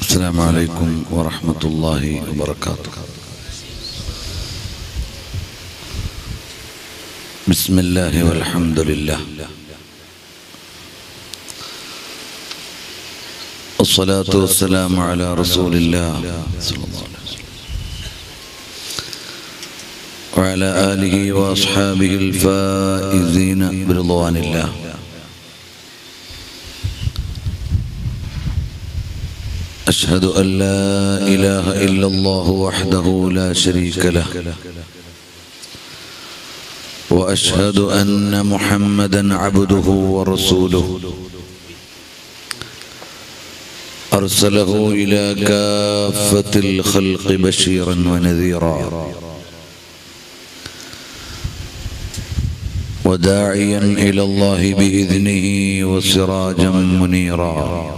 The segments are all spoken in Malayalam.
السلام عليكم ورحمة الله وبركاته بسم الله والحمد لله الصلاة والسلام على رسول الله صلى الله عليه وسلم وعلى آله وأصحابه الفائزين برضوان الله أشهد أن لا إله إلا الله وحده لا شريك له وأشهد أن محمدا عبده ورسوله أرسله إلى كافة الخلق بشيرا ونذيرا وداعيا إلى الله بإذنه وسراجا منيرا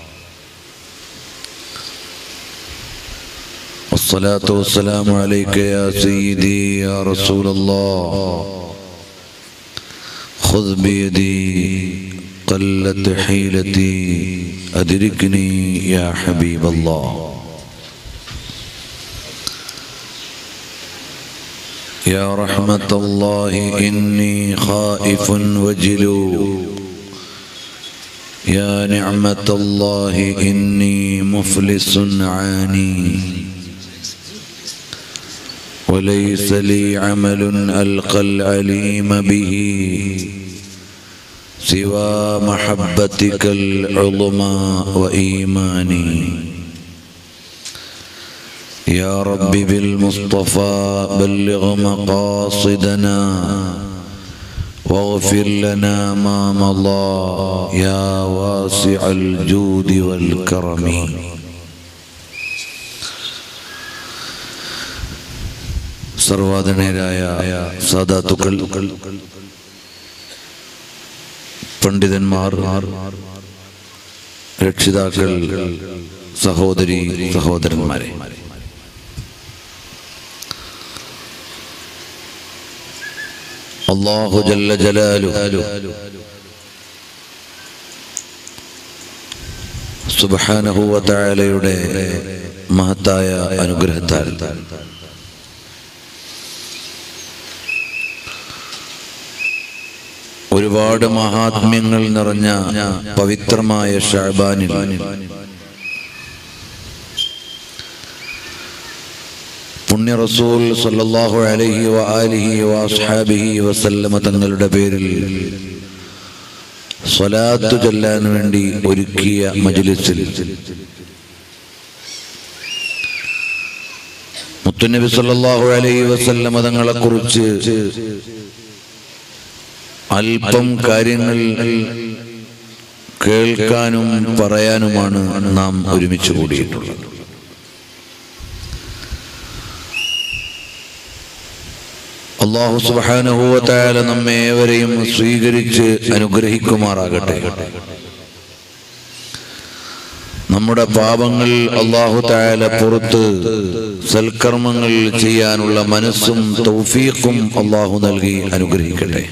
والصلاة والسلام عليك يا سيدي يا رسول الله خذ بيدي قلت حيلتي أدركني يا حبيب الله يا رحمة الله إني خائف وجلو يا نعمة الله إني مفلس عاني وليس لي عمل ألقى العليم به سوى محبتك العظمى وإيماني يا رب بالمصطفى بلغ مقاصدنا واغفر لنا ما مضى يا واسع الجود والكرم സർവാധനരായ സാധാത്തുക്കൾ പണ്ഡിതന്മാർ രക്ഷിതാക്കൾ സഹോദരി സഹോദരന്മാരെ അള്ളാഹു ജല്ല ജലാലു സുബാനഹുവലയുടെ മഹത്തായ അനുഗ്രഹത്താൽ ഒരുപാട് മഹാത്മ്യങ്ങൾ നിറഞ്ഞ പവിത്രമായ ഷാബാനിൽ പുണ്യ റസൂൽ സല്ലല്ലാഹു അലൈഹി വ ആലിഹി വ അസ്ഹാബിഹി വസല്ലമ തങ്ങളുടെ പേരിൽ സ്വലാത്തു ചൊല്ലാൻ വേണ്ടി ഒരുക്കിയ മജ്ലിസിൽ മുത്തുനബി സല്ലല്ലാഹു അലൈഹി വസല്ലമ തങ്ങളെ കുറിച്ച് അല്പം കാര്യങ്ങൾ കേൾക്കാനും പറയാനുമാണ് നാം ഒരുമിച്ച് കൂടിയിട്ടുള്ളത് അള്ളാഹു സുബാനുഭവത്തായ നമ്മെ ഏവരെയും സ്വീകരിച്ച് അനുഗ്രഹിക്കുമാറാകട്ടെ നമ്മുടെ പാപങ്ങൾ അള്ളാഹു തായാല പുറത്ത് സൽക്കർമ്മങ്ങൾ ചെയ്യാനുള്ള മനസ്സും തൗഫീഖും അള്ളാഹു നൽകി അനുഗ്രഹിക്കട്ടെ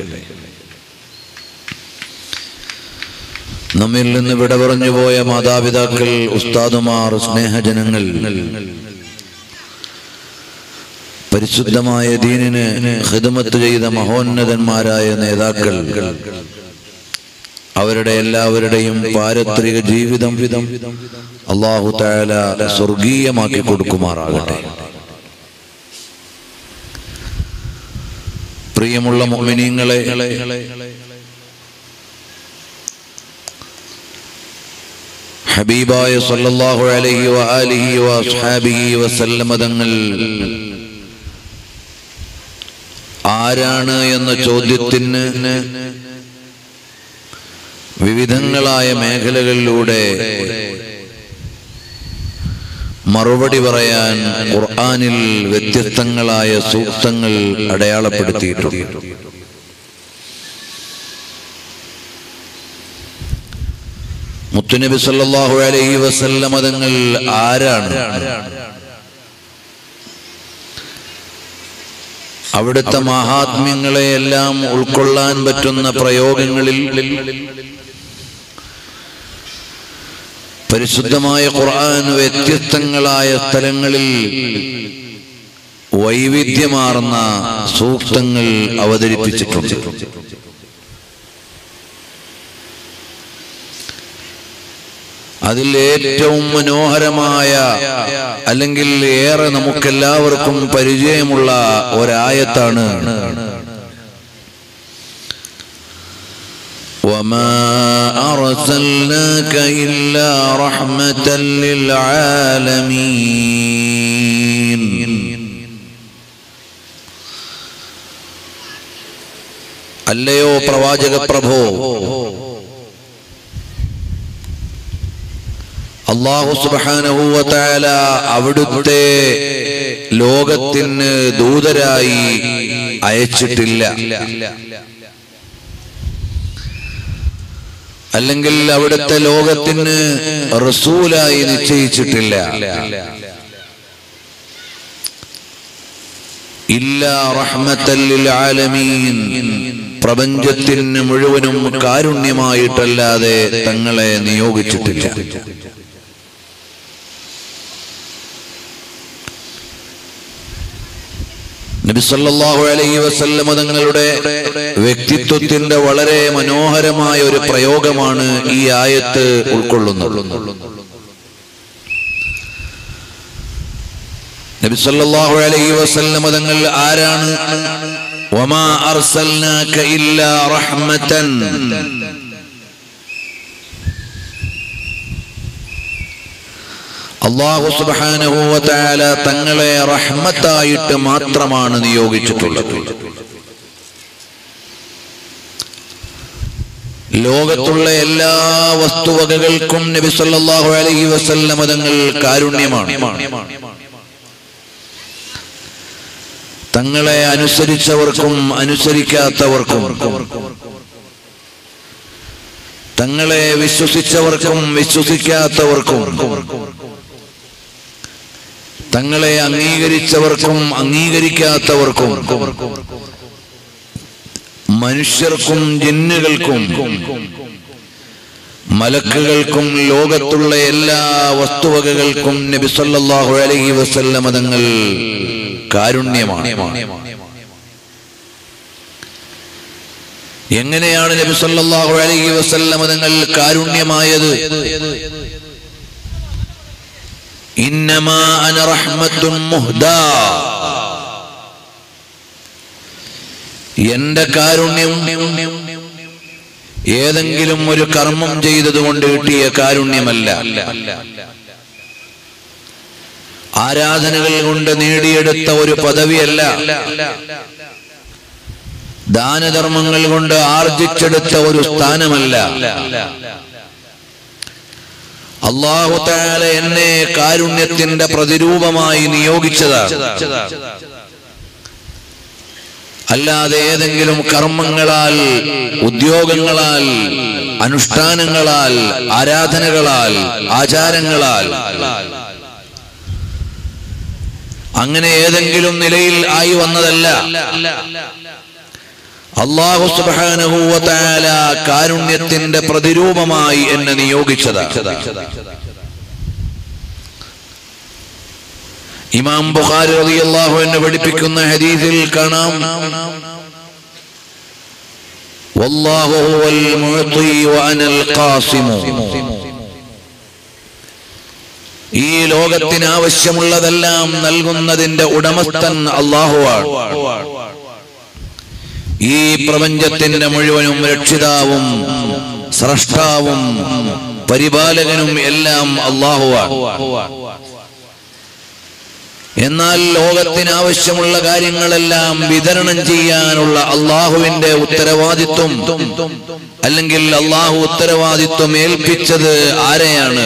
നമ്മിൽ നിന്ന് വിട പറഞ്ഞു പോയ മാതാപിതാക്കൾ ഉസ്താദുമാർ സ്നേഹജനങ്ങൾ പരിശുദ്ധമായ ദീനിന് ഹിദമത്ത് ചെയ്ത മഹോന്നതന്മാരായ നേതാക്കൾ അവരുടെ എല്ലാവരുടെയും പാരത്രിക ജീവിതം വിധം അള്ളാഹു താല സ്വർഗീയമാക്കി കൊടുക്കുമാറാകട്ടെ പ്രിയമുള്ള മോമിനിയങ്ങളെ ഹബീബായ സല്ലല്ലാഹു അലൈഹി വ ആലിഹി വ അസ്ഹാബിഹി വസല്ലമ തങ്ങൾ ആരാണ് എന്ന ചോദ്യത്തിന് വിവിധങ്ങളായ മേഖലകളിലൂടെ മറുപടി പറയാൻ ഖുർആനിൽ വ്യത്യസ്തങ്ങളായ സൂക്തങ്ങൾ അടയാളപ്പെടുത്തിയിട്ടുണ്ട് മുത്തുനബി സല്ലല്ലാഹു അലൈഹി വസല്ലമ തങ്ങൾ ആരാണ് അവിടുത്തെ മഹാത്മ്യങ്ങളെയെല്ലാം ഉൾക്കൊള്ളാൻ പറ്റുന്ന പ്രയോഗങ്ങളിൽ പരിശുദ്ധമായ ഖുർആൻ വ്യത്യസ്തങ്ങളായ സ്ഥലങ്ങളിൽ വൈവിധ്യമാർന്ന സൂക്തങ്ങൾ അവതരിപ്പിച്ചിട്ടുണ്ട് അതിൽ ഏറ്റവും മനോഹരമായ അല്ലെങ്കിൽ ഏറെ നമുക്കെല്ലാവർക്കും പരിചയമുള്ള ഒരായത്താണ് وما أرسلناك إلا رحمة للعالمين അല്ലയോ പ്രവാചക പ്രഭോ അള്ളാഹു സുബാനഹൂവത്തായ അവിടുത്തെ ലോകത്തിന് ദൂതരായി അയച്ചിട്ടില്ല അല്ലെങ്കിൽ അവിടുത്തെ ലോകത്തിന് റസൂലായി നിശ്ചയിച്ചിട്ടില്ല ഇല്ല റഹ്മത്തല്ലിൽ ആലമീൻ പ്രപഞ്ചത്തിന് മുഴുവനും കാരുണ്യമായിട്ടല്ലാതെ തങ്ങളെ നിയോഗിച്ചിട്ടില്ല നബി സല്ലല്ലാഹു അലൈഹി വസല്ലമ തങ്ങളുടെ വ്യക്തിത്വത്തിന്റെ വളരെ മനോഹരമായ ഒരു പ്രയോഗമാണ് ഈ ആയത്ത് ഉൾക്കൊള്ളുന്നത് നബി സല്ലല്ലാഹു അലൈഹി വസല്ലമ തങ്ങൾ ആരാണ് വമാ അർസൽനാക ഇല്ലാ റഹ്മതൻ അള്ളാഹു സുബ്ഹാനഹു വതആല തങ്ങളെ റഹ്മത്തായിട്ട് മാത്രമാണ് നിയോഗിച്ചിട്ടുള്ളത് ലോകത്തുള്ള എല്ലാ വസ്തുവകകൾക്കും നബി സല്ലല്ലാഹു അലൈഹി വസല്ലമ തങ്ങൾ കാരുണ്യമാണ് തങ്ങളെ അനുസരിച്ചവർക്കും അനുസരിക്കാത്തവർക്കും തങ്ങളെ വിശ്വസിച്ചവർക്കും വിശ്വസിക്കാത്തവർക്കും തങ്ങളെ അംഗീകരിച്ചവർക്കും അംഗീകരിക്കാത്തവർക്കും മനുഷ്യർക്കും ജിന്നുകൾക്കും മലക്കുകൾക്കും ലോകത്തുള്ള എല്ലാ വസ്തുവകകൾക്കും നബി സല്ലല്ലാഹു അലൈഹി വസല്ലമ തങ്ങൾ കാരുണ്യമാണ് എങ്ങനെയാണ് നബി സല്ലല്ലാഹു അലൈഹി വസല്ലമ തങ്ങൾ കാരുണ്യമായത് ഇന്നമാ അന റഹ്മത്തുൻ മുഹ്ദാ എന്റെ കാരുണ്യം ഏതെങ്കിലും ഒരു കർമ്മം ചെയ്തതുകൊണ്ട് കിട്ടിയ കാരുണ്യമല്ല ആരാധനകൾ കൊണ്ട് നേടിയെടുത്ത ഒരു പദവിയല്ല ദാനധർമ്മങ്ങൾ കൊണ്ട് ആർജിച്ചെടുത്ത ഒരു സ്ഥാനമല്ല അള്ളാഹു താല എന്നെ കാരുണ്യത്തിന്റെ പ്രതിരൂപമായി നിയോഗിച്ചതാണ് അല്ലാതെ ഏതെങ്കിലും കർമ്മങ്ങളാൽ ഉദ്യോഗങ്ങളാൽ അനുഷ്ഠാനങ്ങളാൽ ആരാധനകളാൽ ആചാരങ്ങളാൽ അങ്ങനെ ഏതെങ്കിലും നിലയിൽ ആയി വന്നതല്ല അള്ളാഹു സുബാനഹൂവത്താല കാരുണ്യത്തിന്റെ പ്രതിരൂപമായി എന്നെ നിയോഗിച്ചതാണ് ഇമാം ബുഖാരി റളിയല്ലാഹു എന്നെ പഠിപ്പിക്കുന്ന ഹദീസിൽ കാണാം വല്ലാഹു ഹുവൽ മുഅതി വഅനൽ ഖാസിമു ഈ ലോകത്തിന് ആവശ്യമുള്ളതെല്ലാം നൽകുന്നതിന്റെ ഉടമസ്ഥൻ അള്ളാഹുവാണ് ഈ പ്രപഞ്ചത്തിന്റെ മുഴുവനും രക്ഷിതാവും സ്രഷ്ടാവും പരിപാലകനും എല്ലാം അള്ളാഹുവാണ് എന്നാൽ ലോകത്തിന് ആവശ്യമുള്ള കാര്യങ്ങളെല്ലാം വിതരണം ചെയ്യാനുള്ള അള്ളാഹുവിന്റെ ഉത്തരവാദിത്വം അല്ലെങ്കിൽ അള്ളാഹു ഉത്തരവാദിത്വം ഏൽപ്പിച്ചത് ആരെയാണ്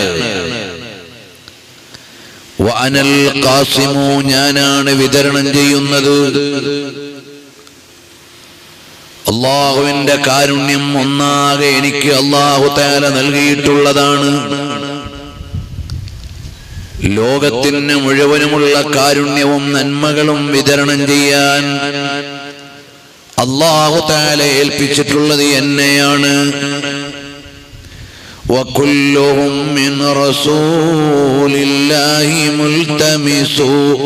വഅനൽ ഖാസിമു ഞാനാണ് വിതരണം ചെയ്യുന്നത് അള്ളാഹുവിന്റെ കാരുണ്യം ഒന്നാകെ എനിക്ക് അള്ളാഹു താല നൽകിയിട്ടുള്ളതാണ് ലോകത്തിന് മുഴുവനുമുള്ള കാരുണ്യവും നന്മകളും വിതരണം ചെയ്യാൻ അള്ളാഹു താല ഏൽപ്പിച്ചിട്ടുള്ളത് എന്നെയാണ് وكلهم من رسول الله ملتمس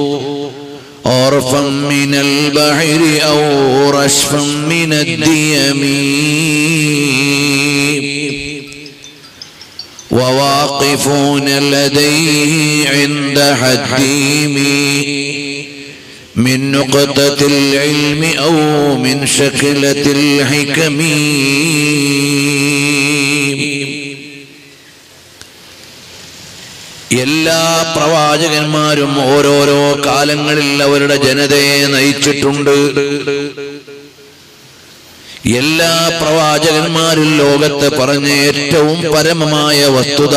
عرفا من البحر أو رشفا من الديم وواقفون لديه عند حديم من نقطة العلم أو من شكلة الحكم എല്ലാ പ്രവാചകന്മാരും ഓരോരോ കാലങ്ങളിൽ അവരുടെ ജനതയെ നയിച്ചിട്ടുണ്ട് എല്ലാ പ്രവാചകന്മാരും ലോകത്ത് പറഞ്ഞ ഏറ്റവും പരമമായ വസ്തുത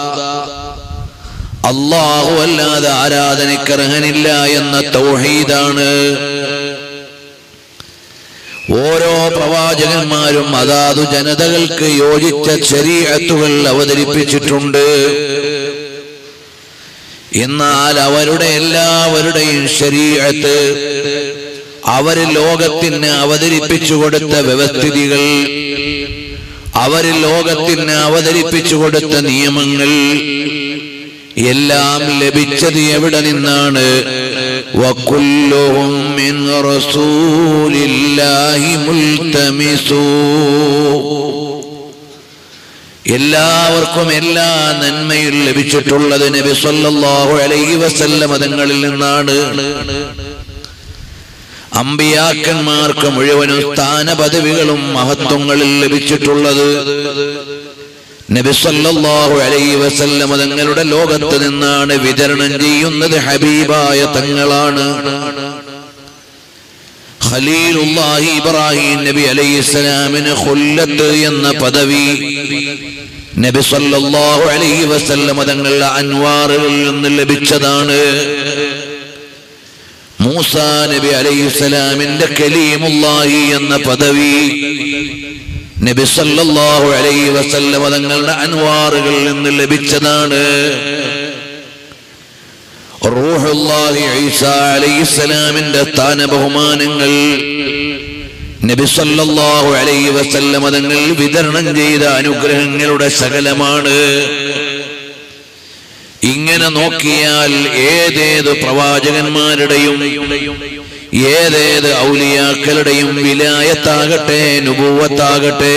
അള്ളാഹു അല്ലാതെ ആരാധനക്കർഹനില്ല എന്ന തൗഹീദാണ് ഓരോ പ്രവാചകന്മാരും അതാതു ജനതകൾക്ക് യോജിച്ച ശരീഅത്തുകൾ അവതരിപ്പിച്ചിട്ടുണ്ട് എന്നാൽ അവരുടെ എല്ലാവരുടെയും ശരീഅത്ത് അവര് ലോകത്തിന് അവതരിപ്പിച്ചു കൊടുത്ത വ്യവസ്ഥിതികൾ അവര് ലോകത്തിന് അവതരിപ്പിച്ചു കൊടുത്ത നിയമങ്ങൾ എല്ലാം ലഭിച്ചത് എവിടെ നിന്നാണ് വക്കുല്ലുഹും മിൻ റസൂലില്ലാഹി മുൽതമിസൂ എല്ലാവർക്കും എല്ലാ നന്മയും ലഭിച്ചിട്ടുള്ളത് നബി സല്ലല്ലാഹു അലൈഹി വസല്ലം തങ്ങളിൽ നിന്നാണ് അമ്പിയാക്കന്മാർക്ക് മുഴുവനും സ്ഥാന പദവികളും മഹത്വങ്ങളിൽ ലഭിച്ചിട്ടുള്ളത് നബി സല്ലല്ലാഹു അലൈഹി വസല്ലം തങ്ങളുടെ ലോകത്ത് നിന്നാണ് വിതരണം ചെയ്യുന്നത് ഹബീബായ തങ്ങളാണ് ഖലീലുല്ലാഹി ഇബ്രാഹിം നബി അലൈഹിസ്സലാമിന് ഖുല്ലത്ത് എന്ന പദവി നബി സല്ലല്ലാഹു അലൈഹി വസല്ലം തങ്ങളുടെ അൻവാറുകളിൽ നിന്ന് ലഭിച്ചതാണ് മൂസ നബി അലൈഹിസ്സലാമിന്റെ കലീമുല്ലാഹി എന്ന പദവി നബി സല്ലല്ലാഹു അലൈഹി വസല്ലം തങ്ങളുടെ അൻവാറുകളിൽ നിന്ന് ലഭിച്ചതാണ് റൂഹുല്ലാഹി ഈസ അലൈഹിസ്സലാമിന്റെ സ്ഥാന ബഹുമാനങ്ങൾ നബി സല്ലല്ലാഹു അലൈഹി വസല്ലം തങ്ങൾ വിതരണം ചെയ്ത അനുഗ്രഹങ്ങളുടെ ശകലമാണ് ഇങ്ങനെ നോക്കിയാൽ ഏതേത് പ്രവാചകന്മാരുടെയും ഏതേത് ഔലിയാക്കളുടെയും വിലായത്താകട്ടെ നുപൂവത്താകട്ടെ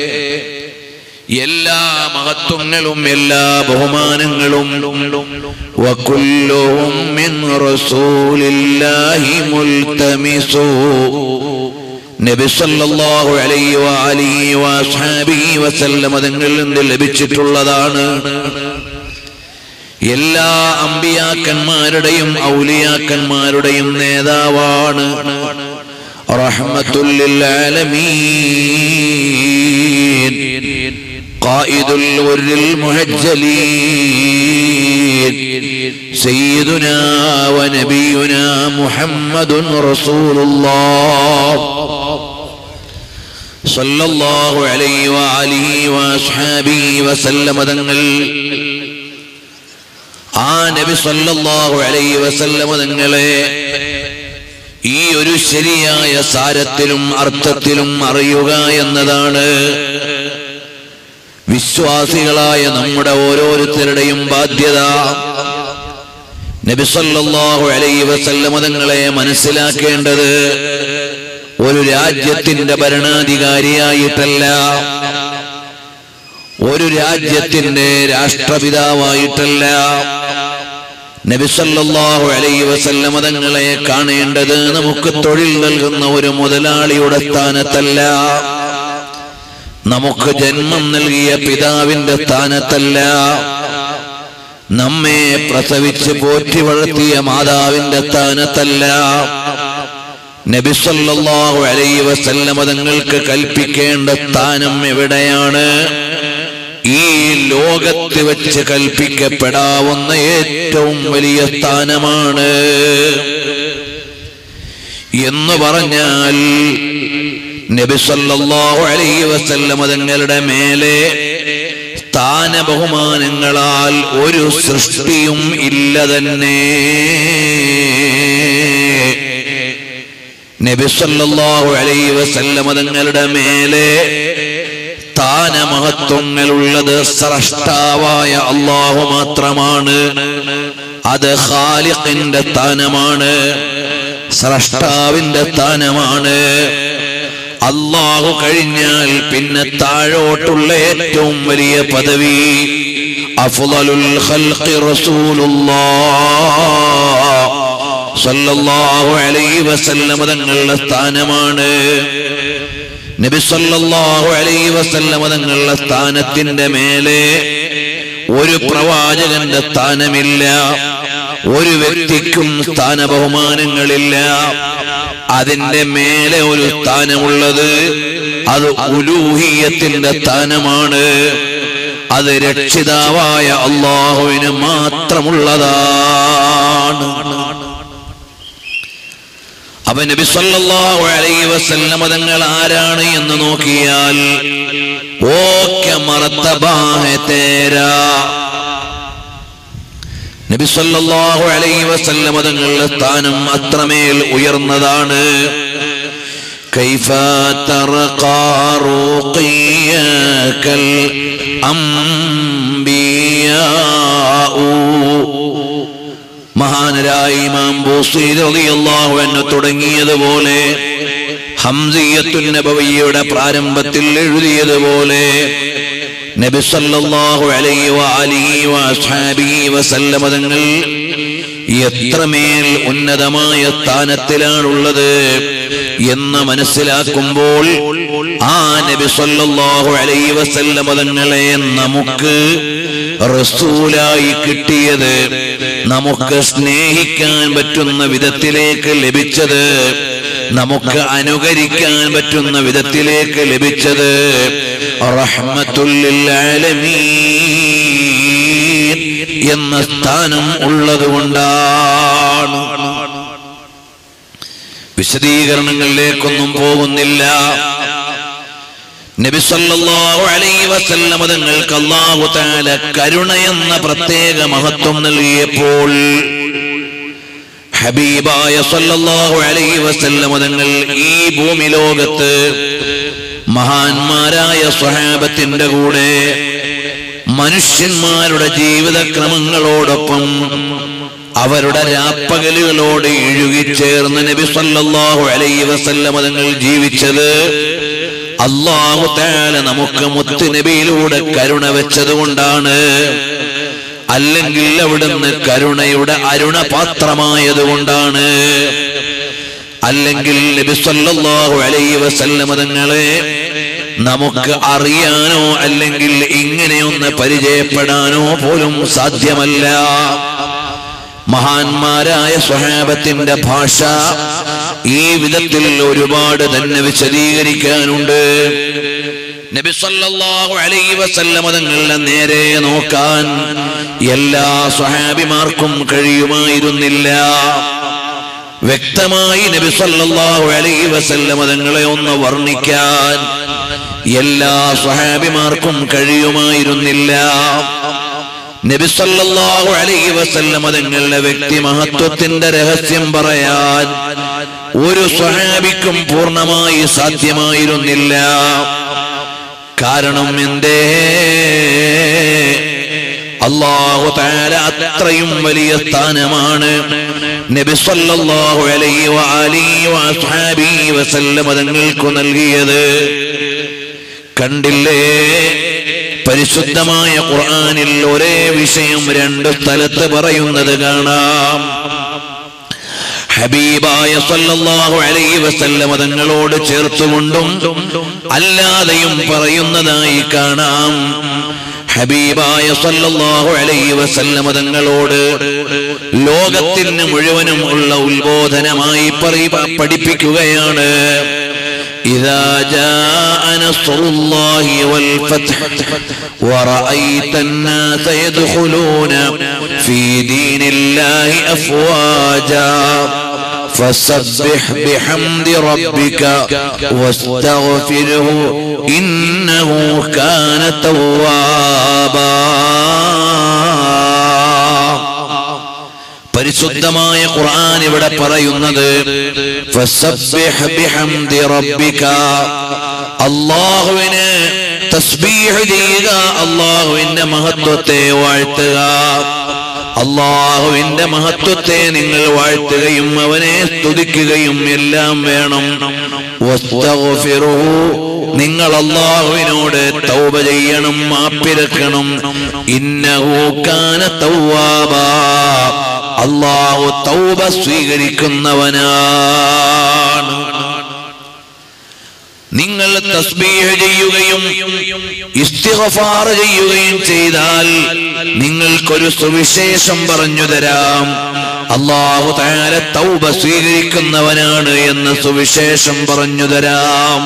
എല്ലാ മഹത്വങ്ങളും എല്ലാ ബഹുമാനങ്ങളും വകുല്ലുഹും മിൻ റസൂലില്ലാഹി മുൽതമിസൂ നബി സല്ലല്ലാഹു അലൈഹി വആലിഹി വഅസ്ഹാബിഹി വസല്ലം തങ്ങളിൽ നിന്ന് ലഭിച്ചിട്ടുള്ളതാണ് എല്ലാ അമ്പിയാക്കന്മാരുടെയും ഔലിയാക്കന്മാരുടെയും നേതാവാണ് റഹ്മത്തുല്ലിൽ ആലമീൻ قائد الغر المهجلين سيدنا ونبينا محمد رسول الله صلى الله عليه وآله وأصحابه وسلم തങ്ങൾ ആ നബി സല്ലല്ലാഹു അലൈഹി വസല്ലമ തങ്ങളെ ഈ ഒരു ശരിയായ സാരത്തിലും അർത്ഥത്തിലും അറിയുക എന്നതാണ് വിശ്വാസികളായ നമ്മുടെ ഓരോരുത്തരുടെയും ബാധ്യത നബി സല്ലല്ലാഹു അലൈഹി വസല്ലമ തങ്ങളെ മനസ്സിലാക്കേണ്ടത് ഒരു രാജ്യത്തിന്റെ ഭരണാധികാരിയായിട്ടല്ല ഒരു രാജ്യത്തിന്റെ രാഷ്ട്രപിതാവായിട്ടല്ല നബി സല്ലല്ലാഹു അലൈഹി വസല്ലമ തങ്ങളെ കാണേണ്ടത് നമുക്ക് തൊഴിൽ നൽകുന്ന ഒരു മുതലാളിയുടെ സ്ഥാനത്തല്ല നമുക്ക് ജന്മം നൽകിയ പിതാവിന്റെ സ്ഥാനത്തല്ല നമ്മെ പ്രസവിച്ച് പോറ്റി വളർത്തിയ മാതാവിന്റെ സ്ഥാനത്തല്ല നബി സല്ലല്ലാഹു അലൈഹി വസല്ലമ തങ്ങൾക്ക് കൽപ്പിക്കേണ്ട സ്ഥാനം എവിടെയാണ് ഈ ലോകത്ത് വെച്ച് കൽപ്പിക്കപ്പെടാവുന്ന ഏറ്റവും വലിയ സ്ഥാനമാണ് എന്ന് പറഞ്ഞാൽ നബി സല്ലല്ലാഹു അലൈഹി വസല്ലമ തങ്ങളുടെ മേലെ സ്ഥാന ബഹുമാനങ്ങളാൽ ഒരു സൃഷ്ടിയും ഇല്ല തന്നെ നബി സല്ലല്ലാഹു അലൈഹി വസല്ലമ തങ്ങളുടെ മേലെ സ്ഥാനമഹത്വങ്ങളുള്ളത് സ്രഷ്ടാവായ അള്ളാഹു മാത്രമാണ് അത് ഖാലിഖിന്റെ സ്ഥാനമാണ് സ്രഷ്ടാവിന്റെ സ്ഥാനമാണ് അള്ളാഹു കഴിഞ്ഞാൽ പിന്നെ താഴോട്ടുള്ള ഏറ്റവും വലിയ പദവി അഫ്ളലുൽ ഖൽഖി റസൂലുള്ളാഹ് സല്ലല്ലാഹു അലൈഹി വസല്ലം തങ്ങളുടെ സ്ഥാനമാണ് നബി സല്ലല്ലാഹു അലൈഹി വസല്ലം തങ്ങളുടെ സ്ഥാനത്തിന്റെ മേലെ ഒരു പ്രവാചകന്റെ സ്ഥാനമില്ല ഒരു വ്യക്തിക്കും സ്ഥാന ബഹുമാനങ്ങളില്ല അതിന്റെ മേലെ ഒരു സ്ഥാനമുള്ളത് അത് ഉലൂഹിയത്തിന്റെ സ്ഥാനമാണ് അത് രക്ഷിതാവായ അള്ളാഹുവിന് മാത്രമുള്ളതാണ് അവൻ നബി സല്ലല്ലാഹു അലൈഹി വസല്ലം തങ്ങൾ ആരാണ് എന്ന് നോക്കിയാൽ ഓക്കെ മറത്തബാഹെ തേരാ നബി സല്ലല്ലാഹു അലൈഹി വസല്ലം തങ്ങളുടെ സ്ഥാനം അത്രമേൽ ഉയർന്നതാണ് كيف ترقى رقيك الأنبياء മഹാനരായ ഇമാം ബൂസീർ റളിയല്ലാഹു അൻഹു തുടങ്ങിയതുപോലെ ഹംസിയത്തുൻ നബവിയുടെ പ്രാരംഭത്തിൽ എഴുതിയതുപോലെ നബി സല്ലല്ലാഹു അലൈഹി വഅലിഹി വഅസ്ഹാബിഹി വസല്ലമ തങ്ങൾ എത്രമേൽ ഉന്നതമായ സ്ഥാനത്തിലാണുള്ളത് എന്ന് മനസ്സിലാക്കുമ്പോൾ ആ നബി സല്ലല്ലാഹു അലൈഹി വസല്ലമ തങ്ങളെ നമുക്ക് റസൂലായി കിട്ടിയത് നമുക്ക് സ്നേഹിക്കാൻ പറ്റുന്ന വിധത്തിലേക്ക് ലഭിച്ചത് നമുക്ക് അനുകരിക്കാൻ പറ്റുന്ന വിധത്തിലേക്ക് ലഭിച്ചത് റഹ്മത്തുല്ലിൽ ആലമീൻ എന്ന സ്ഥാനം ഉള്ളതുകൊണ്ടാണ് വിശദീകരണങ്ങളിലേക്കൊന്നും പോകുന്നില്ല നബി സല്ലല്ലാഹു അലൈഹി വസല്ലം തങ്ങൾക്ക് അല്ലാഹു തആല കരുണ എന്ന പ്രത്യേക മഹത്വം നൽകിയപ്പോൾ ഹബീബായ സല്ലല്ലാഹു അലൈഹി വസല്ലം തങ്ങൾ ഈ ഭൂമി ലോകത്ത് മഹാന്മാരായ സ്വഹാബത്തിന്റെ കൂടെ മനുഷ്യന്മാരുടെ ജീവിതക്രമങ്ങളോടൊപ്പം അവരുടെ രാപ്പകലുകളോട് ഇഴുകിച്ചേർന്ന് നബി സല്ലല്ലാഹു അലൈഹി വസല്ലം തങ്ങൾ ജീവിച്ചത് അള്ളാഹു താല നമുക്ക് മുത്ത് നബിയിലൂടെ കരുണ വെച്ചത് കൊണ്ടാണ് അല്ലെങ്കിൽ അവിടുന്ന് കരുണയുടെ അരുണ പാത്രമായത് കൊണ്ടാണ് അല്ലെങ്കിൽ നബി സല്ലല്ലാഹു അലൈഹി വസല്ലം തങ്ങളെ നമുക്ക് അറിയാനോ അല്ലെങ്കിൽ ഇങ്ങനെയൊന്ന് പരിചയപ്പെടാനോ പോലും സാധ്യമല്ല മഹാന്മാരായ സ്വഹാബത്തിന്റെ ഭാഷ ഈ വിധത്തിൽ ഒരുപാട് തന്നെ വിശദീകരിക്കാനുണ്ട് നബി സല്ലല്ലാഹു അലൈഹി വസല്ലമ തങ്ങളുടെ നേരെ നോക്കാൻ എല്ലാ സ്വഹാബിമാർക്കും കഴിയുമായിരുന്നില്ല വ്യക്തമായി നബി സല്ലല്ലാഹു അലൈഹി വസല്ലമ തങ്ങളെ ഒന്ന് വർണ്ണിക്കാൻ എല്ലാ സ്വഹാബിമാർക്കും കഴിയുമായിരുന്നില്ല നബി സല്ലല്ലാഹു അലൈഹി വസല്ലം തങ്ങളുടെ വ്യക്തി മഹത്വത്തിന്റെ രഹസ്യം പറയാൻ ഒരു സ്വഹാബിക്കും പൂർണ്ണമായി സാധ്യമായിരുന്നില്ല കാരണം എന്തേ അള്ളാഹു താല അത്രയും വലിയ സ്ഥാനമാണ് നബി സല്ലല്ലാഹു അലൈഹി വഅലിഹി വഅസ്ഹാബിഹി വസല്ലം തങ്ങൾക്ക് നൽകിയത് കണ്ടില്ലേ പരിശുദ്ധമായ ഖുർആനിൽ ഒരേ വിഷയം രണ്ട് സ്ഥലത്ത് പറയുന്നത് കാണാം ഹബീബായ സല്ലല്ലാഹു അലൈഹി വസല്ലമ തങ്ങളോട് ചേർത്തുകൊണ്ടും അല്ലാതെയും പറയുന്നതായി കാണാം ഹബീബായ സല്ലല്ലാഹു അലൈഹി വസല്ലമ തങ്ങളോട് ലോകത്തിന് മുഴുവനും ഉള്ള ഉത്ബോധനമായി പറയ പഠിപ്പിക്കുകയാണ് إذا جاء نصر الله والفتح ورأيت الناس يدخلون في دين الله أفواجا فسبح بحمد ربك واستغفره إنه كان توابا പരിശുദ്ധമായ ഖുർആൻ ഇവിടെ പറയുന്നത് ഫസബ്ബിഹ് ബിഹംദി റബ്ബിക അല്ലാഹുവിന് തസ്ബീഹ് ചെയ്യുക അള്ളാഹുവിന്റെ മഹത്വത്തെ വാഴ്ത്തുക അള്ളാഹുവിന്റെ മഹത്വത്തെ നിങ്ങൾ വാഴ്ത്തുകയും അവനെ സ്തുതിക്കുകയും എല്ലാം വേണം വസ്തഗ്ഫിറുഹു. നിങ്ങൾ അള്ളാഹുവിനോട് തൗബ ചെയ്യണം മാപ്പിരക്കണം ഇന്നഹു കാന തൗവാബാ അള്ളാഹു തൗബ സ്വീകരിക്കുന്നവനാണ് നിങ്ങൾ തസ്ബീഹ് ചെയ്യുകയും ഇസ്തിഗ്ഫാർ ചെയ്യുകയും ചെയ്താൽ നിങ്ങൾക്കൊരു സുവിശേഷം പറഞ്ഞു തരാം അള്ളാഹു താര തൗബ സ്വീകരിക്കുന്നവനാണ് എന്ന് സുവിശേഷം പറഞ്ഞു തരാം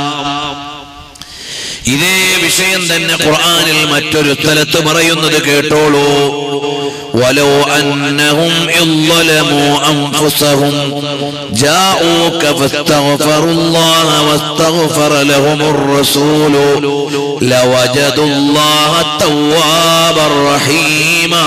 ഇതേ വിഷയം തന്നെ ഖുർആനിൽ മറ്റൊരു സ്ഥലത്ത് പറയുന്നത് കേട്ടോളൂ ولو أنهم إذ ظلموا أنفسهم جاءوك فاستغفروا الله واستغفر لهم الرسول لوجدوا الله توابا رحيما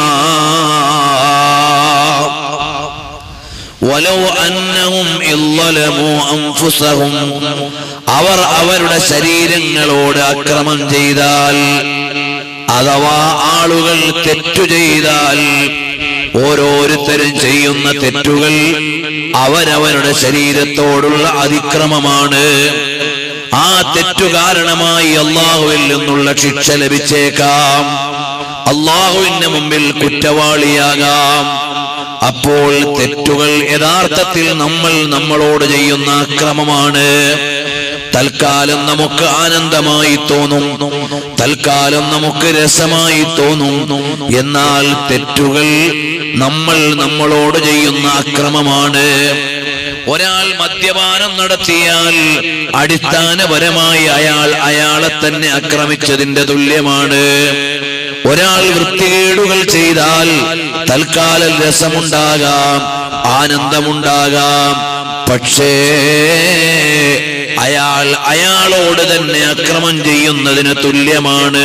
ولو أنهم إذ ظلموا أنفسهم അവർ അവരുടെ ശരീരങ്ങളോട് അക്രമം ചെയ്താൽ അഥവാ ആളുകൾ തെറ്റു ചെയ്താൽ ഓരോരുത്തരും ചെയ്യുന്ന തെറ്റുകൾ അവരവരുടെ ശരീരത്തോടുള്ള അതിക്രമമാണ് ആ തെറ്റു കാരണമായി അള്ളാഹുവിൽ നിന്നുള്ള ശിക്ഷ ലഭിച്ചേക്കാം അള്ളാഹുവിന്റെ മുമ്പിൽ കുറ്റവാളിയാകാം അപ്പോൾ തെറ്റുകൾ യഥാർത്ഥത്തിൽ നമ്മൾ നമ്മളോട് ചെയ്യുന്ന അക്രമമാണ് തൽക്കാലം നമുക്ക് ആനന്ദമായി തോന്നും തൽക്കാലം നമുക്ക് രസമായി തോന്നും എന്നാൽ തെറ്റുകൾ നമ്മൾ നമ്മളോട് ചെയ്യുന്ന അക്രമമാണ് ഒരാൾ മദ്യപാനം നടത്തിയാൽ അടിസ്ഥാനപരമായി അയാൾ അയാളെ തന്നെ ആക്രമിച്ചതിന്റെ തുല്യമാണ് ഒരാൾ വൃത്തികേടുകൾ ചെയ്താൽ തൽക്കാലം രസമുണ്ടാകാം ആനന്ദമുണ്ടാകാം പക്ഷേ അയാൾ അയാളോട് തന്നെ അക്രമം ചെയ്യുന്നതിന് തുല്യമാണ്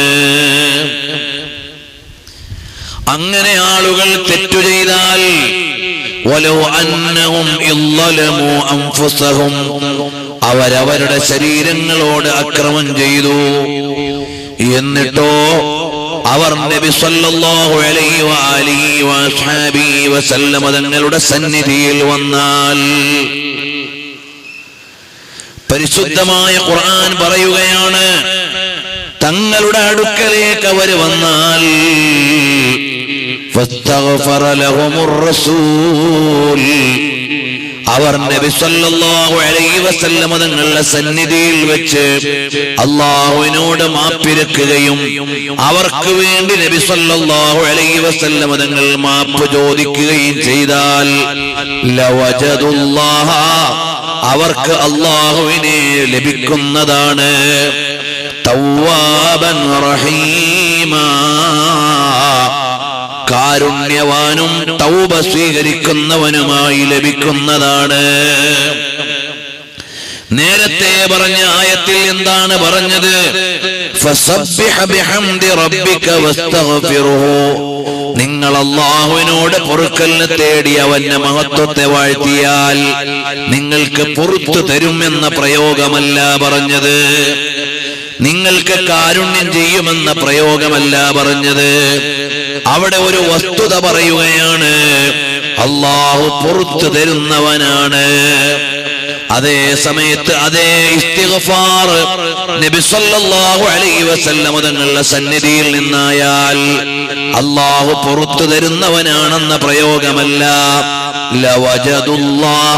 അങ്ങനെ ആളുകൾ തെറ്റു ചെയ്താൽ വലോ അന്നവും ഇല്ലലമു അംഫുസഹും അവരവരുടെ ശരീരങ്ങളോട് അക്രമം ചെയ്തു എന്നിട്ടോ അവർ നബി സല്ലല്ലാഹു അലൈഹി വആലിഹി വഅസ്ഹാബിഹി വസല്ലമ തങ്ങളുടെ സന്നിധിയിൽ വന്നാൽ പരിശുദ്ധമായ ഖുർആൻ പറയുകയാണ് തങ്ങളുടെ അടുക്കലേക്ക് അവർ വന്നാൽ فاستغفر لهم الرسول അവർ നബി സല്ലല്ലാഹു അലൈഹി വസല്ലമ തങ്ങളുടെ സന്നിധിയിൽ വെച്ച് അള്ളാഹുവിനോട് മാപ്പിരക്കുകയും അവർക്ക് വേണ്ടി നബി സല്ലല്ലാഹു അലൈഹി വസല്ലമ തങ്ങൾ മാപ്പ് ചോദിക്കുകയും ചെയ്താൽ ലവജദുല്ലാഹ അവർക്ക് അള്ളാഹുവിനെ ലഭിക്കുന്നതാണ് തവ്വാബൻ റഹീമാ കാരുണ്യവാനും തൗബ സ്വീകരിക്കുന്നവനുമായി ലഭിക്കുന്നതാണ് നേരത്തെ പറഞ്ഞ ആയത്തിൽ എന്താണ് പറഞ്ഞത് ഫസബ്ബിഹ ബിഹംദി റബ്ബിക വസ്തഗ്ഫിറുഹു നിങ്ങൾ അള്ളാഹുവിനോട് പൊറുക്കലിന് തേടി അവന്റെ മഹത്വത്തെ വാഴ്ത്തിയാൽ നിങ്ങൾക്ക് പൊറത്തു തരുമെന്ന പ്രയോഗമല്ല പറഞ്ഞത് നിങ്ങൾക്ക് കാരുണ്യം ചെയ്യുമെന്ന പ്രയോഗമല്ല പറഞ്ഞത് അവിടെ ഒരു വസ്തുത പറയുകയാണ് അള്ളാഹു പൊറത്തു തരുന്നവനാണ് അതേ സമയത്ത് അതേ ഇസ്തിഗ്ഫാർ നബി സല്ലല്ലാഹു അലൈഹി വസല്ലം തങ്ങളുടെ സന്നിധിയിൽ നിന്നായാൽ അള്ളാഹു പൊറത്തു തരുന്നവനാണെന്ന പ്രയോഗമല്ല ലവജദുല്ലാഹ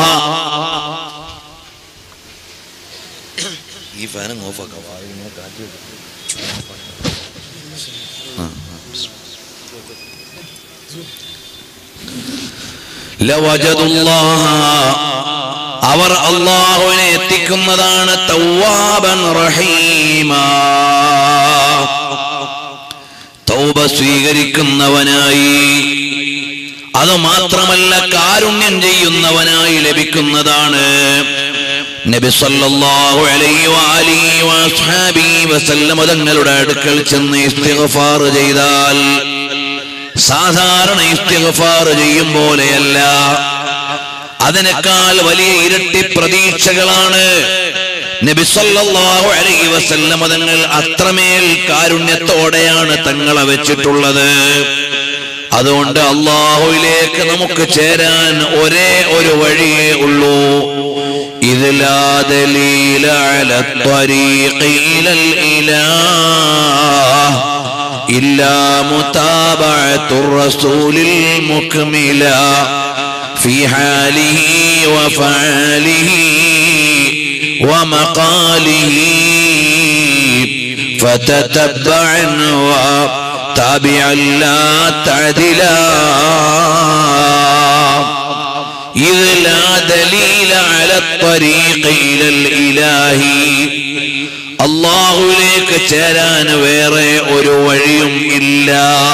ഈ ഫാനും ഓഫാക്കാം ലവജദുല്ലാഹ അവർ അള്ളാഹുവിനെ എത്തിക്കുന്നതാണ് തൗവാബൻ റഹീമ തൗബ സ്വീകരിക്കുന്നവനായി അത് മാത്രമല്ല കാരുണ്യം ചെയ്യുന്നവനായി ലഭിക്കുന്നതാണ് നബി സല്ലല്ലാഹു അലൈഹി വആലിഹി വഅസ്ഹാബിഹി വസല്ലമ തങ്ങളുടെ അടുക്കൽ ചെന്ന് ഇസ്തിഗ്ഫാർ ചെയ്താൽ സാധാരണ ഇസ്തിഗ്ഫാർ ചെയ്യും പോലെയല്ല അതിനേക്കാൾ വലിയ ഇരട്ടി പ്രതീക്ഷകളാണ് നബി സല്ലല്ലാഹു അലൈഹി വസല്ലം തങ്ങൾ അത്രമേൽ കാരുണ്യത്തോടെയാണ് തങ്ങളെ വെച്ചിട്ടുള്ളത് അതുകൊണ്ട് അള്ളാഹുവിലേക്ക് നമുക്ക് ചേരാൻ ഒരേ ഒരു വഴിയേ ഉള്ളൂ إذ لا دليل على الطريق إلى الإله إلا متابعة الرسول المكملة في حاله وفعاله ومقاله فتتبعا وتابعا لا تعدلا إذ لا دليل على الطريق إلى الإله അള്ളാഹുവിലേക്ക് ചേരാൻ വേറെ ഒരു വഴിയും ഇല്ല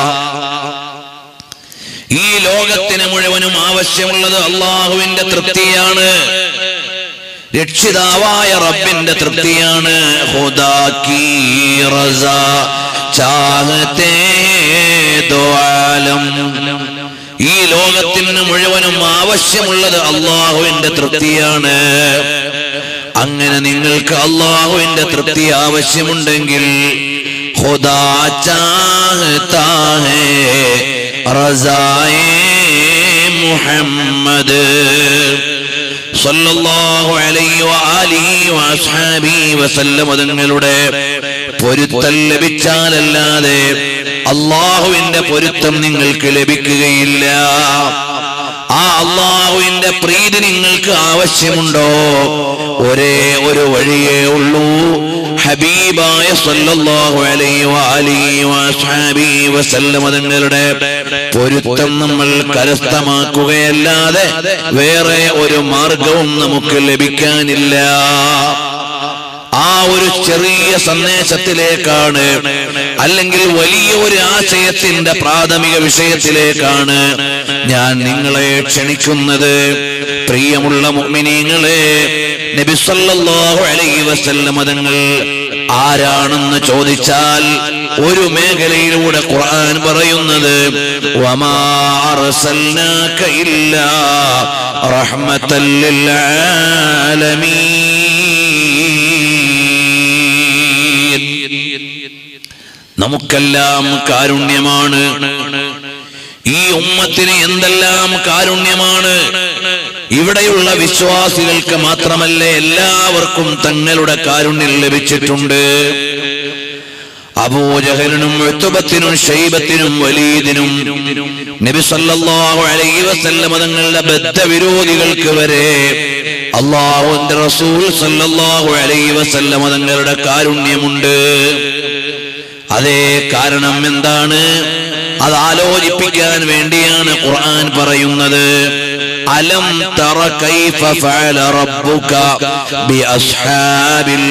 ഈ ലോകത്തിന് മുഴുവനും ആവശ്യമുള്ളത് അള്ളാഹുവിന്റെ തൃപ്തിയാണ് രക്ഷിതാവായ റബ്ബിന്റെ തൃപ്തിയാണ് ഖുദാ കീ റസ ചാഹത്തെ ദോ ആലം ഈ ലോകത്തിന് മുഴുവനും ആവശ്യമുള്ളത് അള്ളാഹുവിന്റെ തൃപ്തിയാണ് അങ്ങനെ നിങ്ങൾക്ക് അള്ളാഹുവിന്റെ തൃപ്തി ആവശ്യമുണ്ടെങ്കിൽ ഖുദാ ചാഹത്താ ഹേ റസായേ മുഹമ്മദ് സല്ലല്ലാഹു അലൈഹി വആലിഹി വഅസ്ഹാബിഹി വസല്ലം തങ്ങളുടെ പൊരുത്തം ലഭിച്ചാലല്ലാതെ അള്ളാഹുവിന്റെ പൊരുത്തം നിങ്ങൾക്ക് ലഭിക്കുകയില്ല ആ അള്ളാഹുവിന്റെ പ്രീതി നിങ്ങൾക്ക് ആവശ്യമുണ്ടോ ഒരേ ഒരു വഴിയേ ഉള്ളൂ ഹബീബായ സല്ലല്ലാഹു അലൈഹി വആലിഹി വഅസ്ഹാബിഹി വസല്ലം തങ്ങളുടെ പൊരുത്തം നമ്മൾ കരസ്ഥമാക്കുകയല്ലാതെ വേറെ ഒരു മാർഗവും നമുക്ക് ലഭിക്കാനില്ല ആ ഒരു ചെറിയ സന്ദേശത്തിലേക്കാണ് അല്ലെങ്കിൽ വലിയ ഒരു ആശയത്തിന്റെ പ്രാഥമിക വിഷയത്തിലേക്കാണ് ഞാൻ നിങ്ങളെ ക്ഷണിക്കുന്നത് പ്രിയമുള്ള മുഅ്മിനീങ്ങളെ നബി സല്ലല്ലാഹു അലൈഹി വസല്ലം തങ്ങൾ ആരാണെന്ന് ചോദിച്ചാൽ ഒരു മേഖലയിലൂടെ ഖുർആൻ പറയുന്നത് വമാ അർസൽനാക ഇല്ലാ റഹ്മത്തൽ ലിൽ ആലമീൻ നമുക്കെല്ലാം കാരുണ്യമാണ് ഈ ഉമ്മത്തിന് എന്തെല്ലാം കാരുണ്യമാണ് ഇവിടെയുള്ള വിശ്വാസികൾക്ക് മാത്രമല്ല എല്ലാവർക്കും തങ്ങളുടെ കാരുണ്യം ലഭിച്ചിട്ടുണ്ട് അബൂജഹലിനും എത്തുബത്തിനും ഷൈബത്തിനും വലീദിനും നബി സല്ലല്ലാഹു അലൈഹി വസല്ലമ തങ്ങളുടെ ബദ്ധവിരോധികൾക്ക് വരെ അള്ളാഹുവിന്റെ റസൂൽ സല്ലല്ലാഹു അലൈഹി വസല്ലമ തങ്ങളുടെ കാരുണ്യമുണ്ട് അതേ കാരണം എന്താണ് അത് ആലോചിപ്പിക്കാൻ വേണ്ടിയാണ് ഖുർആൻ പറയുന്നത് അലം തറ കൈഫ ഫഅല റബ്ബുക ബി അസ്ഹാബിൽ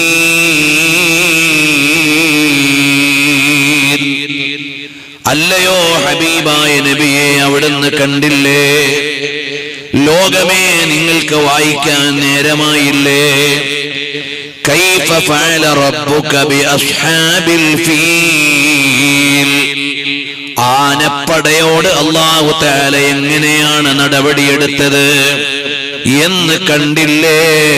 ഫീൽ അല്ലയോ ഹബീബായ നബിയെ അവിടുന്ന് കണ്ടില്ലേ ലോകമേ നിങ്ങൾക്ക് വായിക്കാൻ നേരമായില്ലേ كيف فعل ربك بأصحاب الفيل ആനപ്പടയോട് അള്ളാഹു താല എങ്ങനെയാണ് നടപടിയെടുത്തത് എന്ന് കണ്ടില്ലേ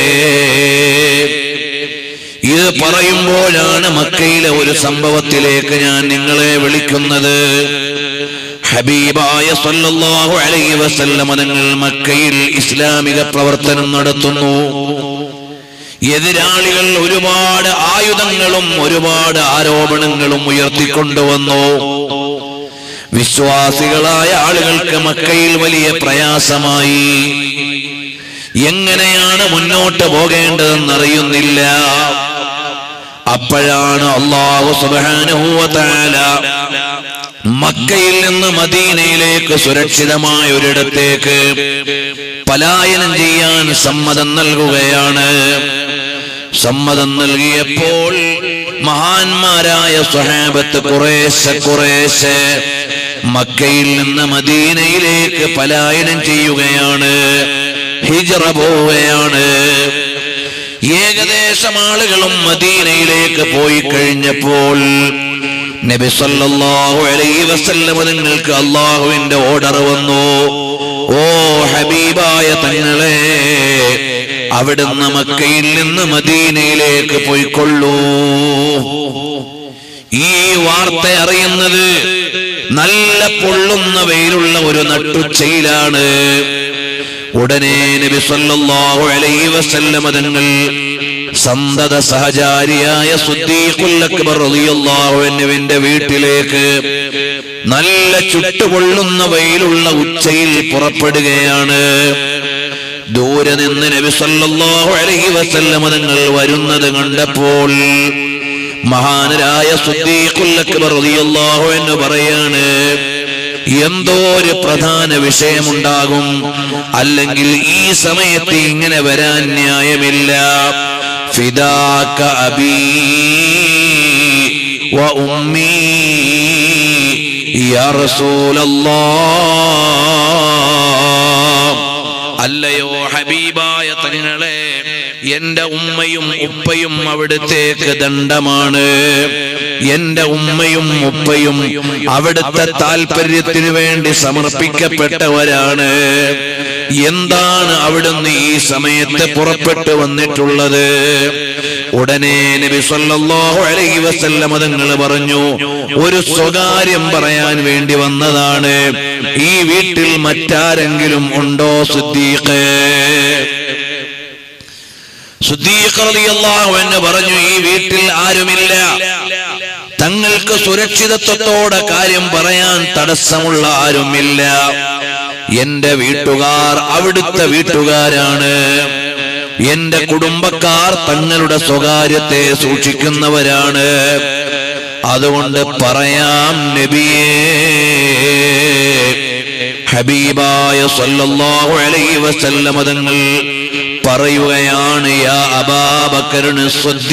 ഇത് പറയുമ്പോഴാണ് മക്കയിലെ ഒരു സംഭവത്തിലേക്ക് ഞാൻ നിങ്ങളെ വിളിക്കുന്നത് ഹബീബായ സല്ലല്ലാഹു അലൈഹി വസല്ലമ തങ്ങൾ മക്കയിൽ ഇസ്ലാമിക പ്രവർത്തനം നടത്തുന്നു എതിരാളികൾ ഒരുപാട് ആയുധങ്ങളും ഒരുപാട് ആരോപണങ്ങളും ഉയർത്തിക്കൊണ്ടുവന്നു വിശ്വാസികളായ ആളുകൾക്ക് മക്കയിൽ വലിയ പ്രയാസമായി എങ്ങനെയാണ് മുന്നോട്ട് പോകേണ്ടതെന്നറിയുന്നില്ല അപ്പോഴാണ് അള്ളാഹു സുബാനുഭൂവത്താല മക്കയിൽ നിന്ന് മദീനയിലേക്ക് സുരക്ഷിതമായ ഒരിടത്തേക്ക് പലായനം ചെയ്യാൻ സമ്മതം നൽകുകയാണ് സമ്മതം നൽകിയപ്പോൾ മഹാന്മാരായ സ്വഹാബത്ത് കുറേശ്ശെ കുറേശ്ശെ മക്കയിൽ നിന്ന് മദീനയിലേക്ക് പലായനം ചെയ്യുകയാണ് ഹിജറ പോവുകയാണ് ഏകദേശം ആളുകളും മദീനയിലേക്ക് പോയി കഴിഞ്ഞപ്പോൾ നബി സല്ലല്ലാഹു അലൈഹി വസല്ലം നിങ്ങൾക്ക് അള്ളാഹുവിന്റെ ഓർഡർ വന്നു ഓ ഹബീബായ തങ്ങളെ അവിടുന്ന് മക്കയിൽ നിന്ന് മദീനയിലേക്ക് പോയിക്കൊള്ളൂ ഈ വാർത്ത അറിയുന്നത് നല്ല പൊള്ളുന്ന വെയിലുള്ള ഒരു നട്ടുച്ചയിലാണ് ഉടനെ നബി സല്ലല്ലാഹു അലൈഹി വസല്ലമ തങ്ങൾ സന്തത സഹചാരിയായ സുദ്ദീഖുൽ അക്ബർ റളിയല്ലാഹു അൻഹുവിന്റെ വീട്ടിലേക്ക് നല്ല ചുട്ടുപൊള്ളുന്ന വെയിലുള്ള ഉച്ചയിൽ പുറപ്പെടുകയാണ് ദൂരെ നിന്ന് നബി സല്ലല്ലാഹു അലൈഹി വസല്ലമ തങ്ങൾ വരുന്നത് കണ്ടപ്പോൾ മഹാനരായ സുദ്ദീഖുൽ അക്ബർ റളിയല്ലാഹു അൻഹു പറയാണ് എന്തോ ഒരു പ്രധാന വിഷയമുണ്ടാകും അല്ലെങ്കിൽ ഈ സമയത്ത് ഇങ്ങനെ വരാൻ ന്യായമില്ല ഫിദാക അബീ വ ഉമ്മീ യാ റസൂലല്ലാഹ് അല്ലയോ ഹബീബായ തങ്ങളെ എന്റെ ഉമ്മയും ഉപ്പയും അവിടുത്തേക്ക് ദണ്ഡമാണ് എന്റെ ഉമ്മയും ഉപ്പയും അവിടുത്തെ താല്പര്യത്തിനു വേണ്ടി സമർപ്പിക്കപ്പെട്ടവരാണ് എന്താണ് അവിടുന്ന് ഈ സമയത്ത് പുറപ്പെട്ടു വന്നിട്ടുള്ളത് ഉടനെ നബി സല്ലല്ലാഹു അലൈഹി വസല്ലം തങ്ങൾ പറഞ്ഞു ഒരു സ്വകാര്യം പറയാൻ വേണ്ടി വന്നതാണ് ഈ വീട്ടിൽ മറ്റാരെങ്കിലും ഉണ്ടോ സുദ്ദീഖ് സുദ്ദീഖ് റളിയല്ലാഹു അൻഹു പറഞ്ഞു ഈ വീട്ടിൽ ആരുമില്ല തങ്ങൾക്ക് സുരക്ഷിതത്വത്തോടെ കാര്യം പറയാൻ തടസ്സമുള്ള ആരുമില്ല എന്റെ വീട്ടുകാർ അവിടുത്തെ വീട്ടുകാരാണ് എന്റെ കുടുംബക്കാർ തങ്ങളുടെ സ്വകാര്യത്തെ സൂക്ഷിക്കുന്നവരാണ് അതുകൊണ്ട് പറയാം നബിയേ ഹബീബായ സല്ലല്ലാഹു അലൈഹി വസല്ലമ തങ്ങൾ പറയുകയാണ് യാ അബാബക്കറിന്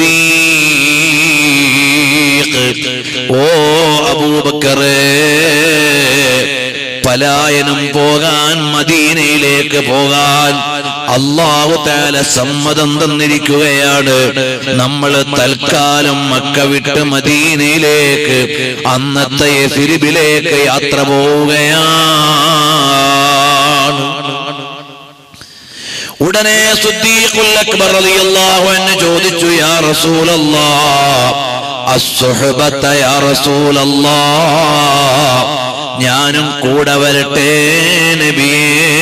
ഓ അബൂബക്കറേ പലായനം പോകാൻ മദീനയിലേക്ക് പോകാൻ അള്ളാഹു താല സമ്മതം തന്നിരിക്കുകയാണ് നമ്മൾ തൽക്കാലം മക്ക വിട്ട് മദീനയിലേക്ക് അന്നത്തെ ഫിരിബിലേക്ക് യാത്ര പോവുകയാണ് ഉടനെ സുദ്ദീഖുൽ അക്ബർ റളിയല്ലാഹു അൻഹു ചോദിച്ചു യാ റസൂലല്ലാഹ് അസ്സുഹബത യാ റസൂലല്ലാഹ് ഞാനും കൂടെ വരട്ടെ നബിയേ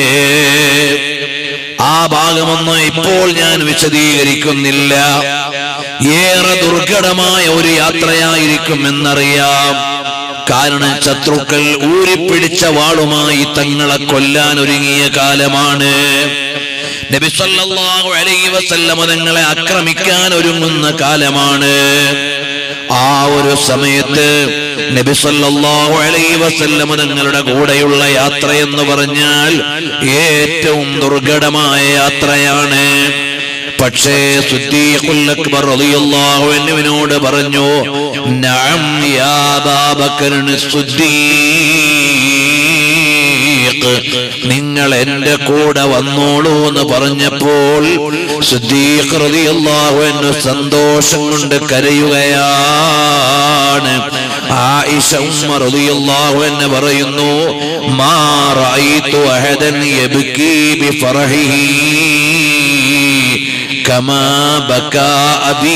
ആ ഭാഗമൊന്നും ഇപ്പോൾ ഞാൻ വിശദീകരിക്കുന്നില്ല ഏറെ ദുർഘടമായ ഒരു യാത്രയായിരിക്കും എന്നറിയാം കാരണം ശത്രുക്കൾ ഊരിപ്പിടിച്ച വാളുമായി തങ്ങളെ കൊല്ലാൻ ഒരുങ്ങിയ കാലമാണ് നബി സല്ലല്ലാഹു അലൈഹി വസല്ലമ തങ്ങളെ ആക്രമിക്കാൻ ഒരുങ്ങുന്ന കാലമാണ് ആ ഒരു സമയത്ത് നബി സല്ലല്ലാഹു അലൈഹി വസല്ലമ തങ്ങളുടെ കൂടെയുള്ള യാത്ര എന്ന് പറഞ്ഞാൽ ഏറ്റവും ദുർഘടമായ യാത്രയാണ് പക്ഷേ സുദ്ദീഖുൽ അക്ബർ റളിയല്ലാഹു അൻഹുവിനോട് പറഞ്ഞു നഅം യാ അബൂബക്കറിന് സുദ്ദീഖ് നിങ്ങൾ എന്റെ കൂടെ വന്നോളൂ എന്ന് പറഞ്ഞപ്പോൾ സുദ്ദീഖ് റളിയല്ലാഹു അൻഹു സന്തോഷം കൊണ്ട് കരയുകയാണ് ആയിഷ ഉമ്മ റളിയല്ലാഹു അൻഹ പറയുന്നു മാ റഅയ്തു അഹദൻ യബ്കി ബിഫറഹിഹി കമാ ബകാ അബീ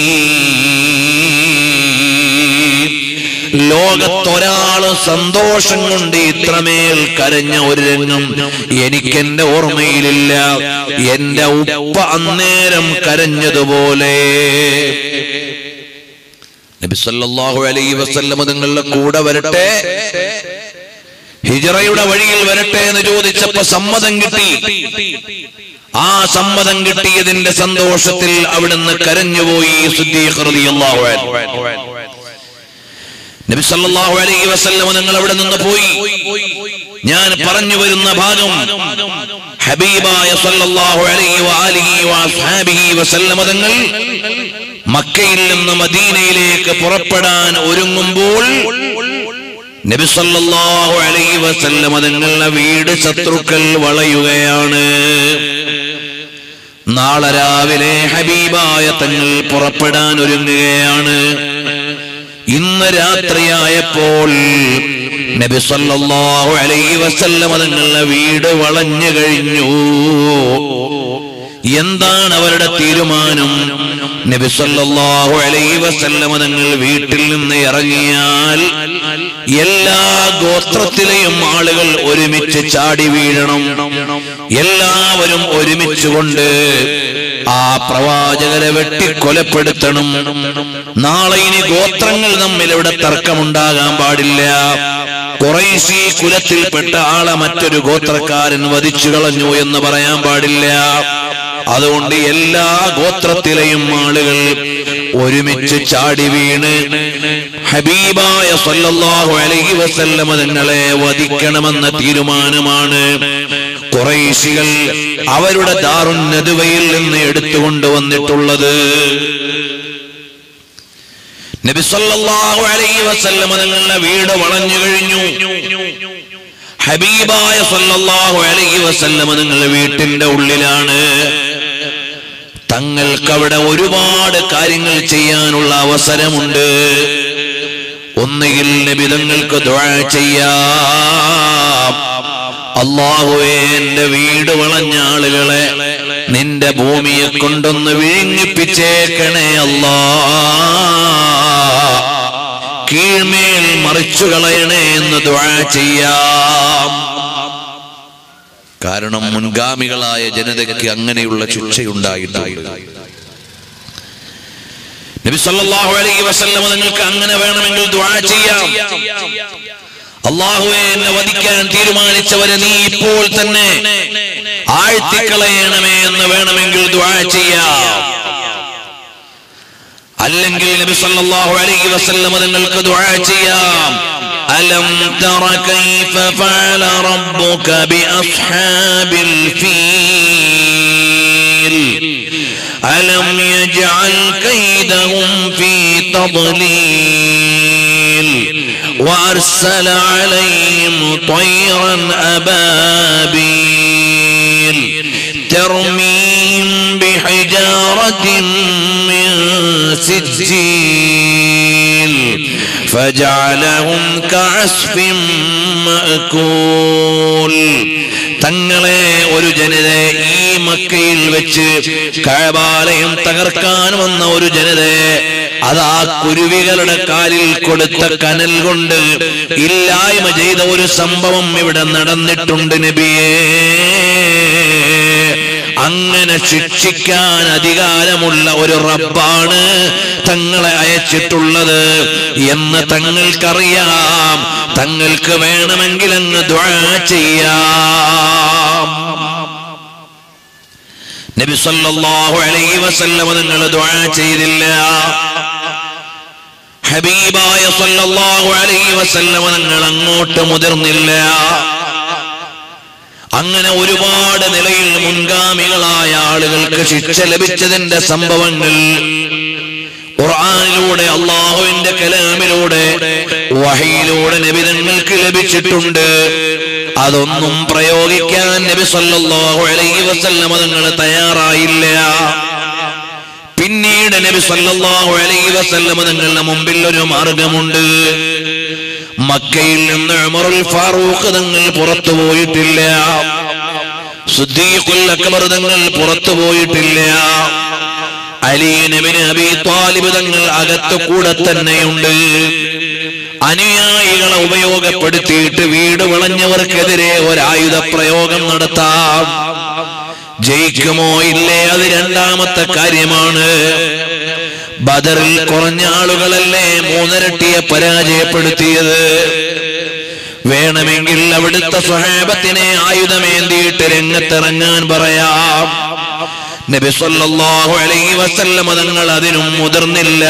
ലോകത്തൊരാള് സന്തോഷം കൊണ്ട് ഇത്രമേൽ കരഞ്ഞ ഒരു രംഗം എനിക്കെന്റെ ഓർമ്മയിലില്ല എന്റെ ഉപ്പ അന്നേരം കരഞ്ഞതുപോലെ നബി സല്ലല്ലാഹു അലൈഹി വസല്ലം നിങ്ങളുടെ കൂടെ വരട്ടെ ഹിജറയുടെ വഴിയിൽ വരട്ടെ എന്ന് ചോദിച്ചപ്പോ സമ്മതം കിട്ടി ആ സമ്മതം കിട്ടിയതിന്റെ സന്തോഷത്തിൽ അവിടുന്ന് കരഞ്ഞുപോയി സിദ്ദീഖ് റളിയല്ലാഹു അൻഹു നബി സല്ലല്ലാഹു അലൈഹി വസല്ലം നിങ്ങൾ അവിടെ നിന്ന് പോയി ഞാൻ പറഞ്ഞു വരുന്ന ഭാഗം ഹബീബായ സല്ലല്ലാഹു അലൈഹി വആലിഹി വഅസ്ഹാബിഹി വസല്ലം തങ്ങൾ മക്കയിൽ നിന്ന് മദീനയിലേക്ക് പുറപ്പെടാൻ ഒരുങ്ങുമ്പോൾ നബി സല്ലല്ലാഹു അലൈഹി വസല്ലം തങ്ങളുടെ വീട് ശത്രുക്കൾ വളയുകയാണ് നാളെ രാവിലെ ഹബീബായ തങ്ങൾ പുറപ്പെടാൻ ഒരുങ്ങുകയാണ് ഇന്ന് രാത്രിയായപ്പോൾ നബി സല്ലല്ലാഹു അലൈഹി വസല്ലം തങ്ങളുടെ വീട് വളഞ്ഞു കഴിഞ്ഞു എന്താണ് അവരുടെ തീരുമാനം നബി സല്ലല്ലാഹു അലൈഹി വസല്ലം തങ്ങൾ വീട്ടിൽ നിന്ന് ഇറങ്ങിയാൽ എല്ലാ ഗോത്രത്തിലെയും ആളുകൾ ഒരുമിച്ച് ചാടി വീഴണം എല്ലാവരും ഒരുമിച്ചുകൊണ്ട് ആ പ്രവാചകരെ വെട്ടിക്കൊലപ്പെടുത്തണം നാളെ ഇനി ഗോത്രങ്ങൾ തമ്മിൽ ഇവിടെ തർക്കമുണ്ടാകാൻ പാടില്ല കുറേശി കുലത്തിൽപ്പെട്ട ആളെ മറ്റൊരു ഗോത്രക്കാരൻ വധിച്ചു കളഞ്ഞു എന്ന് പറയാൻ പാടില്ല അതുകൊണ്ട് എല്ലാ ഗോത്രത്തിലെയും ആളുകൾ ഒരുമിച്ച് ചാടി വീണ് ഹബീബായ സല്ലല്ലാഹു അലൈഹി വസല്ലമ തങ്ങളെ വധിക്കണമെന്ന തീരുമാനമാണ് കുറേശികൾ അവരുടെ ദാറുന്നതുവയിൽ നിന്ന് എടുത്തുകൊണ്ടുവന്നിട്ടുള്ളത് നബി സല്ലല്ലാഹു അലൈഹി വസല്ലമ തങ്ങളുടെ വീട് വളഞ്ഞു കഴിഞ്ഞു ഹബീബായ സല്ലല്ലാഹു അലൈഹി വസല്ലമ നിങ്ങളുടെ വീട്ടിന്റെ ഉള്ളിലാണ് തങ്ങൾക്ക് അവിടെ ഒരുപാട് കാര്യങ്ങൾ ചെയ്യാനുള്ള അവസരമുണ്ട് ഒന്നുകിൽ നബിതങ്ങൾക്ക് ദുആ ചെയ്യാം അള്ളാഹുവേ എന്റെ വീട് വളഞ്ഞ ആളുകളെ നിന്റെ ഭൂമിയെ കൊണ്ടൊന്ന് വിഴുങ്ങിപ്പിച്ചേക്കണേ അല്ലാ കീഴ്മേൽ മറിച്ചു കളയണേ എന്ന് ദുആ ചെയ്യാം കാരണം മുൻഗാമികളായ ജനതയ്ക്ക് അങ്ങനെയുള്ള ശിക്ഷയുണ്ടായിട്ടുണ്ട് നബി സല്ലല്ലാഹു അലൈഹി വസല്ലം നിങ്ങൾക്ക് അങ്ങനെ വേണമെങ്കിൽ ദുആ ചെയ്യാം അള്ളാഹുവെ എന്നെ വധിക്കാൻ തീരുമാനിച്ചവരെ നീ ഇപ്പോൾ തന്നെ ആഴ്ത്തിക്കളയണമേ എന്ന് വേണമെങ്കിൽ ദുആ ചെയ്യാം അല്ലെങ്കിൽ നബി സല്ലല്ലാഹു അലൈഹി വസല്ലം നിങ്ങൾക്ക് ദുആ ചെയ്യാം അലം തറ കൈഫ ഫഅല റബ്ബുക ബിഅസ്ഹാബിൽ ഫീൽ അലം യജ്അൽ കൈദഹും ഫീ തضليل وأرسل عليهم طيرا أبابيل ترميهم بحجارة من سجيل فجعلهم كعصف مأكول തങ്ങളെ ഒരു ജനത ഈ മക്കയിൽ വെച്ച് കഴബാലയം തകർക്കാൻ വന്ന ഒരു ജനതയെ അതാ കുരുവികളുടെ കാലിൽ കൊടുത്ത കനൽ കൊണ്ട് ഇല്ലായ്മ ചെയ്ത ഒരു സംഭവം ഇവിടെ നടന്നിട്ടുണ്ട് നബിയേ അങ്ങനെ ശിക്ഷിക്കാൻ അധികാരമുള്ള ഒരു റബ്ബാണ് തങ്ങളെ അയച്ചിട്ടുള്ളത് എന്ന് തങ്ങൾക്കറിയാം തങ്ങൾക്ക് വേണമെങ്കിൽ അങ്ങ് ദ്വാ ചെയ്യാം നബി സല്ലല്ലാഹു അലൈഹി വസല്ലമ നിങ്ങൾ ദ്വാ ചെയ്തില്ല ഹബീബായ സല്ലല്ലാഹു അലൈഹി വസല്ലമ നിങ്ങൾ അങ്ങോട്ട് മുതിർന്നില്ല അങ്ങനെ ഒരുപാട് നിലയിൽ മുൻഗാമികളായ ആളുകൾക്ക് ശിക്ഷ ലഭിച്ചതിന്റെ സംഭവങ്ങൾ ഖുർആനിലൂടെ അള്ളാഹുവിന്റെ കലാമിലൂടെ വഹയിലൂടെ നബിതങ്ങൾക്ക് ലഭിച്ചിട്ടുണ്ട് അതൊന്നും പ്രയോഗിക്കാൻ നബി സല്ലല്ലാഹു അലൈഹി വസല്ലമ തങ്ങൾ തയ്യാറായില്ല പിന്നീട് നബി സല്ലല്ലാഹു അലൈഹി വസല്ലമ തങ്ങളുടെ മുമ്പിൽ ഒരു മാർഗമുണ്ട് മക്കയിൽ നിന്ന് ഉമറുൽ ഫാറൂഖ് തങ്ങൾ പുറത്തു പോയിട്ടില്ല സുദ്ദീഖുൽ അക്ബർ തങ്ങൾ പുറത്തു പോയിട്ടില്ല അലി നബിന് അബി താലിബ് തങ്ങൾ അകത്തു കൂടെ തന്നെയുണ്ട് അനുയായികളെ ഉപയോഗപ്പെടുത്തിയിട്ട് വീട് വിളഞ്ഞവർക്കെതിരെ ഒരായുധ പ്രയോഗം നടത്താം ജയിക്കുമോ ഇല്ലേ അത് രണ്ടാമത്തെ കാര്യമാണ് ബദറിൽ കുറഞ്ഞ ആളുകളല്ലേ മൂന്നരട്ടിയെ പരാജയപ്പെടുത്തിയത് വേണമെങ്കിൽ അവിടുത്തെ സ്വഹാബത്തിനെ ആയുധമേന്തിയിട്ട് രംഗത്തിറങ്ങാൻ പറയാം നബി സല്ലല്ലാഹു അലൈഹി വസല്ലമ തങ്ങൾ അതിനും മുതിർന്നില്ല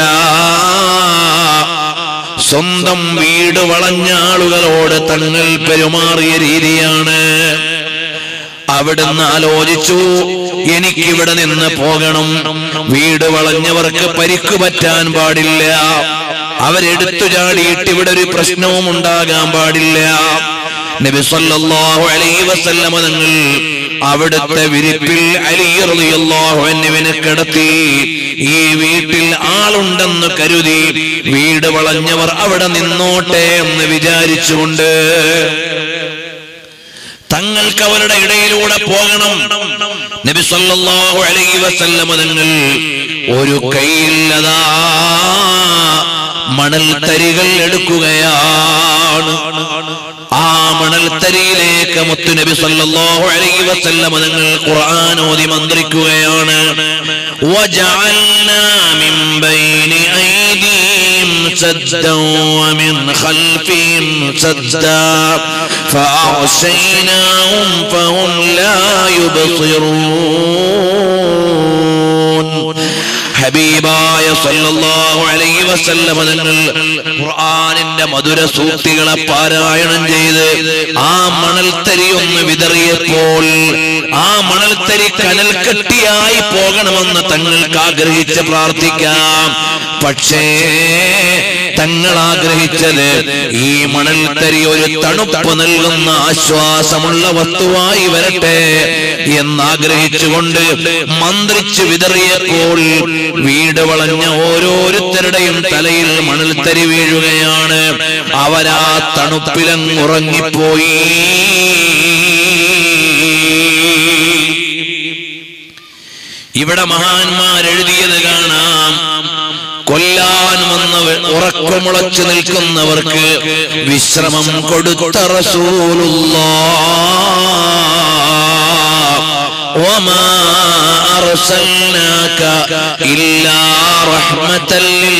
സ്വന്തം വീട് വളഞ്ഞ ആളുകളോട് തങ്ങൾ പെരുമാറിയ രീതിയാണ് അവിടുന്ന് ആലോചിച്ചു എനിക്കിവിടെ നിന്ന് പോകണം വീട് വളഞ്ഞവർക്ക് പരിക്ക് പറ്റാൻ പാടില്ല അവരെടുത്തു ചാടിയിട്ട് ഇവിടെ ഒരു പ്രശ്നവും ഉണ്ടാകാൻ പാടില്ല നബി സല്ലല്ലാഹു അലൈഹി വസല്ലമ തങ്ങൾ അവിടുത്തെ വിരിപ്പിൽ അലി റളിയല്ലാഹു അൻഹുവിനെ കിടത്തി ഈ വീട്ടിൽ ആളുണ്ടെന്ന് കരുതി വീട് വളഞ്ഞവർ അവിടെ നിന്നോട്ടെ എന്ന് വിചാരിച്ചുകൊണ്ട് തങ്ങൾക്ക് അവരുടെ ഇടയിലൂടെ പോകണം നബി സല്ലല്ലാഹു അലൈഹി വസല്ലമ തങ്ങൾ ഒരു കൈയില്ലതാ മണൽത്തരികൾ എടുക്കുകയാണ് ആ മണൽത്തരിയിലേക്ക് മുത്തുനബി സല്ലല്ലാഹു അലൈഹി വസല്ലമ തങ്ങൾ ഖുർആൻ ഓതി മന്ത്രിക്കുകയാണ് وجعلنا من بين أيديهم سدا ومن خلفهم سدا فأغشيناهم فهم لا يبصرون ഹബീബായ സല്ലല്ലാഹു അലൈഹി വസല്ലമ തങ്ങൾ ഖുർആനിന്റെ മധുര സൂക്തികളെ പാരായണം ചെയ്ത് ആ മണൽത്തരി ഒന്ന് വിതറിയപ്പോൾ ആ മണൽത്തരി കനൽക്കട്ടിയായി പോകണമെന്ന് തങ്ങൾക്ക് ആഗ്രഹിച്ച് പ്രാർത്ഥിക്കാം പക്ഷേ തങ്ങൾ ആഗ്രഹിച്ചത് ഈ മണൽത്തരി ഒരു തണുപ്പ് നൽകുന്ന ആശ്വാസമുള്ള വസ്തുവായി വരട്ടെ എന്നാഗ്രഹിച്ചുകൊണ്ട് മന്ത്രിച്ചു വിതറിയപ്പോൾ വീട് വളഞ്ഞ ഓരോരുത്തരുടെയും തലയിൽ മണൽത്തരി വീഴുകയാണ് അവരാ തണുപ്പിലങ്ങുറങ്ങിപ്പോയി ഇവിടെ മഹാന്മാർ എഴുതിയത് കാണാം കൊല്ലാൻ വന്നവർ ഉറക്കമുളച്ചു നിൽക്കുന്നവർക്ക് വിശ്രമം കൊടുത്ത റസൂലുള്ള وما أرسلناك إلا رحمة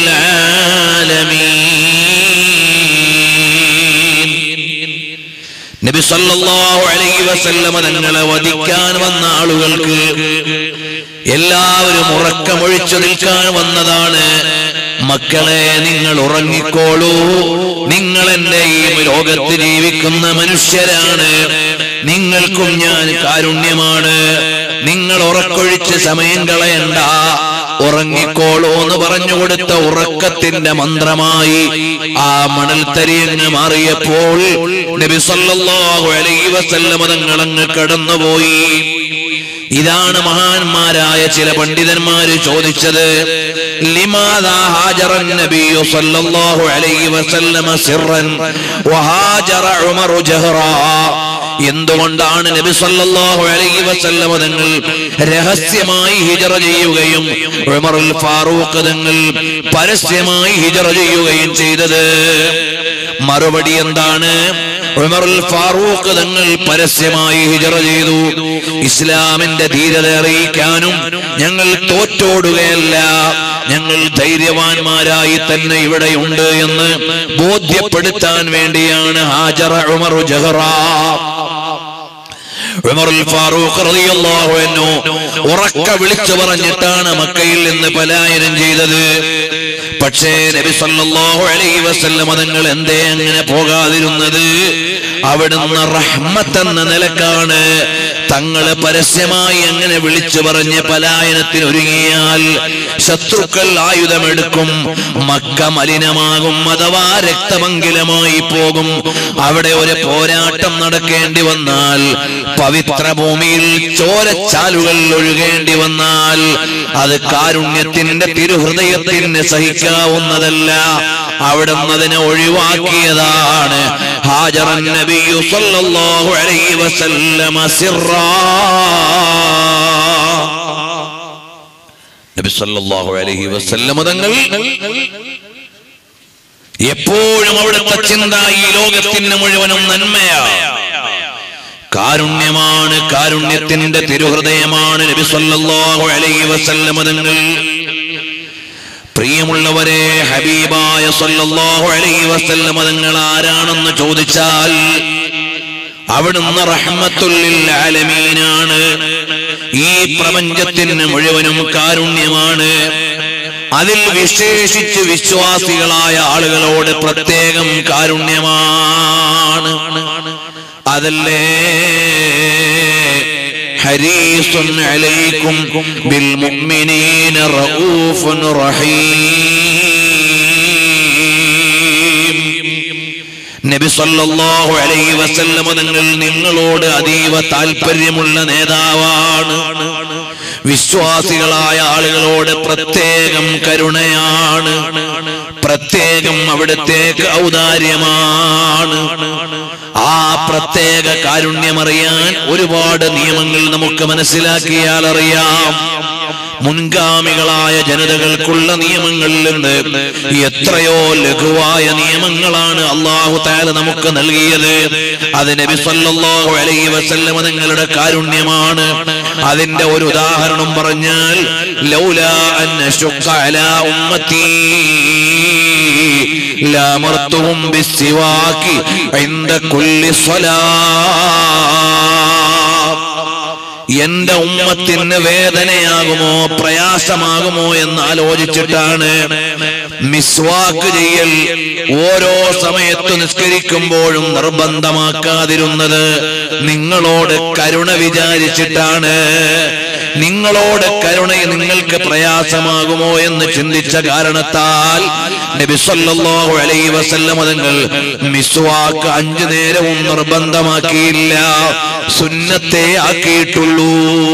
للعالمين നബി സല്ലല്ലാഹു അലൈഹി വസല്ലമ തങ്ങളെ വധിക്കാൻ വന്ന ആളുകൾക്ക് എല്ലാവരും ഉറക്കമൊഴിച്ചു നിൽക്കാൻ വന്നതാണ് മക്കളെ നിങ്ങൾ ഉറങ്ങിക്കോളൂ നിങ്ങൾ എന്റെ ഈ ലോകത്ത് ജീവിക്കുന്ന മനുഷ്യരാണ് നിങ്ങൾക്കും ഞാൻ കാരുണ്യമാണ് നിങ്ങൾ ഉറക്കൊഴിച്ച് സമയം കളയണ്ട ഉറങ്ങിക്കോളൂ എന്ന് പറഞ്ഞു കൊടുത്ത ഉറക്കത്തിന്റെ മന്ത്രമായി ആ മണൽത്തരിയങ്ങ് മാറിയപ്പോൾ നബി സല്ലല്ലാഹു അലൈഹി വസല്ലമ തങ്ങൾ അങ്ങ് കടന്നുപോയി ഇതാണ് മഹാന്മാരായ ചില പണ്ഡിതന്മാര് ചോദിച്ചത് ലിമാദാ ഹാജറ നബിയു സല്ലല്ലാഹു അലൈഹി വസല്ലമ സിർറൻ വഹാജറ ഉമറു ജഹറാ എന്തുകൊണ്ടാണ് നബി സല്ലല്ലാഹു അലൈഹി വസല്ലമ തങ്ങൾ രഹസ്യമായി ഹിജറ ചെയ്യുകയും ഉമറുൽ ഫാറൂഖ് തങ്ങൾ പരസ്യമായി ഹിജറ ചെയ്യുകയും ചെയ്തത് മറുപടി എന്താണ് ഉമറുൽ ഫാറൂഖ് തങ്ങൾ പരസ്യമായി ഹിജറ ചെയ്തു ഇസ്ലാമിന്റെ ധീരത അറിയിക്കാനും ഞങ്ങൾ തോറ്റോടുകയല്ല ഞങ്ങൾ ധൈര്യവാന്മാരായി തന്നെ ഇവിടെയുണ്ട് എന്ന് ബോധ്യപ്പെടുത്താൻ വേണ്ടിയാണ് ഹാജറ ഉമറു ജഹറ ഉമറുൽ ഫാറൂഖ് റളിയല്ലാഹു അൻഹു ഉറക്ക വിളിച്ചു പറഞ്ഞിട്ടാണ് മക്കയിൽ നിന്ന് പലായനം ചെയ്തത് പക്ഷേ നബി സല്ലല്ലാഹു അലൈഹി വസല്ലം തങ്ങൾ എന്തേ അങ്ങനെ പോകാതിരുന്നത് അവിടുന്ന് റഹ്മത്ത് എന്ന നിലക്കാണ് തങ്ങള് പരസ്യമായി അങ്ങനെ വിളിച്ചു പറഞ്ഞ് പലായനത്തിന് ഒരുങ്ങിയാൽ ശത്രുക്കൾ ആയുധമെടുക്കും മക്ക മലിനമാകും അഥവാ രക്തമംഗലമായി പോകും അവിടെ ഒരു പോരാട്ടം നടക്കേണ്ടി വന്നാൽ പവിത്ര ഭൂമിയിൽ ചോരച്ചാലുകൾ ഒഴുകേണ്ടി വന്നാൽ അത് കാരുണ്യത്തിന്റെ തിരുഹൃദയത്തിന് സഹിക്കാവുന്നതല്ല അവിടുന്ന് അതിനെ ഒഴിവാക്കിയതാണ് ഹാജറൻ നബിയു സല്ലല്ലാഹു അലൈഹി വസല്ലമ സിറാ നബി സല്ലല്ലാഹു അലൈഹി വസല്ലമ തങ്ങൾ എപ്പോഴും അവിടുത്തെ ചിന്ത ഈ ലോകത്തിന് മുഴുവനും നന്മയാണ് കാരുണ്യമാണ് കാരുണ്യത്തിന്റെ തിരുഹൃദയമാണ് നബി സല്ലല്ലാഹു അലൈഹി വസല്ലമ തങ്ങൾ പ്രിയമുള്ളവരെ ഹബീബായ സല്ലല്ലാഹു അലൈഹി വസല്ലമ തങ്ങൾ ആരാണെന്ന് ചോദിച്ചാൽ അവിടുന്ന് റഹ്മത്തുല്ലിൽ ആലമീനാണ് ഈ പ്രപഞ്ചത്തിന് മുഴുവനും കാരുണ്യമാണ് അതിൽ വിശേഷിച്ച് വിശ്വാസികളായ ആളുകളോട് പ്രത്യേകം കാരുണ്യമാണ് അതല്ലേ ഹരീസുൻ അലൈക്കും ബിൽ മുഅ്മിനീന റഊഫുൻ റഹീം നബി സല്ലല്ലാഹു അലൈഹി വസല്ലമ നിങ്ങൾ നിങ്ങളോട് അതീവ താല്പര്യമുള്ള നേതാവാണ് വിശ്വാസികളായ ആളുകളോട് പ്രത്യേകം കരുണയാണ് പ്രത്യേകം അവിടുത്തേക്ക് ഔദാര്യമാണ് ആ പ്രത്യേക കാരുണ്യമറിയാൻ ഒരുപാട് നിയമങ്ങൾ നമുക്ക് മനസ്സിലാക്കിയാൽ അറിയാം മുൻഗാമികളായ ജനതകൾക്കുള്ള നിയമങ്ങളിൽ നിന്ന് എത്രയോ ലഘുവായ നിയമങ്ങളാണ് അള്ളാഹു താല നമുക്ക് നൽകിയത് അത് നബി സല്ലല്ലാഹു അലൈഹി വസല്ലമ നിങ്ങളുടെ കാരുണ്യമാണ് അതിന്റെ ഒരു ഉദാഹരണം പറഞ്ഞാൽ ലൗലാ അൻ അശുഖ അലാ ഉമ്മത്തി ലാമർത്തുഹും ബിസ്സിവാക്കി ഇൻദ കുല്ലി സ്വലാ എന്റെ ഉമ്മത്തിന് വേദനയാകുമോ പ്രയാസമാകുമോ എന്ന് ആലോചിച്ചിട്ടാണ് മിസ്വാക്ക് ചെയ്യൽ ഓരോ സമയത്ത് നിസ്കരിക്കുമ്പോഴും നിർബന്ധമാക്കാതിരുന്നത് നിങ്ങളോട് കരുണ വിചാരിച്ചിട്ടാണ് നിങ്ങളോട് കരുണ നിങ്ങൾക്ക് പ്രയാസമാകുമോ എന്ന് ചിന്തിച്ച കാരണത്താൽ നബി സല്ലല്ലാഹു അലൈഹി വസല്ലം തങ്ങൾ മിസ്വാക്ക് അഞ്ചു നേരവും നിർബന്ധമാക്കിയില്ല സുന്നത്തെ ആക്കിയിട്ടുള്ളൂ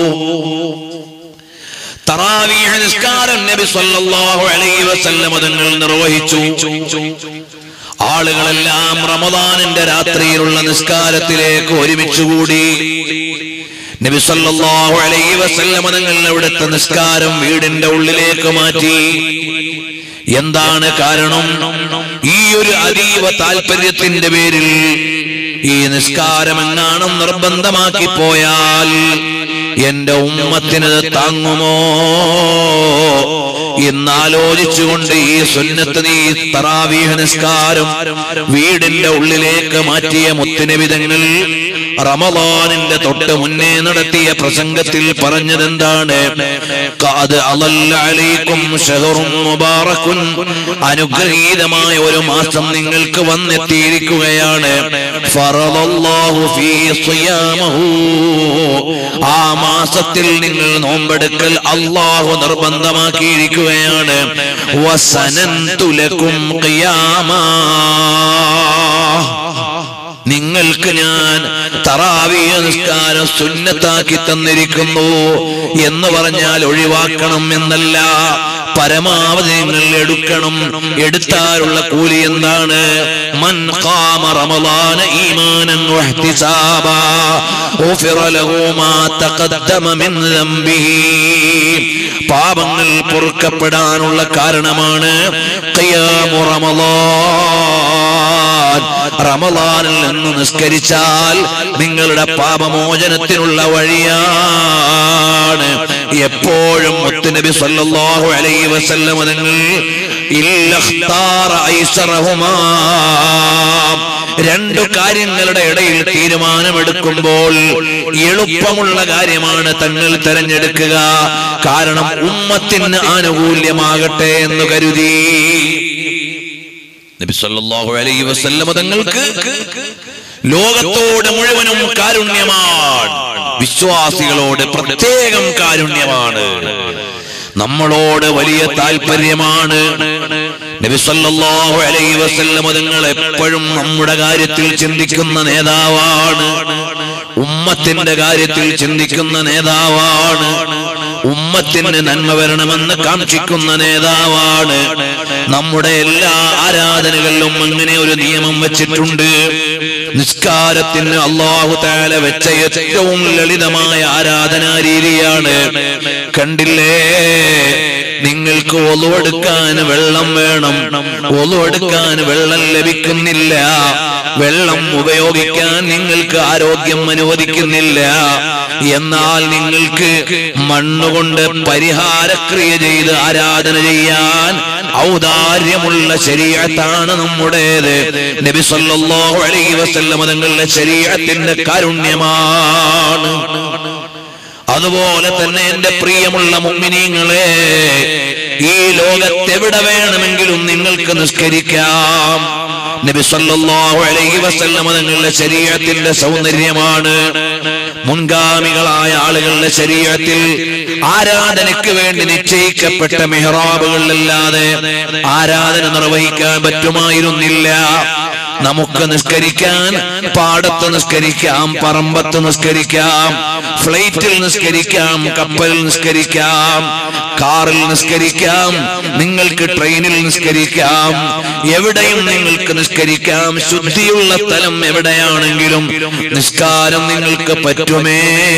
തറാവീഹ് നിസ്കാരം നബി സല്ലല്ലാഹു അലൈഹി വസല്ലം തങ്ങൾ നിർവഹിച്ചു ആളുകളെല്ലാം റമദാനിന്റെ രാത്രിയിലുള്ള നിസ്കാരത്തിലേക്ക് ഒരുമിച്ചുകൂടി നബി സല്ലല്ലാഹു അലൈഹി വസല്ലം തങ്ങൾ അവിടുത്തെ നിസ്കാരം വീടിന്റെ ഉള്ളിലേക്ക് മാറ്റി എന്താണ് കാരണം ഈ ഒരു അതീവ താല്പര്യത്തിന്റെ പേരിൽ ഈ നിസ്കാരം എങ്ങാനും നിർബന്ധമാക്കി പോയാൽ എന്റെ ഉമ്മത്തിനത് താങ്ങുമോ എന്നാലോചിച്ചുകൊണ്ട് ഈ സുന്നത്ത് നീ തറാവീഹ് നിസ്കാരം വീടിന്റെ ഉള്ളിലേക്ക് മാറ്റിയ മുത്തുനിബിതങ്ങൾ റമദാനിന്റെ തൊട്ട് മുന്നേ നടത്തിയ പ്രസംഗത്തിൽ പറഞ്ഞതെന്താണ് ഖാദ് അളല്ല അലൈക്കും ഷഹറും മുബാറക്കുൻ അനുഗ്രഹീതമായ ഒരു മാസം നിങ്ങൾക്ക് വന്നെത്തിയിരിക്കുകയാണ് ഫറളല്ലാഹു ഫീ സിയാമഹു ആ മാസത്തിൽ നിങ്ങൾ നോമ്പെടുക്കൽ അള്ളാഹു നിർബന്ധമാക്കിയിരിക്കുകയാണ് വസനന്തു ലക്കും ഖിയാമാ നിങ്ങൾക്ക് ഞാൻ തറാവിയ നിസ്കാരം സുന്നത്താക്കി തന്നിരിക്കുന്നു എന്ന് പറഞ്ഞാൽ ഒഴിവാക്കണം എന്നല്ല പരമാവധി നിങ്ങൾ എടുക്കണം എടുത്താലുള്ള കൂലി എന്താണ് മൻ ഖാമ റമളാന ഈമാനൻ വഹ്തിസാബാ ഗുഫിറ ലഹു മാ തഖദ്ദമ മിൻ ദംബിഹി പാപങ്ങൾ പൊറുക്കപ്പെടാനുള്ള കാരണമാണ് ഖിയാമു റമളാൻ റമളാനിൽ നിന്ന് നിസ്കരിച്ചാൽ നിങ്ങളുടെ പാപമോചനത്തിനുള്ള വഴിയാണ് എപ്പോഴും മുത്തുനബി സല്ലല്ലാഹു അലൈഹി വസല്ലം നിങ്ങൾ ഇല്ലഖ്താറ ഐസറഹുമാ രണ്ടു കാര്യങ്ങളുടെ ഇടയിൽ തീരുമാനമെടുക്കുമ്പോൾ എളുപ്പമുള്ള കാര്യമാണ് തങ്ങൾ തെരഞ്ഞെടുക്കുക കാരണം ഉമ്മത്തിന് ആനുകൂല്യമാകട്ടെ എന്ന് കരുതി നബി സല്ലല്ലാഹു അലൈഹി വസല്ലമ തങ്ങൾക്ക് ലോകത്തോട് മുഴുവനും കാരുണ്യമാണ് വിശ്വാസികളോട് പ്രത്യേകം കാരുണ്യമാണ് നമ്മളോട് വലിയ താല്പര്യമാണ് നബി സല്ലല്ലാഹു അലൈഹി വസല്ലമ തങ്ങൾ എപ്പോഴും നമ്മുടെ കാര്യത്തിൽ ചിന്തിക്കുന്ന നേതാവാണ് ഉമ്മത്തിന്റെ കാര്യത്തിൽ ചിന്തിക്കുന്ന നേതാവാണ് ഉമ്മത്തിന് നന്മ വരണമെന്ന് കാക്ഷിക്കുന്ന നേതാവാണ് നമ്മുടെ എല്ലാ ആരാധനകളിലും അങ്ങനെ ഒരു നിയമം വെച്ചിട്ടുണ്ട് നിസ്കാരത്തിന് അള്ളാഹു താല വെച്ച ഏറ്റവും ലളിതമായ ആരാധനാ രീതിയാണ് കണ്ടില്ലേ നിങ്ങൾക്ക് ഒലുവെടുക്കാൻ വെള്ളം വേണം ഒലുവെടുക്കാൻ വെള്ളം ലഭിക്കുന്നില്ല വെള്ളം ഉപയോഗിക്കാൻ നിങ്ങൾക്ക് ആരോഗ്യം അനുവദിക്കുന്നില്ല എന്നാൽ നിങ്ങൾക്ക് മണ്ണുകൊണ്ട് പരിഹാരക്രിയ ചെയ്ത് ആരാധന ചെയ്യാൻ ഔദാര്യമുള്ള ശരീരത്താണ് നമ്മുടേത് നബി സല്ലല്ലാഹു അലൈഹി വസല്ലം തങ്ങളുടെ ശരീരത്തിന്റെ കാരുണ്യമാണ് അതുപോലെ തന്നെ എന്റെ പ്രിയമുള്ള മുമ്മിനീങ്ങളെ ഈ ലോകത്തെവിടെ വേണമെങ്കിലും നിങ്ങൾക്ക് നിസ്കരിക്കാം നബി സല്ലല്ലാഹു അലൈഹി വസല്ലമ തങ്ങളുടെ ശരീരത്തിന്റെ സൗന്ദര്യമാണ് മുൻഗാമികളായ ആളുകളുടെ ശരീരത്തിൽ ആരാധനയ്ക്ക് വേണ്ടി നിശ്ചയിക്കപ്പെട്ട മെഹ്റാബുകളിലല്ലാതെ ആരാധന നിർവഹിക്കാൻ പറ്റുമായിരുന്നില്ല നമുക്ക് നിസ്കരിക്കാൻ പാടത്ത് നിസ്കരിക്കാം പറമ്പത്ത് നിസ്കരിക്കാം ഫ്ലൈറ്റിൽ നിസ്കരിക്കാം കപ്പലിൽ നിസ്കരിക്കാം കാറിൽ നിസ്കരിക്കാം നിങ്ങൾക്ക് ട്രെയിനിൽ നിസ്കരിക്കാം എവിടെയും നിങ്ങൾക്ക് നിസ്കരിക്കാം ശുദ്ധിയുള്ള സ്ഥലം എവിടെയാണെങ്കിലും നിസ്കാരം നിങ്ങൾക്ക് പറ്റുമേ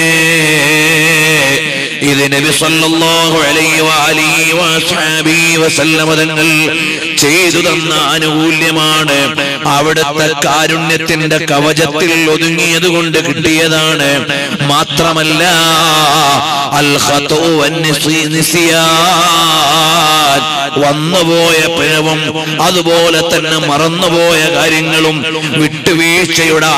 ഇത് നബി സല്ലല്ലാഹു അലൈഹി വഅലിഹി വഅസ്ഹാബിഹി വസല്ലമ തങ്ങൾ ചെയ്തു തന്ന ആനുകൂല്യമാണ് അവിടുത്തെ കാരുണ്യത്തിന്റെ കവചത്തിൽ ഒതുങ്ങിയത് കൊണ്ട് കിട്ടിയതാണ് മാത്രമല്ല അൽ ഖത്ഉ വന്നിസി- നിസിയാൻ വന്നുപോയ പിഴവും അതുപോലെ തന്നെ മറന്നുപോയ കാര്യങ്ങളും വിട്ടുവീഴ്ചയുടെ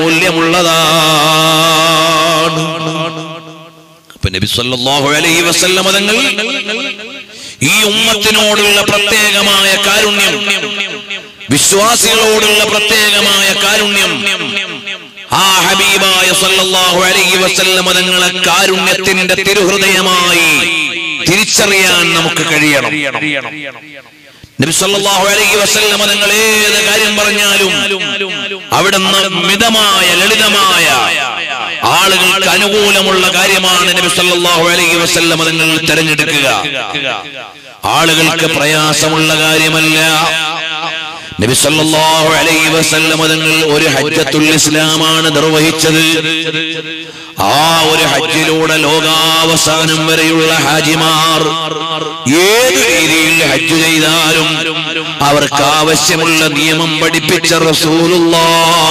ആനുകൂല്യമുള്ളതാണ് അപ്പൊ നബി സല്ലല്ലാഹു അലൈഹി വസല്ലമ തങ്ങൾ ഈ ഉമ്മത്തിനോടുള്ള പ്രത്യേകമായ കാരുണ്യം വിശ്വാസികളോടുള്ള പ്രത്യേകമായ കാരുണ്യം ആ ഹബീബായ സല്ലല്ലാഹു അലൈഹി വസല്ലമ തങ്ങളെ കാരുണ്യത്തിന്റെ തിരുഹൃദയമായി തിരിച്ചറിയാൻ നമുക്ക് കഴിയണം നബി സല്ലല്ലാഹു അലൈഹി വസല്ലമ തങ്ങൾ ഏത് കാര്യം പറഞ്ഞാലും അവിടുന്ന് മിതമായ ലളിതമായ ആളുകൾക്ക് അനുകൂലമുള്ള കാര്യമാണ് നബി സല്ലല്ലാഹു അലൈഹി വസല്ലമ തങ്ങൾ തിരഞ്ഞെടുക്കുക ആളുകൾക്ക് പ്രയാസമുള്ള കാര്യമല്ല നബി സല്ലല്ലാഹു അലൈഹി വസല്ലമ തങ്ങൾ ഒരു ഹജ്ജത്തുൽ ഇസ്ലാമാണ് നിർവഹിച്ചത് ആ ഒരു ഹജ്ജിലൂടെ ലോകാവസാനം വരെയുള്ള ഹാജിമാർ ഏത് രീതിയിൽ ഹജ്ജ് ചെയ്താലും അവർക്ക് ആവശ്യമുള്ള നിയമം പഠിപ്പിച്ച റസൂലുള്ളാ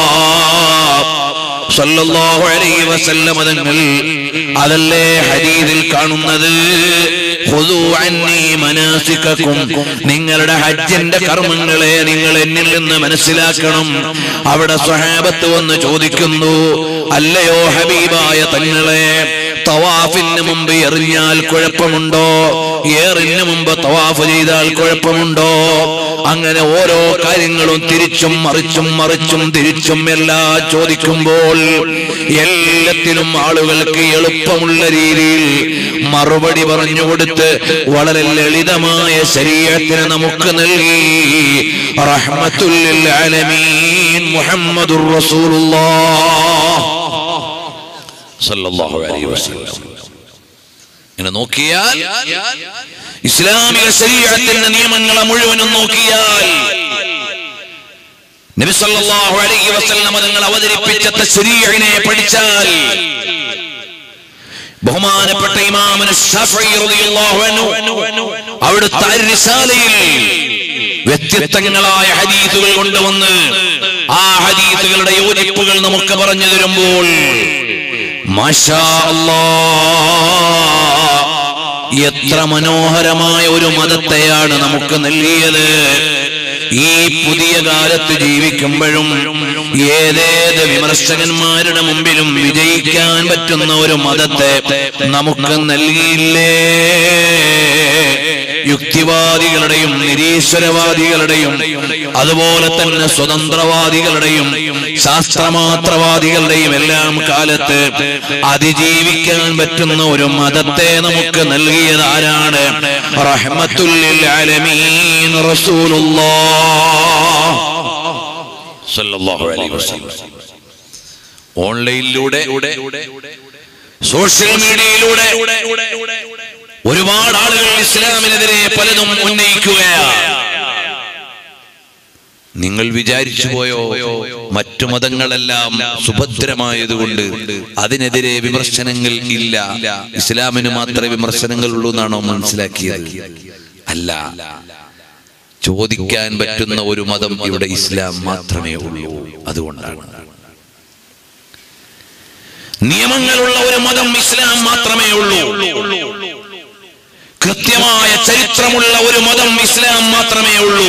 സല്ലല്ലാഹു അലൈഹി വസല്ലമ തങ്ങൾ അതല്ലേ ഹദീസിൽ കാണുന്നത് ഖുദൂ അന്നീ മനാസികക്കും നിങ്ങളുടെ ഹജ്ജിന്റെ കർമ്മങ്ങളെ നിങ്ങൾ എന്നിൽ നിന്ന് മനസ്സിലാക്കണം അവിടെ സ്വഹാബത്ത് വന്ന് ചോദിക്കുന്നു അല്ലയോ ഹബീബായ തങ്ങളെ തവാഫിന് മുമ്പ് എറിഞ്ഞാൽ കുഴപ്പമുണ്ടോ ഏറിന് മുമ്പ് തവാഫ് ചെയ്താൽ കുഴപ്പമുണ്ടോ അങ്ങനെ ഓരോ കാര്യങ്ങളും തിരിച്ചും മറിച്ചും മറിച്ചും തിരിച്ചും എല്ലാം ചോദിക്കുമ്പോൾ എല്ലാത്തിനും ആളുകൾക്ക് എളുപ്പമുള്ള രീതിയിൽ മറുപടി പറഞ്ഞു കൊടുത്ത് വളരെ ലളിതമായ ശരീരത്തിന് നമുക്ക് നൽകി റഹ്മത്തുല്ലിൽ ആലമീൻ മുഹമ്മദുർ റസൂലുള്ളാഹ് സല്ലല്ലാഹു അലൈഹി വസല്ലം ഇങ്ങനെ നോക്കിയാൽ ഇസ്ലാമിക ശരീരത്തിന്റെ നിയമങ്ങളെ മുഴുവനും നോക്കിയാൽ നബി സല്ലല്ലാഹു അലൈഹി വസല്ലം തങ്ങൾ അവതരിപ്പിച്ച തശ്രീഇനെ പഠിച്ചാൽ ബഹുമാനപ്പെട്ട ഇമാമുന ശഫഈ റളിയല്ലാഹു അൻഹു അവിടുത്തെ റിസാലയിൽ വ്യത്യസ്തങ്ങളായ ഹദീസുകൾ കൊണ്ടുവന്ന് ആ ഹദീസുകളുടെ യോജിപ്പുകൾ നമുക്ക് പറഞ്ഞു തരുമ്പോൾ മാഷാ അല്ലാഹ് എത്ര മനോഹരമായ ഒരു മതത്തെയാണ് നമുക്ക് നൽകിയത് ഈ പുതിയ കാലത്ത് ജീവിക്കുമ്പോഴും ഏതേത് വിമർശകന്മാരുടെ മുമ്പിലും വിജയിക്കാൻ പറ്റുന്ന ഒരു മതത്തെ നമുക്ക് നൽകിയില്ലേ യുക്തിവാദികളുടെയും നിരീശ്വരവാദികളുടെയും അതുപോലെ തന്നെ സ്വതന്ത്രവാദികളുടെയും ശാസ്ത്രമാത്രവാദികളുടെയും എല്ലാം കാലത്ത് അതിജീവിക്കാൻ പറ്റുന്ന ഒരു മതത്തെ നമുക്ക് നൽകിയത് ആരാണ് റഹ്മത്തുല്ലിൽ ആലമീൻ റസൂലുള്ളാഹ് സല്ലല്ലാഹു അലൈഹി വസല്ലം ഓൺലൈനിലൂടെ സോഷ്യൽ മീഡിയയിലൂടെ ഒരുപാട് ആളുകൾ ഇസ്ലാമിനെതിരെ പലതും ഉന്നയിക്കുകയാണ് നിങ്ങൾ വിചാരിച്ചു പോയോ മറ്റു മതങ്ങളെല്ലാം സുഭദ്രമായതുകൊണ്ട് അതിനെതിരെ വിമർശനങ്ങൾ ഇല്ല ഇസ്ലാമിന് മാത്രമേ വിമർശനങ്ങൾ ഉള്ളൂ എന്നാണോ മനസ്സിലാക്കിയത് അല്ല ചോദിക്കാൻ പറ്റുന്ന ഒരു മതം ഇവിടെ ഇസ്ലാം മാത്രമേ ഉള്ളൂ അതുകൊണ്ടാണ് നിയമങ്ങളുള്ള ഒരു മതം ഇസ്ലാം മാത്രമേ ഉള്ളൂ കൃത്യമായ ചരിത്രമുള്ള ഒരു മതം ഇസ്ലാം മാത്രമേ ഉള്ളൂ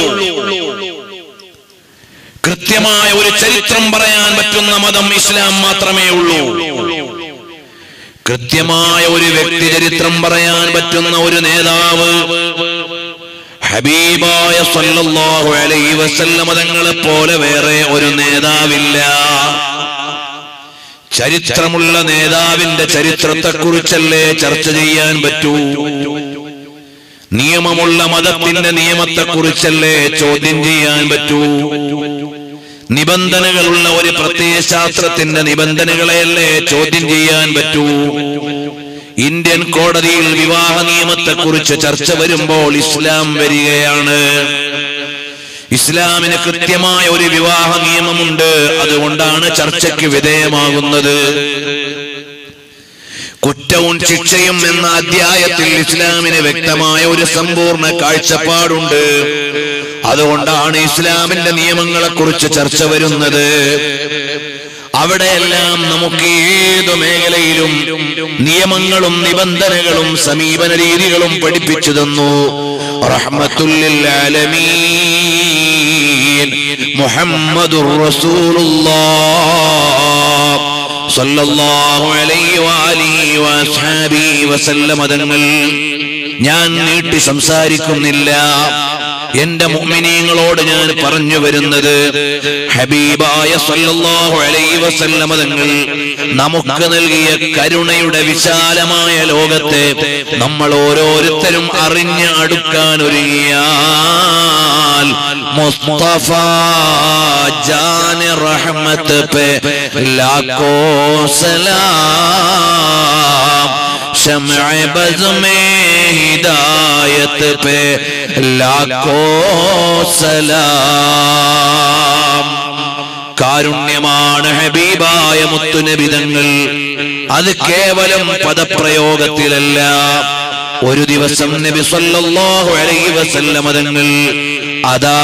കൃത്യമായ ഒരു ചരിത്രം പറയാൻ പറ്റുന്ന മതം ഇസ്ലാം മാത്രമേ ഉള്ളൂ കൃത്യമായ ഒരു വ്യക്തി ചരിത്രം പറയാൻ പറ്റുന്ന ഒരു നേതാവ് ഹബീബായ സല്ലല്ലാഹു അലൈഹി വസല്ലമ തങ്ങളെ പോലെ വേറെ ഒരു നേതാവില്ല ചരിത്രമുള്ള നേതാവിന്റെ ചരിത്രത്തെക്കുറിച്ചല്ലേ ചർച്ച ചെയ്യാൻ പറ്റൂ നിയമമുള്ള മതത്തിന്റെ നിയമത്തെക്കുറിച്ചല്ലേ ചോദ്യം ചെയ്യാൻ പറ്റൂ നിബന്ധനകളുള്ള ഒരു പ്രത്യയശാസ്ത്രത്തിന്റെ നിബന്ധനകളെയല്ലേ ചോദ്യം ചെയ്യാൻ പറ്റൂ ഇന്ത്യൻ കോടതിയിൽ വിവാഹ നിയമത്തെക്കുറിച്ച് ചർച്ച വരുമ്പോൾ ഇസ്ലാം വരികയാണ് ഇസ്ലാമിന് കൃത്യമായ ഒരു വിവാഹ നിയമമുണ്ട് അതുകൊണ്ടാണ് ചർച്ചയ്ക്ക് വിധേയമാകുന്നത് കുറ്റവും ശിക്ഷയും എന്ന അധ്യായത്തിൽ ഇസ്ലാമിന് വ്യക്തമായ ഒരു സമ്പൂർണ്ണ കാഴ്ചപ്പാടുണ്ട് അതുകൊണ്ടാണ് ഇസ്ലാമിന്റെ നിയമങ്ങളെ കുറിച്ച് ചർച്ച വരുന്നത് അവിടെയെല്ലാം നമുക്ക് ഏത് മേഖലയിലും നിയമങ്ങളും നിബന്ധനകളും സമീപന രീതികളും പഠിപ്പിച്ചു തന്നു റഹ്മത്തുല്ലിൽ ആലമീൻ മുഹമ്മദുർ റസൂലുള്ളാഹ് സല്ലല്ലാഹു അലൈഹി വആലിഹി വഅസ്ഹാബിഹി വസല്ലമ തങ്ങൾ ഞാൻ നീട്ടി സംസാരിക്കുന്നില്ല എന്റെ മുഅ്മിനീങ്ങളോട് ഞാൻ പറഞ്ഞു വരുന്നത് ഹബീബായ സല്ലല്ലാഹു അലൈഹി വസല്ലമ തങ്ങൾ നമുക്ക് നൽകിയ കരുണയുടെ വിശാലമായ ലോകത്തെ നമ്മൾ ഓരോരുത്തരും അറിഞ്ഞ് അടുക്കാൻ ഒരുങ്ങിയാൽ മുസ്തഫ ജാൻ റഹ്മത്ത് പേ ലാഖോ സലാം शमع बज में हिदायत पे लाखों സലാം കാരുണ്യമാണ് ഹബീബായ മുത്തുനബിതങ്ങൾ അത് കേവലം പദപ്രയോഗത്തിലല്ല ഒരു ദിവസം നബി സല്ലല്ലാഹു അലൈഹി വസല്ലമ തങ്ങൾ അതാ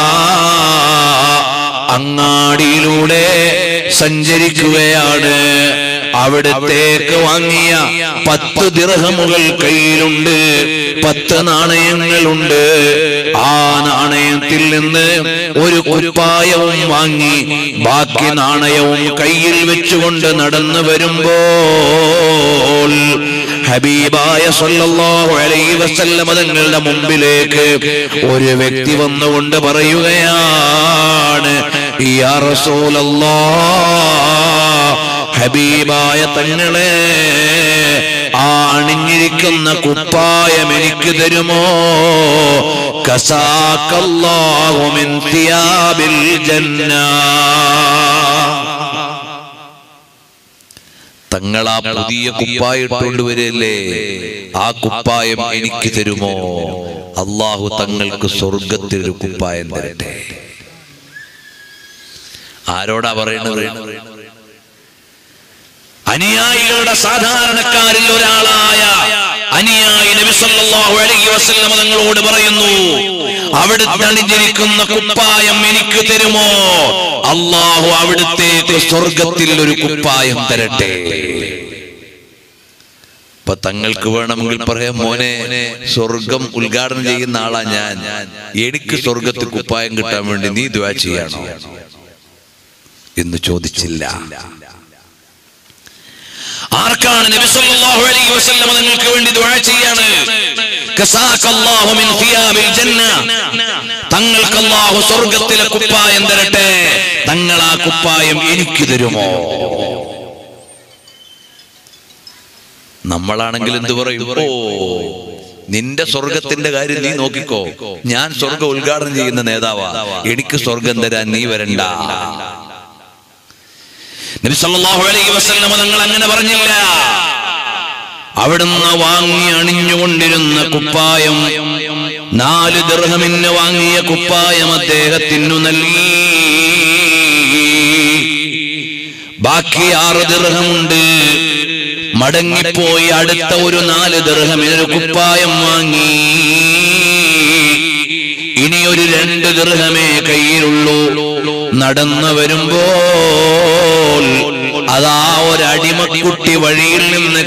അങ്ങാടിയിലൂടെ സഞ്ചരിക്കുകയാണ് അവിടത്തേക്ക് വാങ്ങിയ പത്ത് ദിർഹമുകൾ കയ്യിലുണ്ട് പത്ത് നാണയങ്ങളുണ്ട് ആ നാണയത്തിൽ നിന്ന് ഒരു കുപ്പായവും വാങ്ങി ബാക്കി നാണയവും കയ്യിൽ വെച്ചുകൊണ്ട് നടന്നു വരുമ്പോൾ ഹബീബായ സല്ലല്ലാഹു അലൈഹി വസല്ലമ തങ്ങളുടെ മുമ്പിലേക്ക് ഒരു വ്യക്തി വന്നുകൊണ്ട് പറയുകയാണ് യാ റസൂലല്ലാഹ് ഹബീബായ തങ്ങളെ ആ അണിഞ്ഞിരിക്കുന്ന കുപ്പായം എനിക്ക് തരുമോ കസാക്കല്ലാഹു മിൻ തിയാബിൽ ജന്ന തങ്ങൾ ആ പുതിയ കുപ്പായം ഇട്ടുകൊണ്ട് വരില്ലേ ആ കുപ്പായം എനിക്ക് തരുമോ അള്ളാഹു തങ്ങൾക്ക് സ്വർഗത്തിൽ ഒരു കുപ്പായം തരട്ടെ ആരോടാ പറയണത് അനുയായികളുടെ സാധാരണക്കാരിൽ ഒരാളായ അനുയായി നബി സല്ലല്ലാഹു അലൈഹി വസല്ലം തങ്ങളോട് പറയുന്നു അവിടുത്തെ അണിഞ്ഞിരിക്കുന്ന കുപ്പായം എനിക്ക് തരുമോ അള്ളാഹു അവിടുത്തേക്ക് സ്വർഗത്തിൽ ഒരു കുപ്പായം തരട്ടെ ഇപ്പൊ തങ്ങൾക്ക് വേണമെങ്കിൽ പറയാം മോനെ സ്വർഗം ഉദ്ഘാടനം ചെയ്യുന്ന ആളാ ഞാൻ എനിക്ക് സ്വർഗത്തിൽ കുപ്പായം കിട്ടാൻ വേണ്ടി നീ ദ്വാ ചെയ്യണോ എന്ന് ചോദിച്ചില്ല ആർക്കാണ് നബി സല്ലല്ലാഹു അലൈഹി വസല്ലം നിങ്ങൾക്ക് വേണ്ടി ദുആ ചെയ്യാണ് കസാക്കല്ലാഹു മിൻ തിയാബിൽ ജന്ന തങ്ങൾക്ക് അല്ലാഹു സ്വർഗ്ഗത്തിലെ കുപ്പായം തരട്ടെ തങ്ങൾ ആ കുപ്പായം എനിക്ക് തരുമോ നമ്മളാണെങ്കിൽ എന്ത് പറയും ഓ നിന്റെ സ്വർഗത്തിന്റെ കാര്യം നീ നോക്കിക്കോ ഞാൻ സ്വർഗം ഉദ്ഘാടനം ചെയ്യുന്ന നേതാവാ എനിക്ക് സ്വർഗം തരാൻ നീ വരണ്ട നബി സല്ലല്ലാഹു അലൈഹി വസല്ലം തങ്ങൾ അങ്ങനെ പറഞ്ഞില്ല അവിടുന്ന് വാങ്ങി അണിഞ്ഞുകൊണ്ടിരുന്ന കുപ്പായം നാല് ദർഹമിന് വാങ്ങിയ കുപ്പായം അദ്ദേഹത്തിനു നൽകി ബാക്കി ആറ് ദർഹമുണ്ട് മടങ്ങിപ്പോയി അടുത്ത ഒരു നാല് ദർഹമിനൊരു കുപ്പായം വാങ്ങി ഇനി ഒരു രണ്ട് ദർഹമേ കയ്യിലുള്ളൂ നടന്നു വരുമ്പോൾ അതാ ഒരടിമക്കുട്ടി വഴിയിൽ നിന്ന്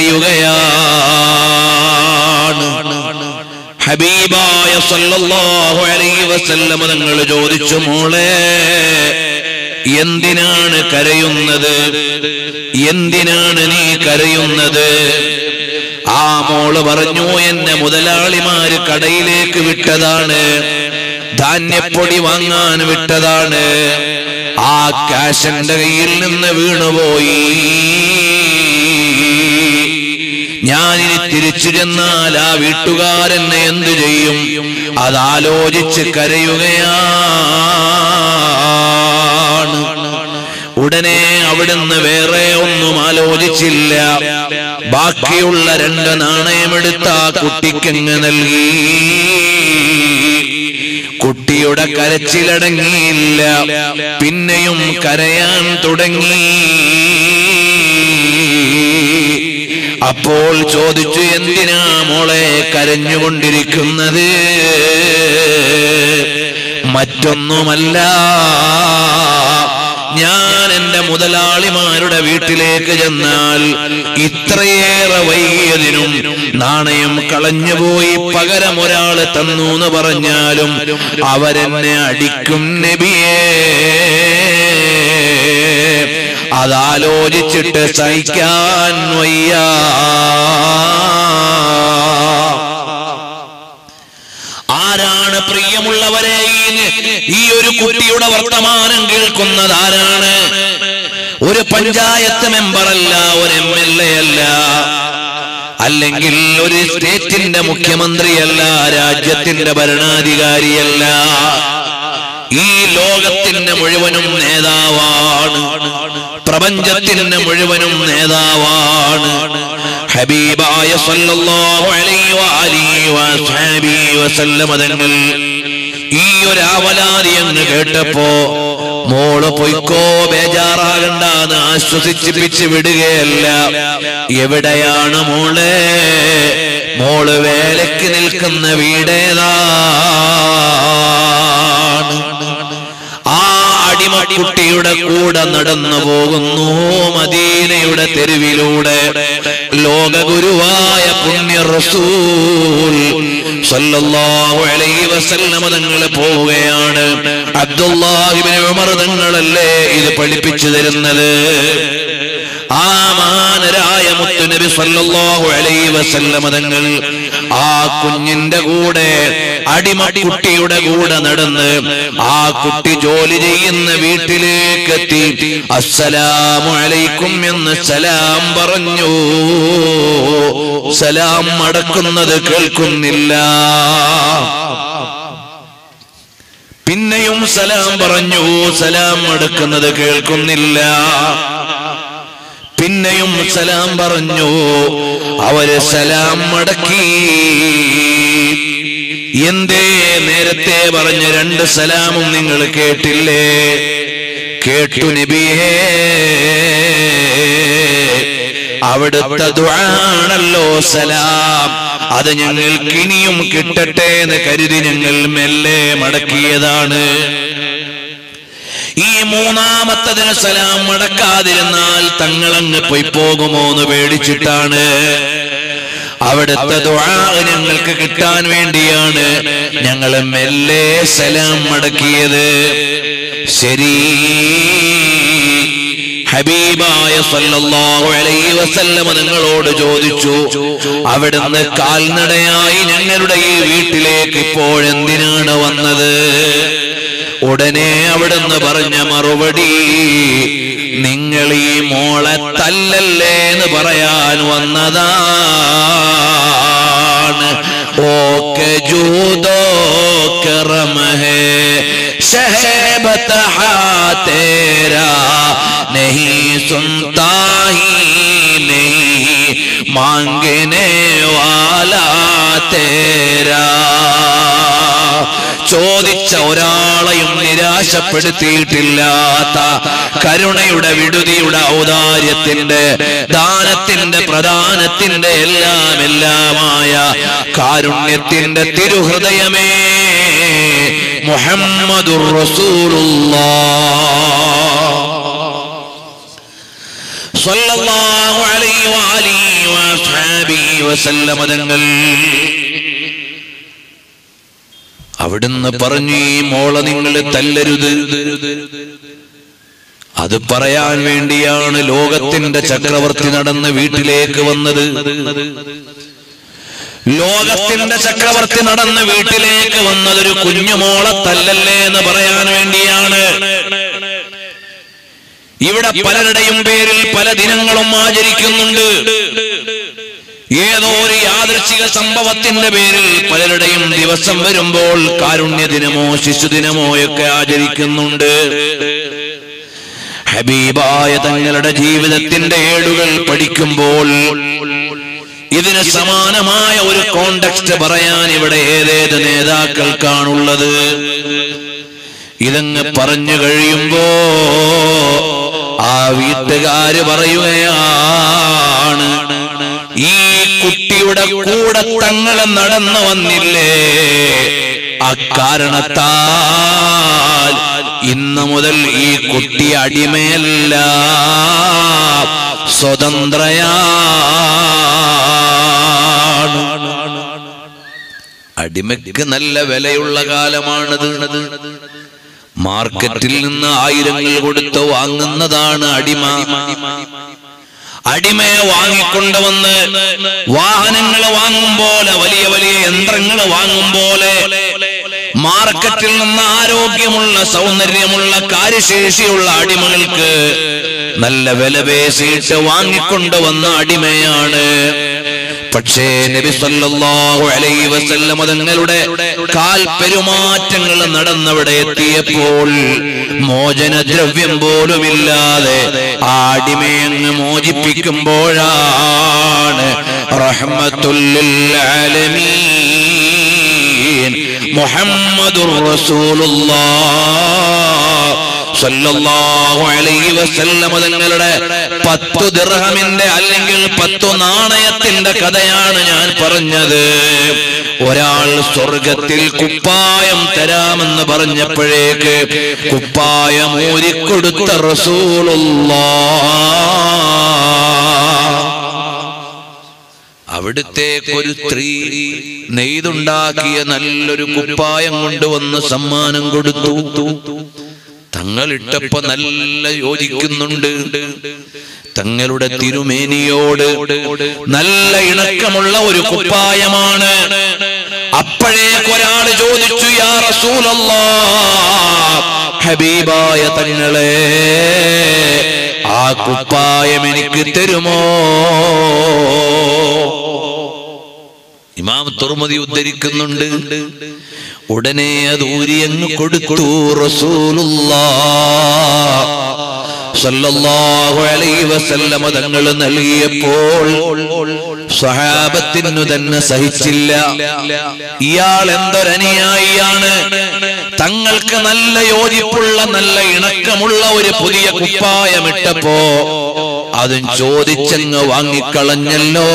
കരയുകയാണ് ഹബീബായ സല്ലല്ലാഹു അലൈഹി വസല്ലമ തങ്ങൾ ചോദിച്ചു മോളെ എന്തിനാണ് കരയുന്നത് എന്തിനാണ് നീ കരയുന്നത് ആ മോള് പറഞ്ഞു എന്നെ മുതലാളിമാര് കടയിലേക്ക് വിട്ടതാണ് ധാന്യപ്പൊടി വാങ്ങാൻ വിട്ടതാണ് ആ കാശ് എന്റെ കയ്യിൽ നിന്ന് വീണുപോയി ഞാനിനി തിരിച്ചു ചെന്നാൽ ആ വീട്ടുകാരെന്നെ എന്തു ചെയ്യും അതാലോചിച്ച് കരയുകയാണ് ഉടനെ അവിടുന്ന് വേറെ ഒന്നും ആലോചിച്ചില്ല ബാക്കിയുള്ള രണ്ട് നാണയമെടുത്ത ആ കുട്ടിക്കങ്ങ് നൽകി കുട്ടിയുടെ കരച്ചിലടങ്ങിയില്ല പിന്നെയും കരയാൻ തുടങ്ങി അപ്പോൾ ചോദിച്ചു എന്തിനാ മോളെ കരഞ്ഞുകൊണ്ടിരിക്കുന്നത് മറ്റൊന്നുമല്ല ഞാൻ എന്റെ മുതലാളിമാരുടെ വീട്ടിലേക്ക് ചെന്നാൽ ഇത്രയേറെ വൈകിയതിനും നാണയം കളഞ്ഞുപോയി പകരം ഒരാള് തന്നു എന്ന് പറഞ്ഞാലും അവരെന്നെ അടിക്കും നബിയേ അതാലോചിച്ചിട്ട് സഹിക്കാൻ വയ്യ ആരാണ് പ്രിയമുള്ളവരെ ഈ- ഈ ഒരു കുട്ടിയുടെ വർത്തമാനം കേൾക്കുന്നത് ആരാണ് ഒരു പഞ്ചായത്ത് മെമ്പർ അല്ല ഒരു എം എൽ എ അല്ല അല്ലെങ്കിൽ ഒരു സ്റ്റേറ്റിന്റെ മുഖ്യമന്ത്രിയല്ല രാജ്യത്തിന്റെ ഭരണാധികാരിയല്ല ഈ ലോകത്തിന്റെ മുഴുവനും നേതാവാണ് പ്രപഞ്ചത്തിന്റെ മുഴുവനും നേതാവാണ് ഹബീബായ സല്ലല്ലാഹു അലൈഹി വഅലിഹി വസഹബിഹി വസല്ലമ തങ്ങൾ ഈ ഒരു ആവലാതി അങ്ങ് കേട്ടപ്പോ മോള് പൊയ്ക്കോ ബേജാറാകണ്ടെന്ന് ആശ്വസിച്ചിപ്പിച്ച് വിടുകയല്ല എവിടെയാണ് മോള് മോള് വേലയ്ക്ക് നിൽക്കുന്ന വീടേതാണ് ആ അടിമക്കുട്ടിയുടെ കൂടെ നടന്നു പോകുന്നു മദീനയുടെ തെരുവിലൂടെ ലോകഗുരുവായ പുണ്യ റസൂൽ സല്ലല്ലാഹു അലൈഹി വസല്ലമ തങ്ങൾ പോവുകയാണ് അബ്ദുല്ലാഹിബ്നു ഉമർ തങ്ങളല്ലേ ഇത് പഠിപ്പിച്ചു തരുന്നത് ആ മാനരായ മുത്തുനബി സല്ലല്ലാഹു അലൈഹി വസല്ലമ തങ്ങൾ ആ കുഞ്ഞിന്റെ കൂടെ അടിമക്കുട്ടിയുടെ കൂടെ നടന്ന് ആ കുട്ടി ജോലി ചെയ്യുന്ന വീട്ടിലേക്ക് എത്തി അസ്സലാമു അലൈക്കും എന്ന് സലാം പറഞ്ഞു സലാം മടക്കുന്നത് കേൾക്കുന്നില്ല പിന്നെയും സലാം പറഞ്ഞു സലാം മടക്കുന്നത് കേൾക്കുന്നില്ല പിന്നെയും സലാം പറഞ്ഞു അവര് സലാം മടക്കി എന്തേ നേരത്തെ പറഞ്ഞ രണ്ട് സലാമും നിങ്ങൾ കേട്ടില്ലേ കേട്ടു നബിയേ അവിടുത്തെ ദുആണല്ലോ സലാം അത് ഞങ്ങൾക്ക് ഇനിയും കിട്ടട്ടെ എന്ന് കരുതി ഞങ്ങൾ മെല്ലെ മടക്കിയതാണ് ഈ മൂന്നാമത്തതിന് സലാം മടക്കാതിരുന്നാൽ തങ്ങളങ്ങ് പോയി പോകുമോ എന്ന് പേടിച്ചിട്ടാണ് അവിടുത്തെ ദുആ ഞങ്ങൾക്ക് കിട്ടാൻ വേണ്ടിയാണ് ഞങ്ങൾ മെല്ലെ സലാം മടക്കിയത് ശരി ഹബീബായ സല്ലല്ലാഹു അലൈഹി വസല്ലമ നിങ്ങളോട് ചോദിച്ചു അവിടുന്ന് കാൽനടയായി ഞങ്ങളുടെ ഈ വീട്ടിലേക്ക് ഇപ്പോഴെന്തിനാണ് വന്നത് ഉടനെ അവിടുന്ന് പറഞ്ഞ മറുപടി നിങ്ങൾ ഈ മോളെ തല്ലല്ലേ എന്ന് പറയാൻ വന്നതാണ് ഓക്കെ ജൂതോ കറമഹേ शहबत तेरा नहीं सुनता ही नहीं मांगने वाला तेरा ചോദിച്ച ഒരാളെയും നിരാശപ്പെടുത്തിയിട്ടില്ലാത്ത കരുണയുടെ വിടുതിയുടെ ഔദാര്യത്തിന്റെ ദാനത്തിന്റെ പ്രധാനത്തിന്റെ എല്ലാം എല്ലാമായ കാരുണ്യത്തിന്റെ തിരുഹൃദയമേ മുഹമ്മദുർ റസൂലുള്ളാഹ് സ്വല്ലല്ലാഹു അലൈഹി വആലിഹി വസഹബിഹി വസല്ലമ തങ്ങൾ അവിടുന്ന് പറഞ്ഞു ഈ മോളെ നിങ്ങൾ തല്ലരുത് അത് പറയാൻ വേണ്ടിയാണ് ലോകത്തിന്റെ ചക്രവർത്തി നടന്ന് വീട്ടിലേക്ക് വന്നത് ലോകത്തിന്റെ ചക്രവർത്തി നടന്ന് വീട്ടിലേക്ക് വന്നതൊരു കുഞ്ഞുമോളെ തല്ലല്ലേ എന്ന് പറയാൻ വേണ്ടിയാണ് ഇവിടെ പലരുടെയും പേരിൽ പല ദിനങ്ങളും ആചരിക്കുന്നുണ്ട് ഏതോ ഒരു യാദൃച്ഛിക സംഭവത്തിന്റെ പേരിൽ പലരുടെയും ദിവസം വരുമ്പോൾ കാരുണ്യ ദിനമോ ശിശുദിനമോ ഒക്കെ ആചരിക്കുന്നുണ്ട് ഹബീബായ തങ്ങളുടെ ജീവിതത്തിന്റെ ഏടുകൾ പഠിക്കുമ്പോൾ ഇതിന് സമാനമായ ഒരു കോണ്ടക്സ്റ്റ് പറയാൻ ഇവിടെ ഏതേത് നേതാക്കൾക്കാണുള്ളത് ഇതങ്ങ് പറഞ്ഞു കഴിയുമ്പോ ആ വീട്ടുകാര് പറയുകയാണ് ഈ കുട്ടിയുടെ കൂടെ തങ്ങളെ നടന്നു വന്നില്ലേ അക്കാരണത്താൽ ഇന്ന് മുതൽ ഈ കുട്ടി അടിമയല്ല സ്വതന്ത്രയാണ് അടിമയ്ക്ക് നല്ല വിലയുള്ള കാലമാണത് മാർക്കറ്റിൽ നിന്ന് ആയിരങ്ങൾ കൊടുത്ത് വാങ്ങുന്നതാണ് അടിമ അടിമയെ വാങ്ങിക്കൊണ്ടുവന്ന് വാഹനങ്ങൾ വാങ്ങും പോലെ വലിയ വലിയ യന്ത്രങ്ങൾ വാങ്ങും പോലെ മാർക്കറ്റിൽ നിന്ന് ആരോഗ്യമുള്ള സൗന്ദര്യമുള്ള കാര്യശേഷിയുള്ള അടിമകൾക്ക് നല്ല വില പേശിയിട്ട് വാങ്ങിക്കൊണ്ടുവന്ന അടിമയാണ് പക്ഷേ നബി സല്ലല്ലാഹു അലൈഹി വസല്ലം തങ്ങളുടെ കാൽ പെരുമാറ്റങ്ങൾ നടന്നവിടെ എത്തിയപ്പോൾ മോചനദ്രവ്യം പോലുമില്ലാതെ ആ അടിമയങ്ങ് മോചിപ്പിക്കുമ്പോഴാണ് റഹ്മത്തുല്ലിൽ ആലമീൻ മുഹമ്മദുർ റസൂലുള്ളാഹ് സല്ലല്ലാഹു അലൈഹി വസല്ലം തങ്ങളുടെ പത്തു ദിർഹമിന്റെ അല്ലെങ്കിൽ പത്തു നാണയത്തിന്റെ കഥയാണ് ഞാൻ പറഞ്ഞത് ഒരാൾ സ്വർഗത്തിൽ കുപ്പായം തരാമെന്ന് പറഞ്ഞപ്പോഴേക്ക് കുപ്പായം ഊരിക്കൊടുത്ത റസൂലുള്ള അവിടുത്തേക്ക് ഒരു സ്ത്രീ നെയ്തുണ്ടാക്കിയ നല്ലൊരു കുപ്പായം കൊണ്ടുവന്ന് സമ്മാനം കൊടുത്തു തങ്ങൾ ഇട്ടപ്പോ നല്ല യോജിക്കുന്നുണ്ട് തങ്ങളുടെ തിരുമേനിയോട് നല്ല ഇണക്കമുള്ള ഒരു കുപ്പായമാണ് അപ്പോഴേക്ക് ഒരാൾ ചോദിച്ചു യാ റസൂലല്ലാ ഹബീബായ തങ്ങളെ ആ കുപ്പായം എനിക്ക് തരുമോ ഇമാം തുറമതി ഉദ്ധരിക്കുന്നുണ്ട് ഉടനെ അത് ഊരിയങ്ങ് കൊടുത്തു റസൂലുള്ളാ സല്ലല്ലാഹു അലൈഹി വസല്ലമ തങ്ങൾ നൽകിയപ്പോൾ സ്വഹാബത്തിനു തന്നെ സഹിച്ചില്ല ഇയാൾ എന്തൊരനുയായിയാണ് തങ്ങൾക്ക് നല്ല യോജിപ്പുള്ള നല്ല ഇണക്കമുള്ള ഒരു പുതിയ കുപ്പായമിട്ടപ്പോ അതും ചോദിച്ചങ്ങ് വാങ്ങിക്കളഞ്ഞല്ലോ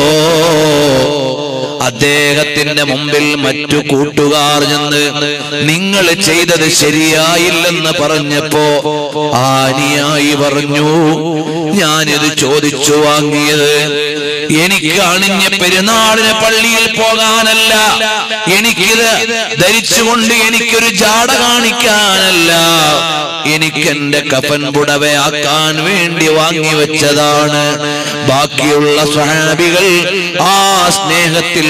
അദ്ദേഹത്തിന്റെ മുമ്പിൽ മറ്റു കൂട്ടുകാർ ചെന്ന് നിങ്ങൾ ചെയ്തത് ശരിയായില്ലെന്ന് പറഞ്ഞപ്പോ ആനിയായി പറഞ്ഞു ഞാനിത് ചോദിച്ചു വാങ്ങിയത് എനിക്ക് അണിഞ്ഞ പെരുന്നാളിന് പള്ളിയിൽ പോകാനല്ല എനിക്കിത് ധരിച്ചുകൊണ്ട് എനിക്കൊരു ജാട കാണിക്കാനല്ല എനിക്ക് എന്റെ കഫൻ പുടവയാക്കാൻ വേണ്ടി വാങ്ങി വെച്ചതാണ് ബാക്കിയുള്ള സ്വഹാബികൾ ആ സ്നേഹത്തിൽ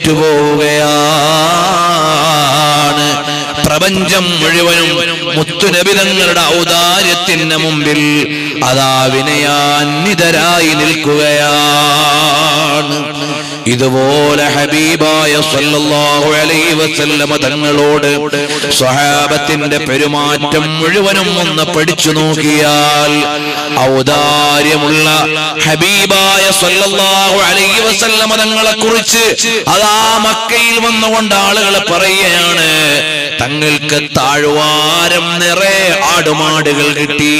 തോറ്റുപോവുകയാണ് പ്രപഞ്ചം മുഴുവനും മുത്തുനബിതങ്ങളുടെ ഔദാര്യത്തിന് മുമ്പിൽ അതാ വിനയാന്വിതരായി നിൽക്കുകയാണ് ഇതുപോലെ ഹബീബായ സല്ലല്ലാഹു അലൈഹി വസല്ലമ തങ്ങളോട് സ്വഹാബത്തിന്റെ പെരുമാറ്റം മുഴുവനും ഒന്ന് പഠിച്ചു നോക്കിയാൽ ഔദാര്യമുള്ള ഹബീബായ സല്ലല്ലാഹു അലൈഹി വസല്ലമ തങ്ങളെ കുറിച്ച് അതാ മക്കയിൽ വന്നുകൊണ്ട് ആളുകൾ പറയുകയാണ് തങ്ങൾക്ക് താഴ്വാരം നിറയെ ആടുമാടുകൾ കിട്ടി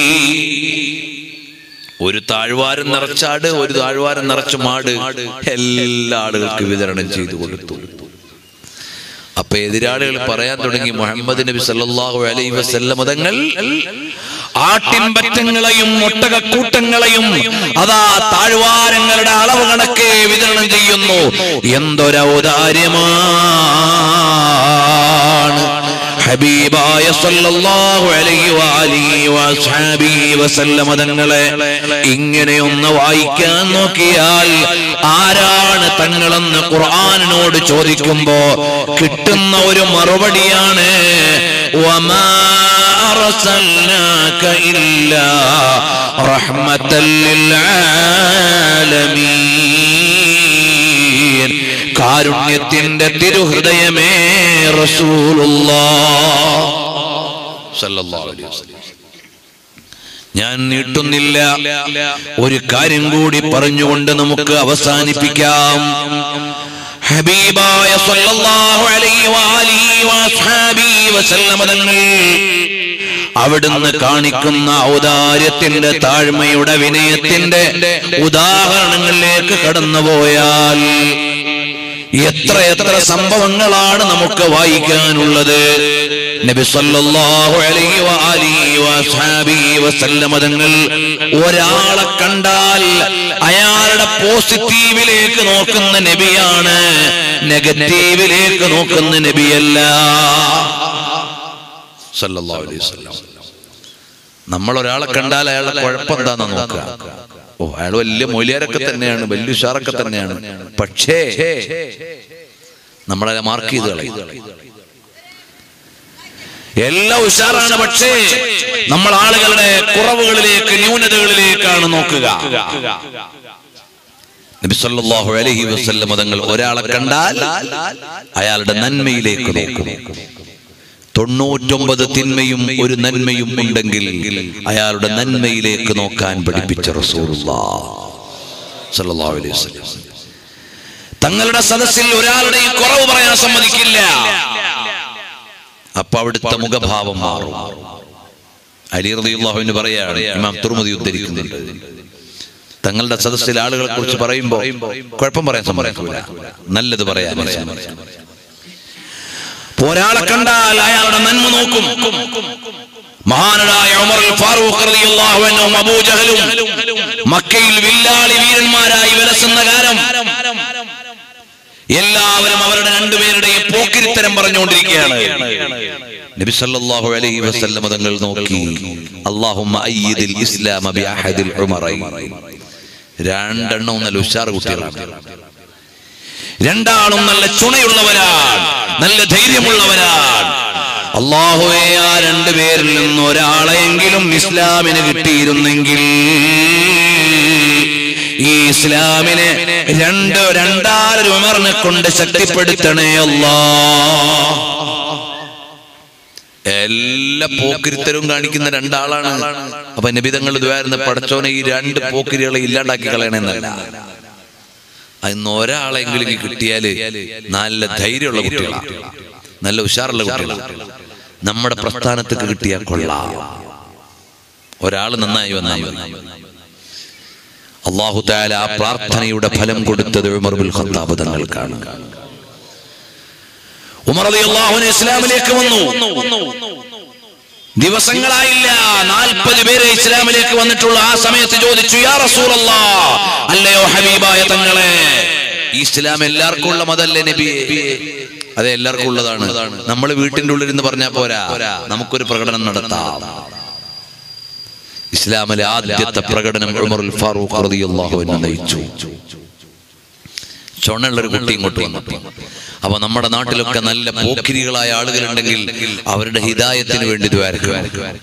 ഒരു താഴ്വാരം നിറച്ചാട് ഒരു താഴ്വാരം നിറച്ച മാട് എല്ലാ ആളുകൾക്ക് വിതരണം ചെയ്തു കൊടുത്തു അപ്പൊ എതിരാളികൾ പറയാൻ തുടങ്ങി മുഹമ്മദ് നബി സല്ലല്ലാഹു അലൈഹി വസല്ലം തങ്ങൾ ആട്ടിൻപറ്റങ്ങളെയും ഒട്ടകക്കൂട്ടങ്ങളെയും അതാ താഴ്വാരങ്ങളുടെ അളവ് കണക്കെ വിതരണം ചെയ്യുന്നു എന്തൊരൗദാര്യമാണ് ഹബീബായ സല്ലല്ലാഹു അലൈഹി വഅലിഹി വസ്ഹാബിഹി വസല്ലമ തങ്ങളെ ഇങ്ങനെയൊന്ന് വായിക്കാൻ നോക്കിയാൽ ആരാണ് തങ്ങളെന്ന് ഖുർആനിനോട് ചോദിക്കുമ്പോ കിട്ടുന്ന ഒരു മറുപടിയാണ് വമാ അർസൽനാക ഇല്ലാ റഹ്മത്തൽ ലിൽ ആലമീൻ കാരുണ്യത്തിന്റെ തിരുഹൃദയമേ റസൂലുള്ളാഹ് സല്ലല്ലാഹു അലൈഹി വസല്ലം ഞാൻ നീട്ടുന്നില്ല ഒരു കാര്യം കൂടി പറഞ്ഞുകൊണ്ട് നമുക്ക് അവസാനിപ്പിക്കാം ഹബീബായ സല്ലല്ലാഹു അലൈഹി വആലിഹി വഅസ്ഹാബിഹി വസല്ലമ തങ്ങൾ അവിടുന്ന് കാണിക്കുന്ന ഔദാര്യത്തിന്റെ താഴ്മയുടെ വിനയത്തിന്റെ ഉദാഹരണങ്ങളിലേക്ക് കടന്നുപോയാൽ എത്ര എത്ര സംഭവങ്ങളാണ് നമുക്ക് വായിക്കാനുള്ളത് നബി സല്ലല്ലാഹു അലൈഹി വആലിഹി വഅസ്ഹാബിഹി വസല്ലമ തങ്ങൾ ഒരാളെ കണ്ടാൽ അയാളുടെ പോസിറ്റീവിലേക്ക് നോക്കുന്ന നബിയാണ് നെഗറ്റീവിലേക്ക് നോക്കുന്ന നബിയല്ല സല്ലല്ലാഹു അലൈഹി വസല്ലം നമ്മൾ ഒരാളെ കണ്ടാൽ അയാളുടെ കുഴപ്പം എന്താണെന്ന് നോക്കുക ഓ അയാൾ വലിയ മൊലിയാരൊക്കെ തന്നെയാണ് വലിയ ഉഷാറൊക്കെ തന്നെയാണ് പക്ഷേ നമ്മളെ മാർക്ക് ചെയ്ത് കളയും എല്ലാം ഉഷാറാണ് പക്ഷേ നമ്മൾ ആളുകളുടെ കുറവുകളിലേക്ക് ന്യൂനതകളിലേക്കാണ് നോക്കുക നബി സല്ലല്ലാഹു അലൈഹി വസല്ലം തങ്ങൾ ഒരാളെ കണ്ടാൽ അയാളുടെ നന്മയിലേക്ക് നോക്കും തൊണ്ണൂറ്റൊമ്പത് തിന്മയും ഒരു നന്മയും ഉണ്ടെങ്കിൽ അയാളുടെ നന്മയിലേക്ക് നോക്കാൻ പഠിപ്പിച്ച റസൂലുള്ളാഹ് സല്ലല്ലാഹു അലൈഹി വസല്ലം തങ്ങളുടെ സദസ്സിൽ ഒരാളുടെയും കുറവ് പറയാൻ സമ്മതിക്കില്ല അപ്പൊ അവിടുത്തെ മുഖഭാവം മാറും അലി റളിയല്ലാഹുവിന് പറയാണ് ഇമാം തുർമദി ഉദ്ധരിക്കുന്നുണ്ട് തങ്ങളുടെ സദസ്സിൽ ആളുകളെ കുറിച്ച് പറയുമ്പോൾ കുഴപ്പം പറയാൻ സമ്മതിക്കൂല നല്ലത് പറയാൻ ഒരാളെ കണ്ടാൽ അയാളുടെ നന്മ നോക്കും മഹാനടായ ഉമർ ഫാറൂഖ് റളിയല്ലാഹു അൻഹും അബൂജഹലും മക്കയിൽ വില്ലാളി വീരന്മാരായി വിലസുന്ന കാലം എല്ലാവരും അവരുടെ രണ്ടുപേരുടെയും പോക്കിരിത്തരം പറഞ്ഞുകൊണ്ടിരിക്കുകയാണ് നബി സല്ലല്ലാഹു അലൈഹി വസല്ലം തങ്ങൾ നോക്കി അല്ലാഹുമ്മ അയ്യിദിൽ ഇസ്ലാമ ബി അഹദിൽ ഉമറൈൻ രണ്ടെണ്ണം നല്ല ഉഷാർ കുട്ടികളാണ് രണ്ടാളും നല്ല ചുണയുള്ളവരാണ് നല്ല ധൈര്യമുള്ളവരാണ് അള്ളാഹുവെ ആ രണ്ടുപേരിൽ നിന്ന് ഒരാളെങ്കിലും ഇസ്ലാമിന് കിട്ടിയിരുന്നെങ്കിൽ ഈ ഇസ്ലാമിനെ രണ്ട് രണ്ടാലൊരു ഉമറിനെ കൊണ്ട് ശക്തിപ്പെടുത്തണേ അല്ലാ എല്ലാ പോക്കിരിത്തരവും കാണിക്കുന്ന രണ്ടാളാണ് അപ്പൊ നബിതങ്ങൾ ദ്വാരുന്ന പടച്ചോനെ ഈ രണ്ട് പോക്കിരികളെ ഇല്ലാണ്ടാക്കി കളയണമെന്നല്ല അതിന്ന് ഒരാളെങ്കിലും ഈ കിട്ടിയാല് നല്ല ധൈര്യമുള്ള കുട്ടികളാണ് നല്ല ഉഷാറുള്ള കുട്ടികളാണ് നമ്മുടെ പ്രസ്ഥാനത്തേക്ക് കിട്ടിയാൽ കൊള്ളാം ഒരാൾ നന്നായി വന്നായി അള്ളാഹു താല ആ പ്രാർത്ഥനയുടെ ഫലം കൊടുത്തത് ഉമർ ബിൻ ഖത്താബ് തങ്ങൾക്കാണ് ഉമർ അള്ളാഹുവിന് ഇസ്ലാമിലേക്ക് വന്നു ദിവസങ്ങളായില്ല നാൽപ്പത് പേര് ഇസ്ലാമിലേക്ക് വന്നിട്ടുള്ള ആ സമയത്ത് ചോദിച്ചു യാ റസൂലല്ലാ അല്ലയോ ഹബീബായ തങ്ങളെ ഈ ഇസ്ലാം എല്ലാവർക്കും ഉള്ള മതല്ലേ നബി അതെ എല്ലാവർക്കും ഉള്ളതാണ് നമ്മൾ വീട്ടിന്റെ ഉള്ളിൽ നിന്ന് പറഞ്ഞാൽ പോരാ നമുക്കൊരു പ്രകടനം നടത്താം ഇസ്ലാമിലെ ആദ്യത്തെ പ്രകടനം ഉമറുൽ ഫാറൂഖ് റളിയല്ലാഹു അൻഹു നയിച്ചു ചുണയുള്ളൊരു കുട്ടി ഇങ്ങോട്ട് വന്നു അപ്പൊ നമ്മുടെ നാട്ടിലൊക്കെ നല്ല പോക്കിരികളായ ആളുകളുണ്ടെങ്കിൽ അവരുടെ ഹിതായത്തിന് വേണ്ടി ദ്വാരക്കുക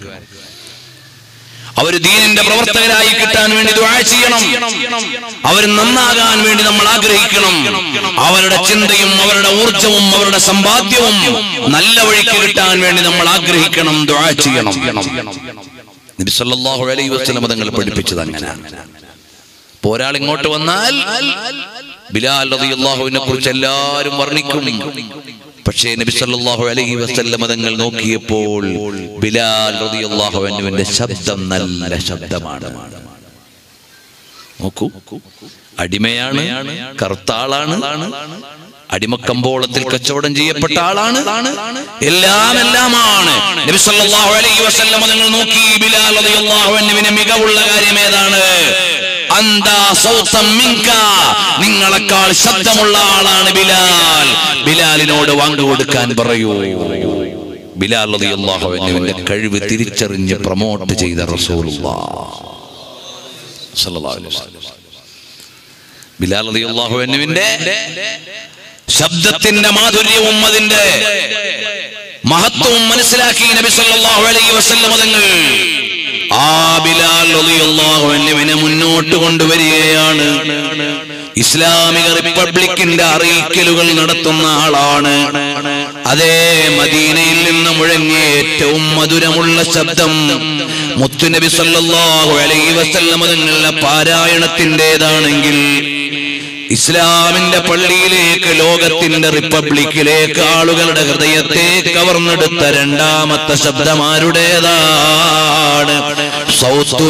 അവർ ദീനിന്റെ പ്രവർത്തകരായി കിട്ടാൻ വേണ്ടി ദ്വാ ചെയ്യണം അവർ നന്നാകാൻ വേണ്ടി നമ്മൾ ആഗ്രഹിക്കണം അവരുടെ ചിന്തയും അവരുടെ ഊർജവും അവരുടെ സമ്പാദ്യവും നല്ല വഴിക്ക് കിട്ടാൻ വേണ്ടി നമ്മൾ ആഗ്രഹിക്കണം ദ്വാ ചെയ്യണം നബി സല്ലല്ലാഹു അലൈഹി വസല്ലം തങ്ങൾ പഠിപ്പിച്ചത് അങ്ങനെയാണ് ഇപ്പൊ ഒരാൾ ഇങ്ങോട്ട് വന്നാൽ ബിലാൽ റളിയല്ലാഹുവിനെ കുറിച്ച് എല്ലാവരും വർണ്ണിക്കും പക്ഷേ നബി സല്ലല്ലാഹു അലൈഹി വസല്ലം തങ്ങൾ നോക്കിയപ്പോൾ ബിലാൽ റളിയല്ലാഹു അൻഹുവിന്റെ ശബ്ദം നല്ല ശബ്ദമാണ് നോക്കൂ അടിമയാണ് കറുത്താളാണ് അടിമക്കമ്പോളത്തിൽ കച്ചവടം ചെയ്യപ്പെട്ട ആളാണ് എല്ലാം എല്ലാമാണ് നബി സല്ലല്ലാഹു അലൈഹി വസല്ലം നിങ്ങൾ നോക്കി ബിലാൽ റളിയല്ലാഹു അൻഹുവിന് മികവുള്ള കാര്യം ഏതാണ് അന്താ സൗതം മിൻക നിങ്ങളെക്കാൾ ശബ്ദമുള്ള ആളാണ് ബിലാൽ ബിലാലിനോട് വാങ്ങു കൊടുക്കാൻ പറയൂ ബിലാൽ റളിയല്ലാഹു അൻഹുവിന്റെ കഴിവ് തിരിച്ചറിഞ്ഞ് പ്രൊമോട്ട് ചെയ്ത റസൂലുള്ളാഹ് സല്ലല്ലാഹു അലൈഹി വസല്ലം ബിലാൽ റളിയല്ലാഹു അൻഹുവിന്റെ ശബ്ദത്തിന്റെ മാധുര്യവും അതിന്റെ മഹത്വവും മനസ്സിലാക്കി നബി സല്ലല്ലാഹു അലൈഹി വസല്ലം തങ്ങൾ ആ ബിലാൽ റളിയല്ലാഹു അൻഹുവിനെ മുന്നോട്ട് കൊണ്ടുവരികയാണ് ഇസ്ലാമിക റിപ്പബ്ലിക്കിന്റെ അറിയിക്കലുകൾ നടത്തുന്ന ആളാണ് അതേ മദീനയിൽ നിന്ന് മുഴങ്ങിയ ഏറ്റവും മധുരമുള്ള ശബ്ദം മുത്തുനബി സല്ലല്ലാഹു അലൈഹി വസല്ലമ തങ്ങളുടെ പാരായണത്തിൻ്റെതാണെങ്കിൽ ഇസ്ലാമിന്റെ പള്ളിയിലേക്ക് ലോകത്തിന്റെ റിപ്പബ്ലിക്കിലേക്ക് ആളുകളുടെ ഹൃദയത്തെ കവർന്നെടുത്ത രണ്ടാമത്തെ ശബ്ദമാരുടേതാണ് സൗത്തു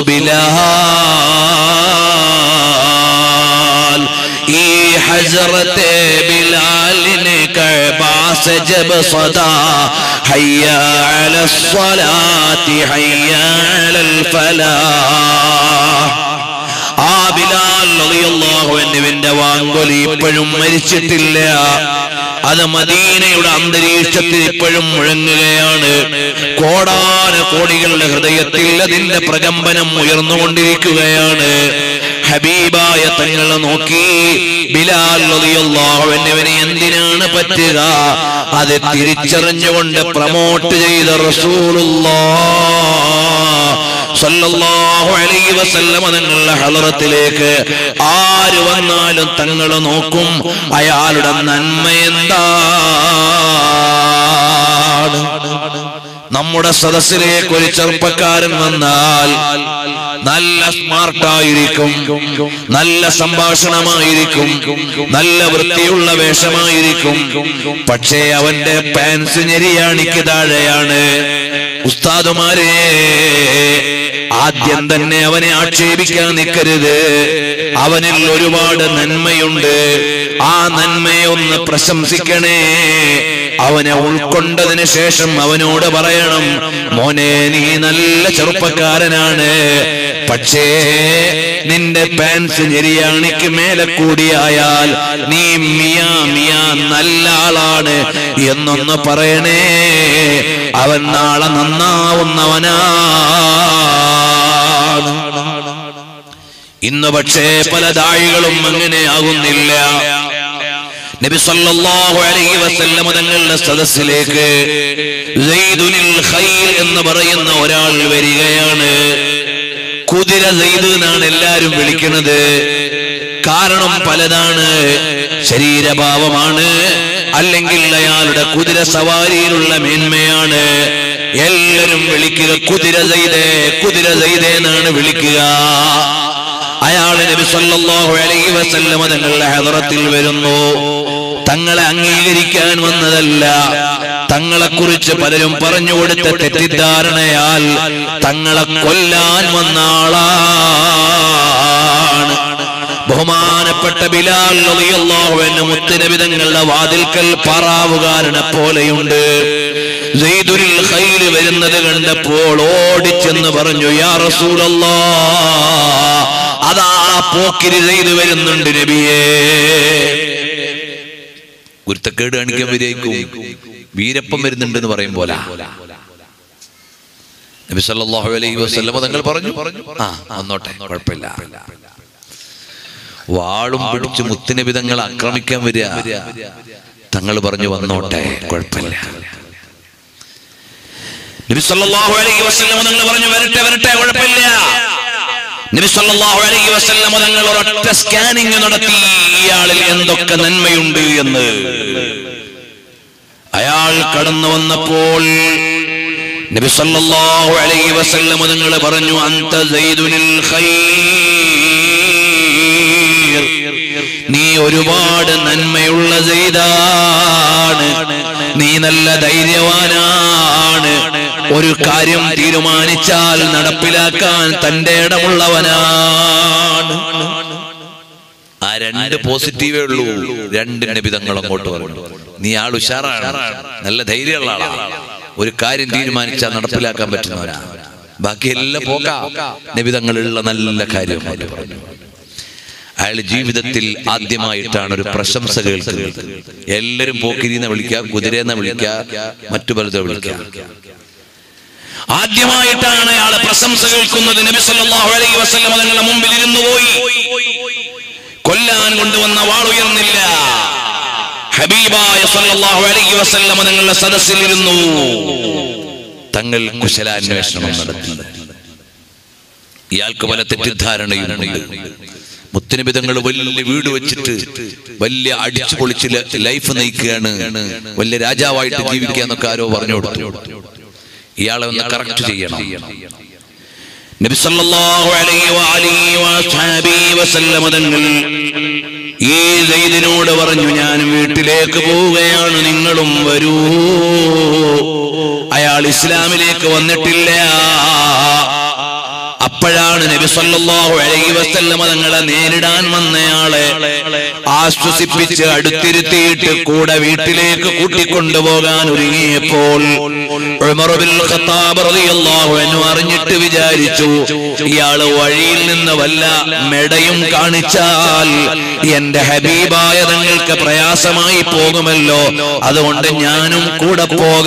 ബിലാൽ ഈ ഹസറത്തെ ബിലാലിനെ കഅബാസ ജബ സദാ ഹയ്യ അലൽ സ്വലാത്തി ഹയ്യ അലൽ ഫലാഹ് ആ ബിലാൽ റളിയല്ലാഹു അൻഹുവിന്റെ വാങ്കൊലി ഇപ്പോഴും മരിച്ചിട്ടില്ല അത് മദീനയുടെ അന്തരീക്ഷത്തിൽ ഇപ്പോഴും മുഴങ്ങുകയാണ് കോടാന കോടികളുടെ ഹൃദയത്തിൽ അതിന്റെ പ്രകമ്പനം ഉയർന്നുകൊണ്ടിരിക്കുകയാണ് ഹബീബായ തങ്ങൾ നോക്കി ബിലാൽ റളിയല്ലാഹു അൻഹുവിനെ എന്തിനാണ് പറ്റുക അത് തിരിച്ചറിഞ്ഞുകൊണ്ട് പ്രമോട്ട് ചെയ്ത റസൂലുള്ളാഹ് സല്ലല്ലാഹു അലൈഹി വസല്ലമ തങ്ങളുടെ ഹളറത്തിലേക്ക് ആര് വന്നാലും തങ്ങൾ നോക്കും അയാളുടെ നന്മ എന്താണ് നമ്മുടെ സദസ്സിലേക്ക് ഒരു ചെറുപ്പക്കാരൻ വന്നാൽ നല്ല സ്മാർട്ടായിരിക്കും നല്ല സംഭാഷണമായിരിക്കും നല്ല വൃത്തിയുള്ള വേഷമായിരിക്കും പക്ഷേ അവന്റെ പാൻസ് ഞെരിയാണിക്ക് താഴെയാണ് ഉസ്താദുമാരെ ആദ്യം തന്നെ അവനെ ആക്ഷേപിക്കാൻ നിൽക്കരുത് അവനിൽ ഒരുപാട് നന്മയുണ്ട് ആ നന്മയെ ഒന്ന് പ്രശംസിക്കണേ അവനെ ഉൾക്കൊണ്ടതിന് ശേഷം അവനോട് പറയണം മോനെ നീ നല്ല ചെറുപ്പക്കാരനാണ് പക്ഷേ നിന്റെ പാൻസ് ഞെരിയാണിക്ക് മേലെ കൂടിയായാൽ നീ മിയാ മിയാ നല്ല ആളാണ് എന്നൊന്ന് പറയണേ അവൻ നാളെ നന്നാവുന്നവനാണ് ഇന്ന് പക്ഷേ പല ദാഴികളും അങ്ങനെ ആകുന്നില്ല നബി സല്ലല്ലാഹു അലൈഹി വസല്ലമ തങ്ങളുടെ സദസ്സിലേക്ക് സെയ്ദുനിൽ ഖൈർ എന്ന് പറയുന്ന ഒരാൾ വരികയാണ് കുതിര സെയ്ദ് എന്നാണ് എല്ലാരും വിളിക്കുന്നത് കാരണം പലതാണ് ശരീരഭാവമാണ് അല്ലെങ്കിൽ അയാളുടെ കുതിര സവാരിയിലുള്ള മേന്മയാണ് എല്ലാരും വിളിക്കുക കുതിര സെയ്തേ കുതിര സെയ്തേ എന്നാണ് വിളിക്കുക അയാള് നബി സല്ലല്ലാഹു അലൈഹി വസല്ലമ തങ്ങളുടെ ഹദറത്തിൽ വരുന്നു തങ്ങളെ അംഗീകരിക്കാൻ വന്നതല്ല തങ്ങളെ കുറിച്ച് പലരും പറഞ്ഞു കൊടുത്ത തെറ്റിദ്ധാരണയാൽ തങ്ങളെ കൊല്ലാൻ വന്ന ആളാണ് ബഹുമാനപ്പെട്ട ബിലാൽ റളിയല്ലാഹു അൻഹു മുത്തുനബി തങ്ങളുടെ വാതിൽക്കൽ പാറാവുകാരനെ പോലെയുണ്ട് സെയ്ദുൽ ഖൈൽ വരുന്നത് കണ്ടപ്പോൾ ഓടിച്ചെന്ന് പറഞ്ഞു യാ റസൂലല്ലാഹ് അതാ പോക്കിരി ചെയ്ത് വരുന്നുണ്ട് നബിയേ ഗുരുത്തക്കേട് കാണിക്കാൻ വരേക്കും വീരപ്പം വരുന്നുണ്ടെന്ന് പറയും പോലെ നബി സല്ലല്ലാഹു അലൈഹി വസല്ലമ തങ്ങൾ പറഞ്ഞു ആ വന്നോട്ടെ കുഴപ്പമില്ല വാളും പിടിച്ച് മുത്തുനബി തങ്ങൾ ആക്രമിക്കാൻ വരിക തങ്ങൾ പറഞ്ഞു വന്നോട്ടെ കുഴപ്പമില്ല നബി സല്ലല്ലാഹു അലൈഹി വസല്ലം തങ്ങൾ പറഞ്ഞു വരട്ടെ വരട്ടെ കുഴപ്പമില്ല നബി സല്ലല്ലാഹു അലൈഹി വസല്ലം തങ്ങൾ ഒരൊറ്റ സ്കാനിങ് നടത്തി ഇയാളിൽ എന്തൊക്കെ നന്മയുണ്ട് എന്ന് അയാൾ കടന്നു വന്നപ്പോൾ നബി സല്ലല്ലാഹു അലൈഹി വസല്ലം തങ്ങൾ പറഞ്ഞു അന്ത സൈദുനിൽ ഖൈർ നീ ഒരുപാട് നന്മയുള്ള ചെയ്താണ് നീ നല്ല ധൈര്യവാനാണ് ഒരു കാര്യം തീരുമാനിച്ചാൽ നടപ്പിലാക്കാൻ തന്റെ ഇടമുള്ളവനാണ് ആ രണ്ട് പോസിറ്റീവേ ഉള്ളൂ രണ്ട് നബിതങ്ങൾ അങ്ങോട്ട് പറഞ്ഞു നീ ആൾ ഉഷാറാണ് നല്ല ധൈര്യമുള്ള ആളാണ് ഒരു കാര്യം തീരുമാനിച്ചാൽ നടപ്പിലാക്കാൻ പറ്റുന്നവനാ ബാക്കി എല്ലാം പോക്കാ നബിതങ്ങളുള്ള നല്ല കാര്യം അങ്ങോട്ട് പറഞ്ഞു അയാൾ ജീവിതത്തിൽ ആദ്യമായിട്ടാണ് ഒരു പ്രശംസ കേൾക്കുന്നത് എല്ലാരും പോക്കിരിന്ന് വിളിക്കുക കുതിരയെന്ന് വിളിക്കുക മറ്റു പലതും വിളിക്കുക ആദ്യമായിട്ടാണ് അയാളെ പ്രശംസ കേൾക്കുന്നത് നബി സല്ലല്ലാഹു അലൈഹി വസല്ലം തങ്ങളുടെ മുമ്പിൽ ഇരുന്നു പോയി കൊല്ലാൻ കൊണ്ടുവന്ന വാളുയർന്നില്ല ഹബീബായ സല്ലല്ലാഹു അലൈഹി വസല്ലം തങ്ങളുടെ സദസ്സിൽ ഇരുന്നു തങ്ങൾ കുശലാന്വേഷണം നടത്തി ഇയാൾക്ക് പല തെറ്റിദ്ധാരണയുമുണ്ട് മുത്തനിബിതങ്ങൾ വലിയ വീട് വെച്ചിട്ട് വലിയ അടിച്ചു പൊളിച്ച് ല- ലൈഫ് നയിക്കുകയാണ് വലിയ രാജാവായിട്ട് ജീവിക്കുക എന്നൊക്കെ ആരോ പറഞ്ഞു കൊടുത്തു ഇയാളെ ഒന്ന് കറക്റ്റ് ചെയ്യണം നബി സല്ലല്ലാഹു അലൈഹി വഅലിഹി വഅസ്ഹാബിഹി വസല്ലമ തങ്ങൾ ഈ സെയ്ദിനോട് പറഞ്ഞു ഞാൻ വീട്ടിലേക്ക് പോവുകയാണ് നിങ്ങളും വരൂ അയാൾ ഇസ്ലാമിലേക്ക് വന്നിട്ടില്ല അപ്പോഴാണ് നബി സല്ലല്ലാഹു അലൈഹി വസല്ലമ തങ്ങളെ നേരിടാൻ വന്നയാളെ ആശ്വസിപ്പിച്ച് അടുത്തിരുത്തിയിട്ട് കൂടെ വീട്ടിലേക്ക് കൂട്ടിക്കൊണ്ടുപോകാൻ ഒരുങ്ങിയപ്പോൾ ഉമർ ബിൻ ഖത്താബ് റളിയല്ലാഹു അൻഹു അറിഞ്ഞിട്ട് വിചാരിച്ചു ഇയാള് വഴിയിൽ നിന്ന് വല്ല മെടയും കാണിച്ചാൽ എന്റെ ഹബീബായ തങ്ങൾക്ക് പ്രയാസമായി പോകുമല്ലോ അതുകൊണ്ട് ഞാനും കൂടെ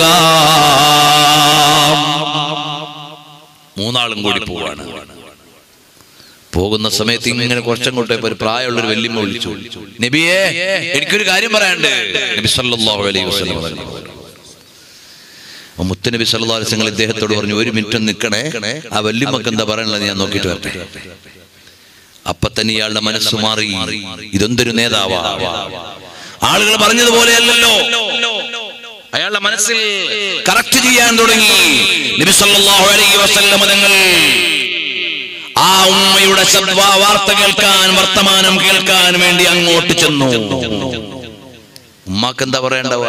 പോകാം മൂന്നാളും കൂടി പോവാണ് പോകുന്ന സമയത്ത് ഇങ്ങനെ കുറച്ചങ്ങോട്ട് പോയപ്പോ ഒരു പ്രായമുള്ളൊരു വല്യമ്മ വിളിച്ചു നബിയെ എനിക്കൊരു കാര്യം പറയാണ്ട് നബി സല്ലല്ലാഹു അലൈഹി വസല്ലം പറഞ്ഞു അപ്പൊ മുത്തുനബി സല്ലല്ലാഹു അലൈഹി വസല്ലം ഇദ്ദേഹത്തോട് പറഞ്ഞു ഒരു മിനിറ്റ് നിൽക്കണേ ആ വല്യമ്മക്ക് എന്താ പറയാനുള്ളത് ഞാൻ നോക്കിയിട്ട് വരട്ടെ അപ്പൊ തന്നെ ഇയാളുടെ മനസ്സ് മാറി ഇതെന്തൊരു നേതാവാ ആളുകൾ പറഞ്ഞതുപോലെയല്ലല്ലോ അയാളുടെ മനസ്സിൽ കറക്റ്റ് ചെയ്യാൻ തുടങ്ങി നബി സല്ലല്ലാഹു അലൈഹി വസല്ലം തങ്ങൾ ആ ഉമ്മയുടെ ശബ്ദ വാർത്ത കേൾക്കാൻ വർത്തമാനം കേൾക്കാൻ വേണ്ടി അങ്ങോട്ട് ചെന്നു ഉമ്മാക്ക് എന്താ പറയണ്ടവാ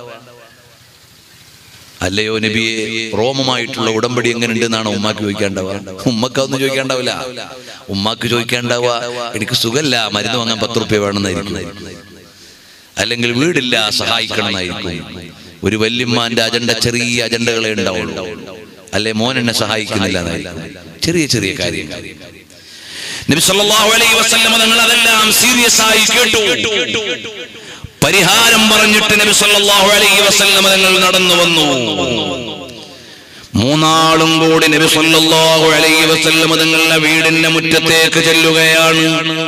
അല്ലയോ നബിയെ റോമമായിട്ടുള്ള ഉടമ്പടി എങ്ങനെയുണ്ട് എന്നാണ് ഉമ്മാക്ക് ചോദിക്കേണ്ടവ ഉമ്മക്ക് അതൊന്നും ചോദിക്കേണ്ടാവില്ല ഉമ്മാക്ക് ചോദിക്കേണ്ടാവുക എനിക്ക് സുഖല്ല മരുന്ന് വാങ്ങാൻ പത്ത് റുപ്യ വേണമെന്നായിരിക്കും അല്ലെങ്കിൽ വീടില്ല സഹായിക്കണം എന്നായിരിക്കും ഒരു വല്യമ്മാന്റെ അജണ്ട ചെറിയ അജണ്ടകളെ ഉണ്ടാവുള്ളൂ അല്ലെ മോൻ എന്നെ സഹായിക്കുന്നില്ല എന്നായിരിക്കും ചെറിയ ചെറിയ കാര്യങ്ങൾ നബി സല്ലല്ലാഹു അലൈഹി വസല്ലം തങ്ങൾ അതെല്ലാം സീരിയസ് ആയി കേട്ടു പരിഹാരം പറഞ്ഞിട്ട് നബി സല്ലല്ലാഹു അലൈഹി വസല്ലം തങ്ങൾ നടന്നു വന്നു മൂന്നാളും കൂടി നബി സല്ലല്ലാഹു അലൈഹി വസല്ലം തങ്ങളുടെ വീടിന്റെ മുറ്റത്തേക്ക് ചെല്ലുകയാണ്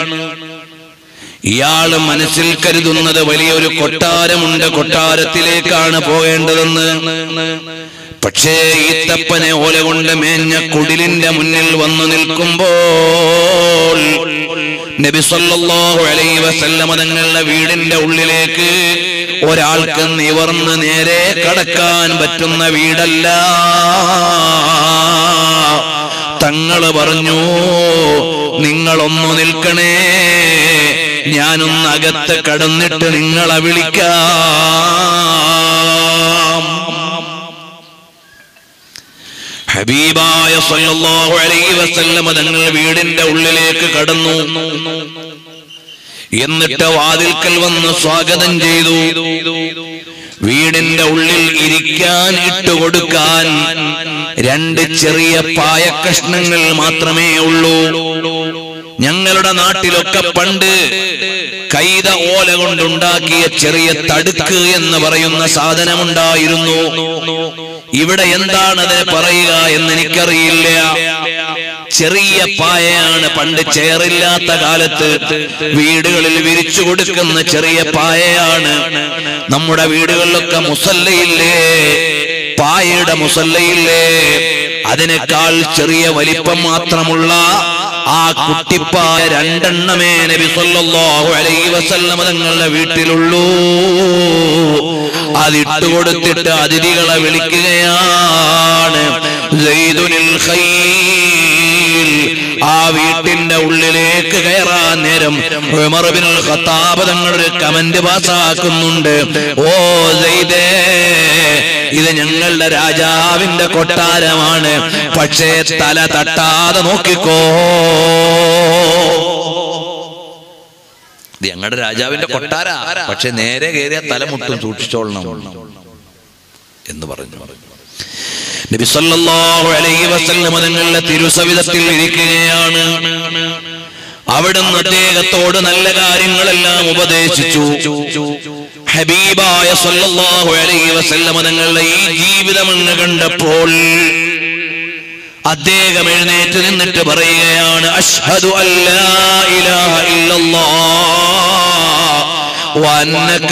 ഇയാള് മനസ്സിൽ കരുതുന്നത് വലിയൊരു കൊട്ടാരമുണ്ട് കൊട്ടാരത്തിലേക്കാണ് പോകേണ്ടതെന്ന് പക്ഷേ ഈത്തപ്പനെ ഓല കൊണ്ട് മേഞ്ഞ കുടിലിന്റെ മുന്നിൽ വന്നു നിൽക്കുമ്പോൾ നബി സല്ലല്ലാഹു അലൈഹി വസല്ലമ തങ്ങളുടെ വീടിന്റെ ഉള്ളിലേക്ക് ഒരാൾക്ക് നിവർന്ന് നേരെ കടക്കാൻ പറ്റുന്ന വീടല്ല തങ്ങള് പറഞ്ഞു നിങ്ങളൊന്നു നിൽക്കണേ ഞാനൊന്ന് അകത്ത് കടന്നിട്ട് നിങ്ങളെ വിളിക്കാം ഹബീബായ സല്ലല്ലാഹു അലൈഹി വസല്ലമ തങ്ങൾ വീടിന്റെ ഉള്ളിലേക്ക് കടന്നു എന്നിട്ട് വാതിൽക്കൽ വന്ന് സ്വാഗതം ചെയ്തു വീടിന്റെ ഉള്ളിൽ ഇരിക്കാൻ ഇട്ടുകൊടുക്കാൻ രണ്ട് ചെറിയ പായക്കഷ്ണങ്ങൾ മാത്രമേ ഉള്ളൂ ഞങ്ങളുടെ നാട്ടിലൊക്കെ പണ്ട് കൈത ഓല കൊണ്ടുണ്ടാക്കിയ ചെറിയ തടുക്ക് എന്ന് പറയുന്ന സാധനമുണ്ടായിരുന്നു ഇവിടെ എന്താണ് അതിന് പറയുക എന്ന് എനിക്കറിയില്ല ചെറിയ പായയാണ് പണ്ട് ചേറില്ലാത്ത കാലത്ത് വീടുകളിൽ വിരിച്ചു കൊടുക്കുന്ന ചെറിയ പായയാണ് നമ്മുടെ വീടുകളിലൊക്കെ മുസല്ലയില്ലേ പായയുടെ മുസല്ലയില്ലേ അതിനേക്കാൾ ചെറിയ വലിപ്പം മാത്രമുള്ള ആ കുട്ടിപ്പായ രണ്ടെണ്ണമേ നബി സല്ലല്ലാഹു അലൈഹി വസല്ലമ തങ്ങളുടെ വീട്ടിലുള്ളൂ അതിട്ട് കൊടുത്തിട്ട് അതിഥികളെ വിളിക്കുകയാണ് സയ്യിദുൽ ഖൈൽ ആ വീട്ടിന്റെ ഉള്ളിലേക്ക് കയറാൻ നേരം ഉമർ ബിൻ ഖത്താബ് തങ്ങൾ ഒരു കമന്റ് പാസ്സാക്കുന്നുണ്ട് ഓ സെയ്ദേ ഇത് ഞങ്ങളുടെ രാജാവിന്റെ കൊട്ടാരമാണ് പക്ഷേ തല തട്ടാതെ നോക്കിക്കോ ഇത് ഞങ്ങളുടെ രാജാവിന്റെ കൊട്ടാര പക്ഷെ നേരെ കയറിയ തലമുട്ടും സൂക്ഷിച്ചോളണം എന്ന് പറഞ്ഞു നബി സല്ലല്ലാഹു അലൈഹി വസല്ലം തങ്ങളുടെ തിരുസവിധത്തിൽ ഇരിക്കുകയാണ് അവിടുന്ന് അദ്ദേഹത്തോട് നല്ല കാര്യങ്ങളെല്ലാം ഉപദേശിച്ചു ഹബീബായ സല്ലല്ലാഹു അലൈഹി വസല്ലം തങ്ങളുടെ ഈ ജീവിതം എന്ന് കണ്ടപ്പോൾ അദ്ദേഹം എഴുന്നേറ്റ് നിന്നിട്ട് പറയുകയാണ് അഷ്ഹദു അല്ലാ ഇലാഹ ഇല്ലല്ലാഹ് വഅന്നക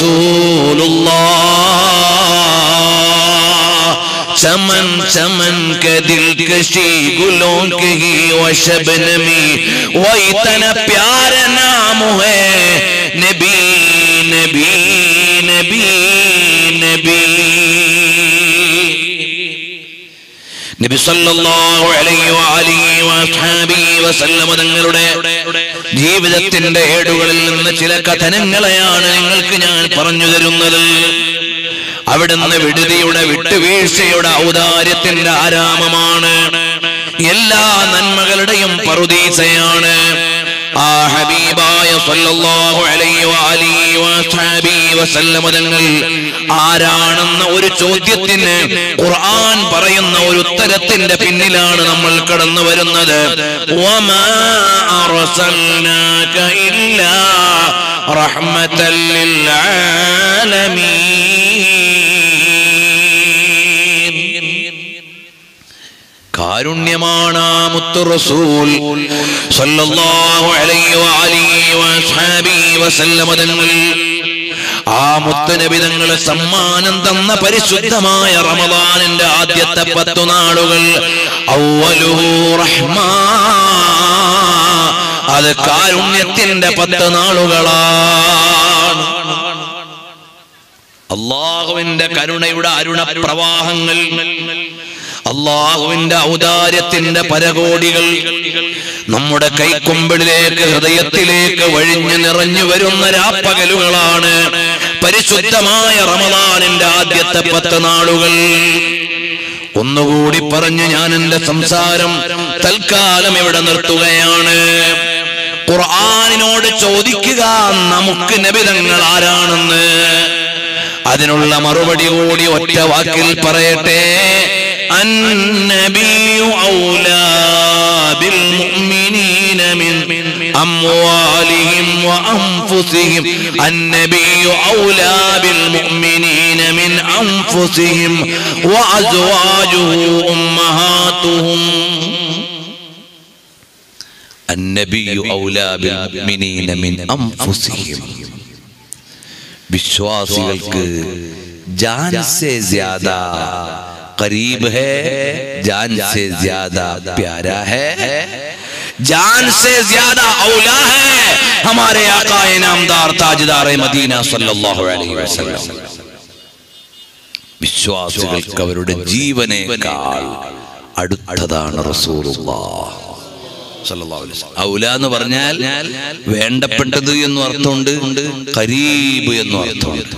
റസൂലുള്ളാഹ് चमन चमन के दिलकशी गुलों के ही व शबनमी वो इतना प्यार नाम है नबी नबी नबी नबी നബി സല്ലല്ലാഹു അലൈഹി വഅലിഹി വഅസ്ഹാബിഹി വസല്ലമ തങ്ങളുടെ ജീവിതത്തിന്റെ ഏടുകളിൽ നിന്ന് ചില കഥനങ്ങളെയാണ് നിങ്ങൾക്ക് ഞാൻ പറഞ്ഞു തരുന്നത് അവിടുന്ന് വിടുതിയുടെ വിട്ടുവീഴ്ചയുടെ ഔദാര്യത്തിന്റെ ആരാമമാണ് എല്ലാ നന്മകളുടെയും പറുദീസയാണ് ആ ഹബീബായ സല്ലല്ലാഹു അലൈഹി വഅലിഹി വഅസ്ഹാബിഹി വസല്ലമ തങ്ങൾ ആരാണെന്ന ഒരു ചോദ്യത്തിന് ഖുർആൻ പറയുന്ന ഒരു ഉത്തരത്തിന്റെ പിന്നിലാണ് നമ്മൾ കടന്നു വരുന്നത് വമാ അർസൽനാക ഇല്ലാ റഹ്മത്തൽ ലിൽ ആലമീൻ കാരുണ്യമാണ് ആ മുത്തു റസൂൽ സല്ലല്ലാഹു അലൈഹി വഅലിഹി വഅസ്ഹാബിഹി വസല്ലമ തങ്ങൾ ആ മുത്തുനബി തങ്ങളെ സമ്മാനം തന്ന പരിശുദ്ധമായ റമദാനിന്റെ ആദ്യത്തെ പത്തു നാളുകൾ അവ്വലുഹു റഹ്മാ അത് കാരുണ്യത്തിന്റെ പത്ത് നാളുകളാണ് അള്ളാഹുവിന്റെ കരുണയുടെ അരുണ പ്രവാഹങ്ങൾ അള്ളാഹുവിന്റെ ഔദാര്യത്തിന്റെ പരകോടികൾ നമ്മുടെ കൈക്കൊമ്പിളിലേക്ക് ഹൃദയത്തിലേക്ക് വഴിഞ്ഞു നിറഞ്ഞു വരുന്ന രാപ്പകലുകളാണ് പരിശുദ്ധമായ റമദാനിന്റെ ആദ്യത്തെ പത്ത് നാളുകൾ ഒന്നുകൂടി പറഞ്ഞു ഞാൻ എന്റെ സംസാരം തൽക്കാലം ഇവിടെ നിർത്തുകയാണ് ഖുർആാനിനോട് ചോദിക്കുക നമുക്ക് നബിതങ്ങൾ ആരാണെന്ന് അതിനുള്ള മറുപടി കൂടി ഒറ്റ വാക്കിൽ പറയട്ടെ النبي أولى بالمؤمنين من أموالهم وأنفسهم النبي أولى بالمؤمنين من أنفسهم وأزواجه أمهاتهم النبي أولى بالمؤمنين من أنفسهم വിശ്വാസികൾക്ക് ജാൻ സെ ജ്യാദ करीब है जान से ज्यादा प्यारा है जान से ज्यादा औला है हमारे आका नामदार ताजदार मदीना सल्लल्लाहु अलैहि वसल्लम വിശ്വാസികൾക്ക് അവരുടെ ജീവനേക്കാൾ അടുത്തതാണ് റസൂലുള്ളാഹ് ഔല എന്ന് പറഞ്ഞാൽ വേണ്ടപ്പെട്ടത് എന്നും അർത്ഥമുണ്ട് കരീബ് എന്നും അർത്ഥമുണ്ട്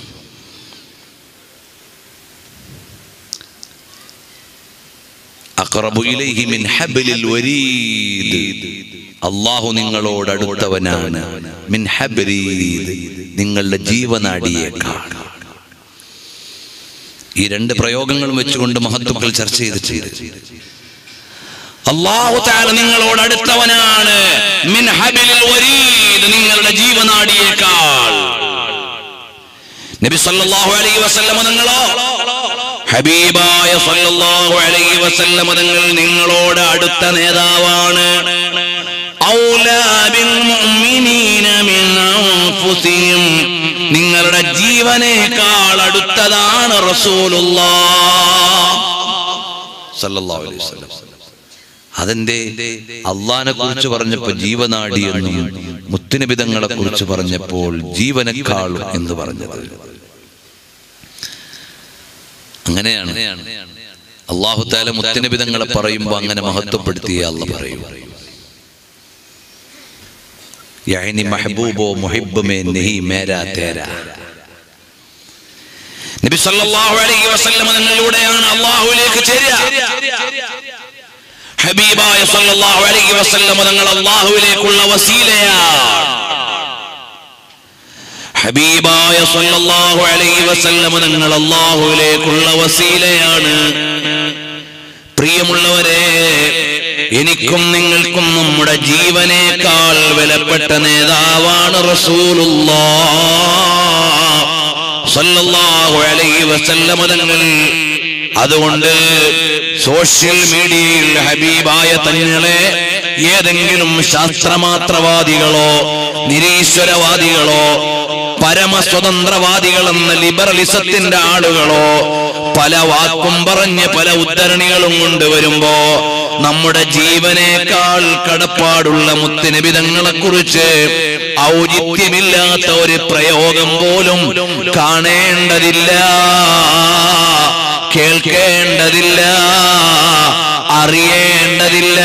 അഖറബു ഇലൈഹി മിൻ ഹബ്ലിൽ വരീദ് അള്ളാഹു നിങ്ങളോട് അടുത്തവനാണ് മിൻ ഹബ്രീദ് നിങ്ങളുടെ ജീവനാടിയേക്കാൾ ഈ രണ്ട് പ്രയോഗങ്ങളും വെച്ചുകൊണ്ട് മഹത്വക്കൾ ചർച്ച ചെയ്തിട്ടുണ്ട് അള്ളാഹു താല നിങ്ങളോട് അടുത്തവനാണ് മിൻ ഹബിലിൽ വരീദ് നിങ്ങളുടെ ജീവനാടിയേക്കാൾ നബി സല്ലല്ലാഹു അലൈഹി വസല്ലമ നിങ്ങളോ ഹബീബായ സല്ലല്ലാഹു അലൈഹി വസല്ലമ തങ്ങൾ നിങ്ങളോട് അടുത്ത നേതാവാണ് ഔലാ ബിൽ മുഅ്മിനീന മിൻ അൻഫുസിഹിം നിങ്ങളുടെ ജീവനേക്കാൾ അടുത്തതാണ് റസൂലുള്ളാഹ് സല്ലല്ലാഹു അലൈഹി വസല്ലം അതെന്റെ അള്ളാനെ കുറിച്ച് പറഞ്ഞപ്പോൾ ജീവനാടി എന്നും മുത്തുനിബിതങ്ങളെ കുറിച്ച് പറഞ്ഞപ്പോൾ ജീവനേക്കാളും എന്ന് പറഞ്ഞത് അങ്ങനെയാണ് അള്ളാഹു താല മുത്തുനിബിതങ്ങളെ പറയുമ്പോൾ അങ്ങനെ മഹത്വപ്പെടുത്തിയ അല്ല പറയും യഅനി മഹബൂബോ മുഹിബ്ബ് മേ നഹി മേരാ തേരാ നബി സല്ലല്ലാഹു അലൈഹി വസല്ലം നിങ്ങളിലൂടെയാണ് അള്ളാഹുവിലേക്ക് ചേരുക ഹബീബായ സല്ലല്ലാഹു അലൈഹി വസല്ലം നിങ്ങൾ അള്ളാഹുവിലേക്കുള്ള വസീലയാണ് ഹബീബായ സല്ലല്ലാഹു അലൈഹി വസല്ലം നിങ്ങൾ അള്ളാഹുവിലേക്കുള്ള വസീലയാണ് പ്രിയമുള്ളവരെ എനിക്കും നിങ്ങൾക്കും നമ്മുടെ ജീവനേക്കാൾ വിലപ്പെട്ട നേതാവാണ് റസൂലുള്ളാഹ് സല്ലല്ലാഹു അലൈഹി വസല്ലമ തങ്ങൾ അതുകൊണ്ട് സോഷ്യൽ മീഡിയയിൽ ഹബീബായ തങ്ങളെ ഏതെങ്കിലും ശാസ്ത്രമാത്രവാദികളോ നിരീശ്വരവാദികളോ പരമസ്വതന്ത്രവാദികളെന്ന ലിബറലിസത്തിന്റെ ആളുകളോ പല വാക്കും പറഞ്ഞ് പല ഉദ്ധരണികളും കൊണ്ടുവരുമ്പോ നമ്മുടെ ജീവനേക്കാൾ കടപ്പാടുള്ള മുത്തുനിബിതങ്ങളെ കുറിച്ച് ഔചിത്യമില്ലാത്ത ഒരു പ്രയോഗം പോലും കാണേണ്ടതില്ല കേൾക്കേണ്ടതില്ല അറിയേണ്ടതില്ല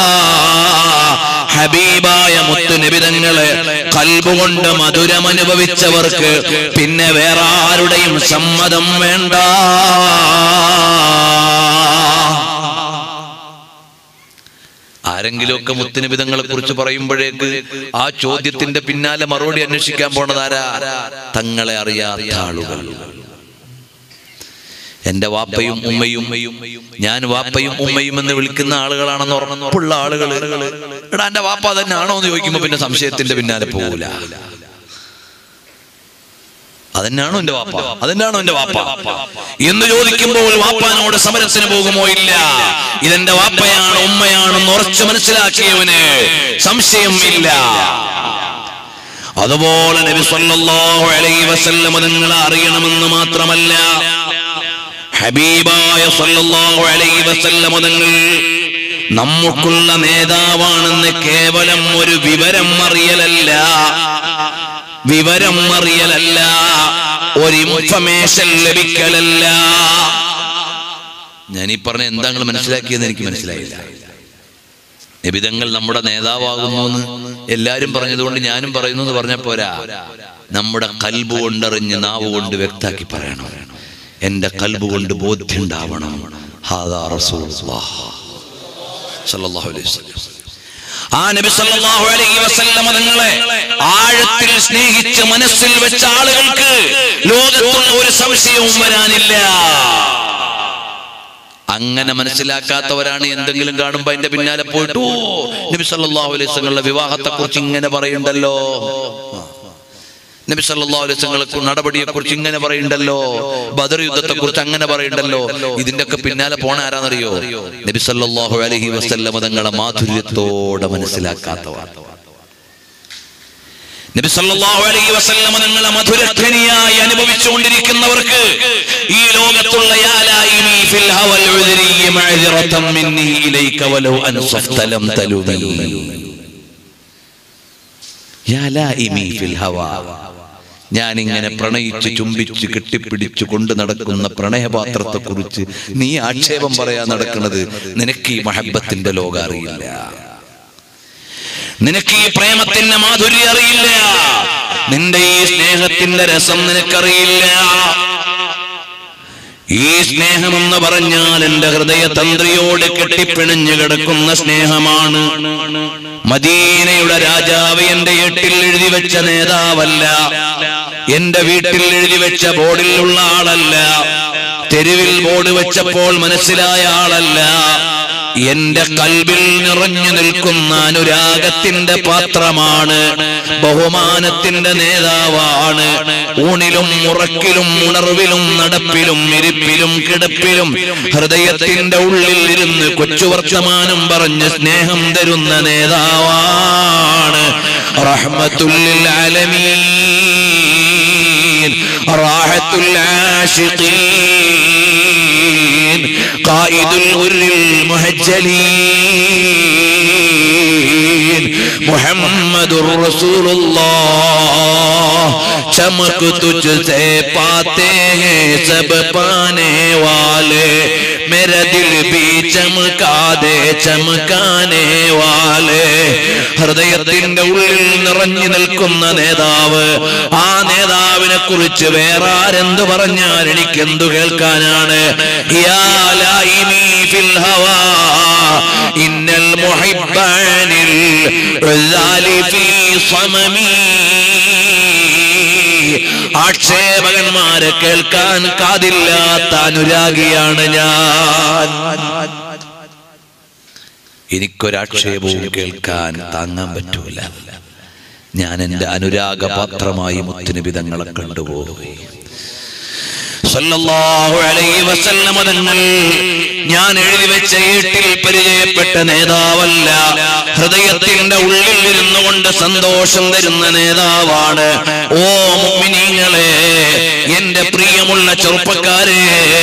ഹബീബായ മുത്തുനിബിതങ്ങളെ കൽബുകൊണ്ട് മധുരം അനുഭവിച്ചവർക്ക് പിന്നെ വേറെ ആരുടെയും സമ്മതം വേണ്ട ആരെങ്കിലുമൊക്കെ മുത്തുനിബിതങ്ങളെ കുറിച്ച് പറയുമ്പോഴേക്ക് ആ ചോദ്യത്തിന്റെ പിന്നാലെ മറുപടി അന്വേഷിക്കാൻ പോണതാരാ തങ്ങളെ അറിയാത്ത ആളുകൾ എന്റെ വാപ്പയും ഉമ്മയും ഞാൻ വാപ്പയും ഉമ്മയും എന്ന് വിളിക്കുന്ന ആളുകളാണെന്ന് ഉറപ്പുള്ള ആളുകൾ എടാ എന്റെ വാപ്പ തന്നെയാണോ എന്ന് ചോദിക്കുമ്പോ പിന്നെ സംശയത്തിന്റെ പിന്നാലെ പോകൂല അതന്നെയാണോ എന്റെ വാപ്പ അതന്നെയാണോ എന്റെ വാപ്പ എന്ന് ചോദിക്കുമ്പോൾ വാപ്പാനോട് സമരത്തിന് പോകുമോ ഇല്ല ഇതെന്റെ വാപ്പയാണ് ഉമ്മയാണെന്ന് ഉറച്ചു മനസ്സിലാക്കിയവന് സംശയം ഇല്ല അതുപോലെ നബി സല്ലല്ലാഹു അലൈഹി വസല്ലം നിങ്ങൾ അറിയണമെന്ന് മാത്രമല്ല ഹബീബായ സല്ലല്ലാഹു അലൈഹി വസല്ലം നിങ്ങൾ നമുക്കുള്ള നേതാവാണെന്ന് കേവലം ഒരു വിവരം അറിയലല്ല വിവരം അറിയലല്ല ഒരു ഇൻഫർമേഷൻ ലഭിക്കലല്ല ഞാൻ ഈ പറഞ്ഞ എന്താ നിങ്ങൾ മനസ്സിലാക്കിയെന്ന് എനിക്ക് മനസ്സിലായില്ല നിബിതങ്ങൾ നമ്മുടെ നേതാവാകുന്നു എന്ന് എല്ലാരും പറഞ്ഞതുകൊണ്ട് ഞാനും പറയുന്നു എന്ന് പറഞ്ഞ പോരാ നമ്മുടെ കൽബ് കൊണ്ടറിഞ്ഞ് നാവ് കൊണ്ട് വ്യക്താക്കി പറയണം എന്റെ കൽബ് കൊണ്ട് ബോധ്യമുണ്ടാവണം ഹാദാ റസൂലുള്ളാഹ് സല്ലല്ലാഹു അലൈഹി വസല്ലം ആ നബി സല്ലല്ലാഹു അലൈഹി വസല്ലം തങ്ങളെ ആഴത്തിൽ സ്നേഹിച്ച് മനസ്സിൽ വെച്ച ആളുകൾക്ക് ലോകത്തുള്ള ഒരു സംശയവും വരാനില്ല അങ്ങനെ മനസ്സിലാക്കാത്തവരാണ് എന്തെങ്കിലും കാണുമ്പോ അതിന്റെ പിന്നാലെ പോയിട്ട് ഓ നബി സല്ലല്ലാഹു അലൈഹി വസല്ലങ്ങളുടെ വിവാഹത്തെ കുറിച്ച് ഇങ്ങനെ പറയുണ്ടല്ലോ നബി സല്ലല്ലാഹു അലൈഹി വസല്ലങ്ങളുടെ നടപടിയെ കുറിച്ച് ഇങ്ങനെ പറയുണ്ടല്ലോ ബദർ യുദ്ധത്തെ കുറിച്ച് അങ്ങനെ പറയുണ്ടല്ലോ ഇതിന്റെ ഒക്കെ പിന്നാലെ പോണ ആരാന്നറിയോ നബി സല്ലല്ലാഹു അലൈഹി വസല്ലം തങ്ങളെ മാധുര്യത്തോടെ മനസ്സിലാക്കാത്തവർ നബി സല്ലല്ലാഹു അലൈഹി വസല്ലം തങ്ങളെ മധുരധ്വനിയായി അനുഭവിച്ചുകൊണ്ടിരിക്കുന്നവർക്ക് ഈ ലോകത്തുള്ള യാ ലായിമി ഫിൽ ഹവൽ ഉദ്രി മഅ്ദിറതൻ മിന്നി ഇലൈക വലൗ അൻസഫ്ത ലം തലുമി യാ ലായിമി ഫിൽ ഹവാ ഞാൻ ഇങ്ങനെ പ്രണയിച്ച് ചുംബിച്ച് കെട്ടിപ്പിടിച്ച് കൊണ്ടു നടക്കുന്ന പ്രണയപാത്രത്തെ കുറിച്ച് നീ ആക്ഷേപം പറയാൻ നടക്കുന്നത് നിനക്ക് ഈ മഹബത്തിന്റെ ലോകം അറിയില്ല നിനക്ക് ഈ പ്രേമത്തിന്റെ മാധുര്യം അറിയില്ല നിന്റെ ഈ സ്നേഹത്തിന്റെ രസം നിനക്കറിയില്ല ഈ സ്നേഹമെന്ന് പറഞ്ഞാൽ എന്റെ ഹൃദയ തന്ത്രിയോട് കെട്ടിപ്പിണഞ്ഞു കിടക്കുന്ന സ്നേഹമാണ് മദീനയുടെ രാജാവ് എന്റെ എട്ടിൽ എഴുതി വെച്ച നേതാവല്ല എന്റെ വീട്ടിൽ എഴുതി വെച്ച ബോർഡിലുള്ള ആളല്ല തെരുവിൽ ബോർഡ് വെച്ചപ്പോൾ മനസ്സിലായ ആളല്ല എന്റെ കൽബിൽ നിറഞ്ഞു നിൽക്കുന്ന അനുരാഗത്തിന്റെ പാത്രമാണ് ബഹുമാനത്തിന്റെ നേതാവാണ് ഊണിലും ഉറക്കിലും ഉണർവിലും നടപ്പിലും ഇരിപ്പിലും കിടപ്പിലും ഹൃദയത്തിന്റെ ഉള്ളിൽ ഇരുന്ന് കൊച്ചു വർത്തമാനം പറഞ്ഞ് സ്നേഹം തരുന്ന നേതാവാണ് റഹ്മത്തുല്ലിൽ ആലമീൻ റാഹത്തുൽ ആശിഖീൻ ഖായിദുൽ ഗുരിൽ മുഹജ്ജലീൻ മുഹമ്മദുർ റസൂലുള്ളാഹ് चमक तुझसे पाते हैं सब पाने वाले मेरा दिल भी चमका दे चमकाने वाले ഹൃദയത്തിന്റെ ഉള്ളിൽ നിറഞ്ഞു നിൽക്കുന്ന നേതാവ് ആ നേതാവിനെ കുറിച്ച് വേറെ ആരെന്ത് പറഞ്ഞാൽ എനിക്ക് എന്തു കേൾക്കാനാണ് യാ ലായിമി ഫിൽ ഹവാ ഇന്നൽ മുഹിബ്ബാനിൽ ഉസാലി ഫീ സമമീ ആക്ഷേപകന്മാരെ കേൾക്കാൻ കാതില്ലാത്ത അനുരാഗിയാണ് ഞാൻ എനിക്കൊരാക്ഷേപവും കേൾക്കാൻ താങ്ങാൻ പറ്റൂല ഞാൻ എന്റെ അനുരാഗപാത്രമായി മുത്തുനിബിതങ്ങളെ കണ്ടുപോയി സല്ലല്ലാഹു അലൈഹി വസല്ലമ തങ്ങൾ ഞാൻ എഴുതി വെച്ച ഏട്ടിൽ പരിചയപ്പെട്ട നേതാവല്ല ഹൃദയത്തിന്റെ ഉള്ളിൽ ഇരുന്നു കൊണ്ട് സന്തോഷം തരുന്ന നേതാവാണ് ഓ മുഅ്മിനീങ്ങളെ എന്റെ പ്രിയമുള്ള ചെറുപ്പക്കാരെ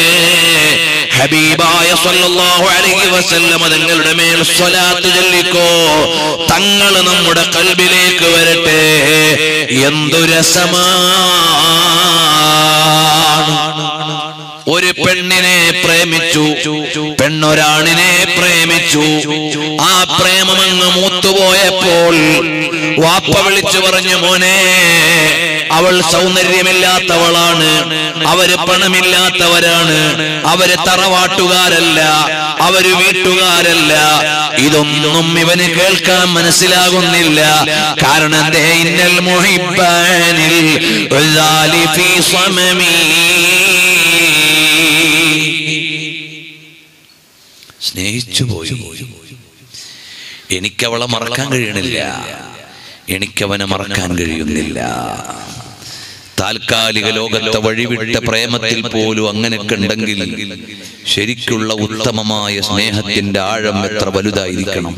ഹബീബായ സല്ലല്ലാഹു അലൈഹി വസല്ലമ തങ്ങളുടെ മേൽ സ്വലാത്ത് ചൊല്ലിക്കോ തങ്ങൾ നമ്മുടെ കൽബിലേക്ക് വരട്ടെ എന്തു രസമാണ് ഒരു പെണ്ണിനെ പ്രേമിച്ചു പെണ്ണൊരാണിനെ പ്രേമിച്ചു ആ പ്രേമമങ്ങ് മൂത്തുപോയപ്പോൾ വാപ്പ വിളിച്ചു പറഞ്ഞു മോനെ അവൾ സൗന്ദര്യമില്ലാത്തവളാണ് അവര് പണമില്ലാത്തവരാണ് അവര് തറവാട്ടുകാരല്ല അവര് വീട്ടുകാരല്ല ഇതൊന്നും ഇവന് കേൾക്കാൻ മനസ്സിലാകുന്നില്ല കാരണം എന്തേ ഇന്നൽ മുഹിബ്ബാനിൽ ഉസാലി ഫീ സമമീ. സ്നേഹിച്ചു പോയി എനിക്കവളെ മറക്കാൻ കഴിയണില്ല എനിക്കവനെ മറക്കാൻ കഴിയുന്നില്ല താൽക്കാലിക ലോകത്തെ വഴിവിട്ട പ്രേമത്തിൽ പോലും അങ്ങനെയൊക്കെ ഉണ്ടെങ്കിൽ ശരിക്കുള്ള ഉത്തമമായ സ്നേഹത്തിന്റെ ആഴം എത്ര വലുതായിരിക്കണം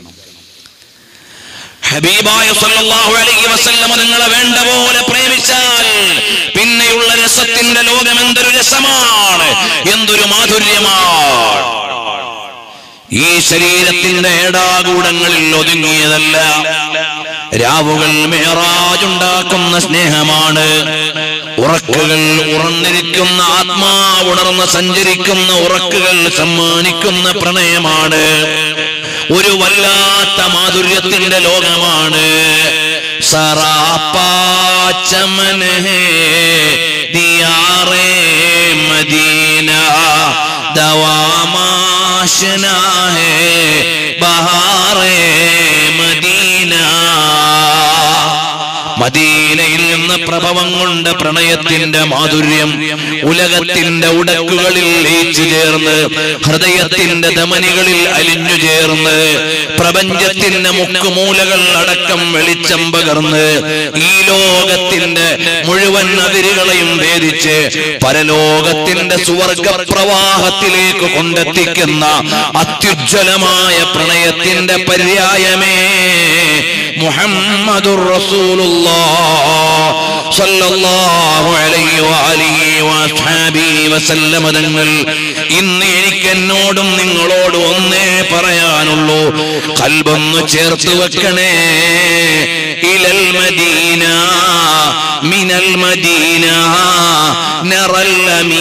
ഹബീബായ സല്ലല്ലാഹു അലൈഹി വസല്ലമ നിങ്ങളെ വേണ്ട പോലെ പ്രേമിച്ചാൽ പിന്നെയുള്ള രസത്തിന്റെ ലോകം എന്തൊരു രസമാണ് എന്തൊരു മാധുര്യമാണ് ഈ ശരീരത്തിന്റെ ഏടാകൂടങ്ങളിൽ ഒതുങ്ങിയതല്ല രാവുകൾ മേറാജുണ്ടാക്കുന്ന സ്നേഹമാണ് ഉറക്കുകൾ ഉറന്നിരിക്കുന്ന ആത്മാവുണർന്ന് സഞ്ചരിക്കുന്ന ഉറക്കുകൾ സമ്മാനിക്കുന്ന പ്രണയമാണ് ഒരു വല്ലാത്ത മാധുര്യത്തിന്റെ ലോകമാണ് സറാപ്പാച്ചമന ദിയാറേ മദീന ദവാമാശന ഹേ ബഹാറേ മദീന മദീനയിൽ നിന്ന് പ്രഭവം കൊണ്ട് പ്രണയത്തിന്റെ മാധുര്യം ഉലകത്തിന്റെ ഉടക്കുകളിൽ ലയിച്ചു ചേർന്ന് ഹൃദയത്തിന്റെ ധമനികളിൽ അലിഞ്ഞു ചേർന്ന് പ്രപഞ്ചത്തിന്റെ മുക്കുമൂലകൾ അടക്കം വെളിച്ചം പകർന്ന് ഈ ലോകത്തിന്റെ മുഴുവൻ അതിരുകളെയും ഭേദിച്ച് പരലോകത്തിന്റെ സുവർഗ പ്രവാഹത്തിലേക്ക് കൊണ്ടെത്തിക്കുന്ന അത്യുജ്വലമായ പ്രണയത്തിന്റെ പര്യായമേ മുഹമ്മദുർ റസൂലുള്ളാഹ് സ്വല്ലല്ലാഹു അലൈഹി വആലിഹി വഅസ്ഹാബിഹി വസല്ലമ തങ്ങൾ ഇന്ന് എനിക്ക് എന്നോടും നിങ്ങളോടും ഒന്നേ പറയാനുള്ളൂ കൽബൊന്ന് ചേർത്ത് വെക്കണേ ഇലൽ മദീന മിനൽ മദീന നറൽ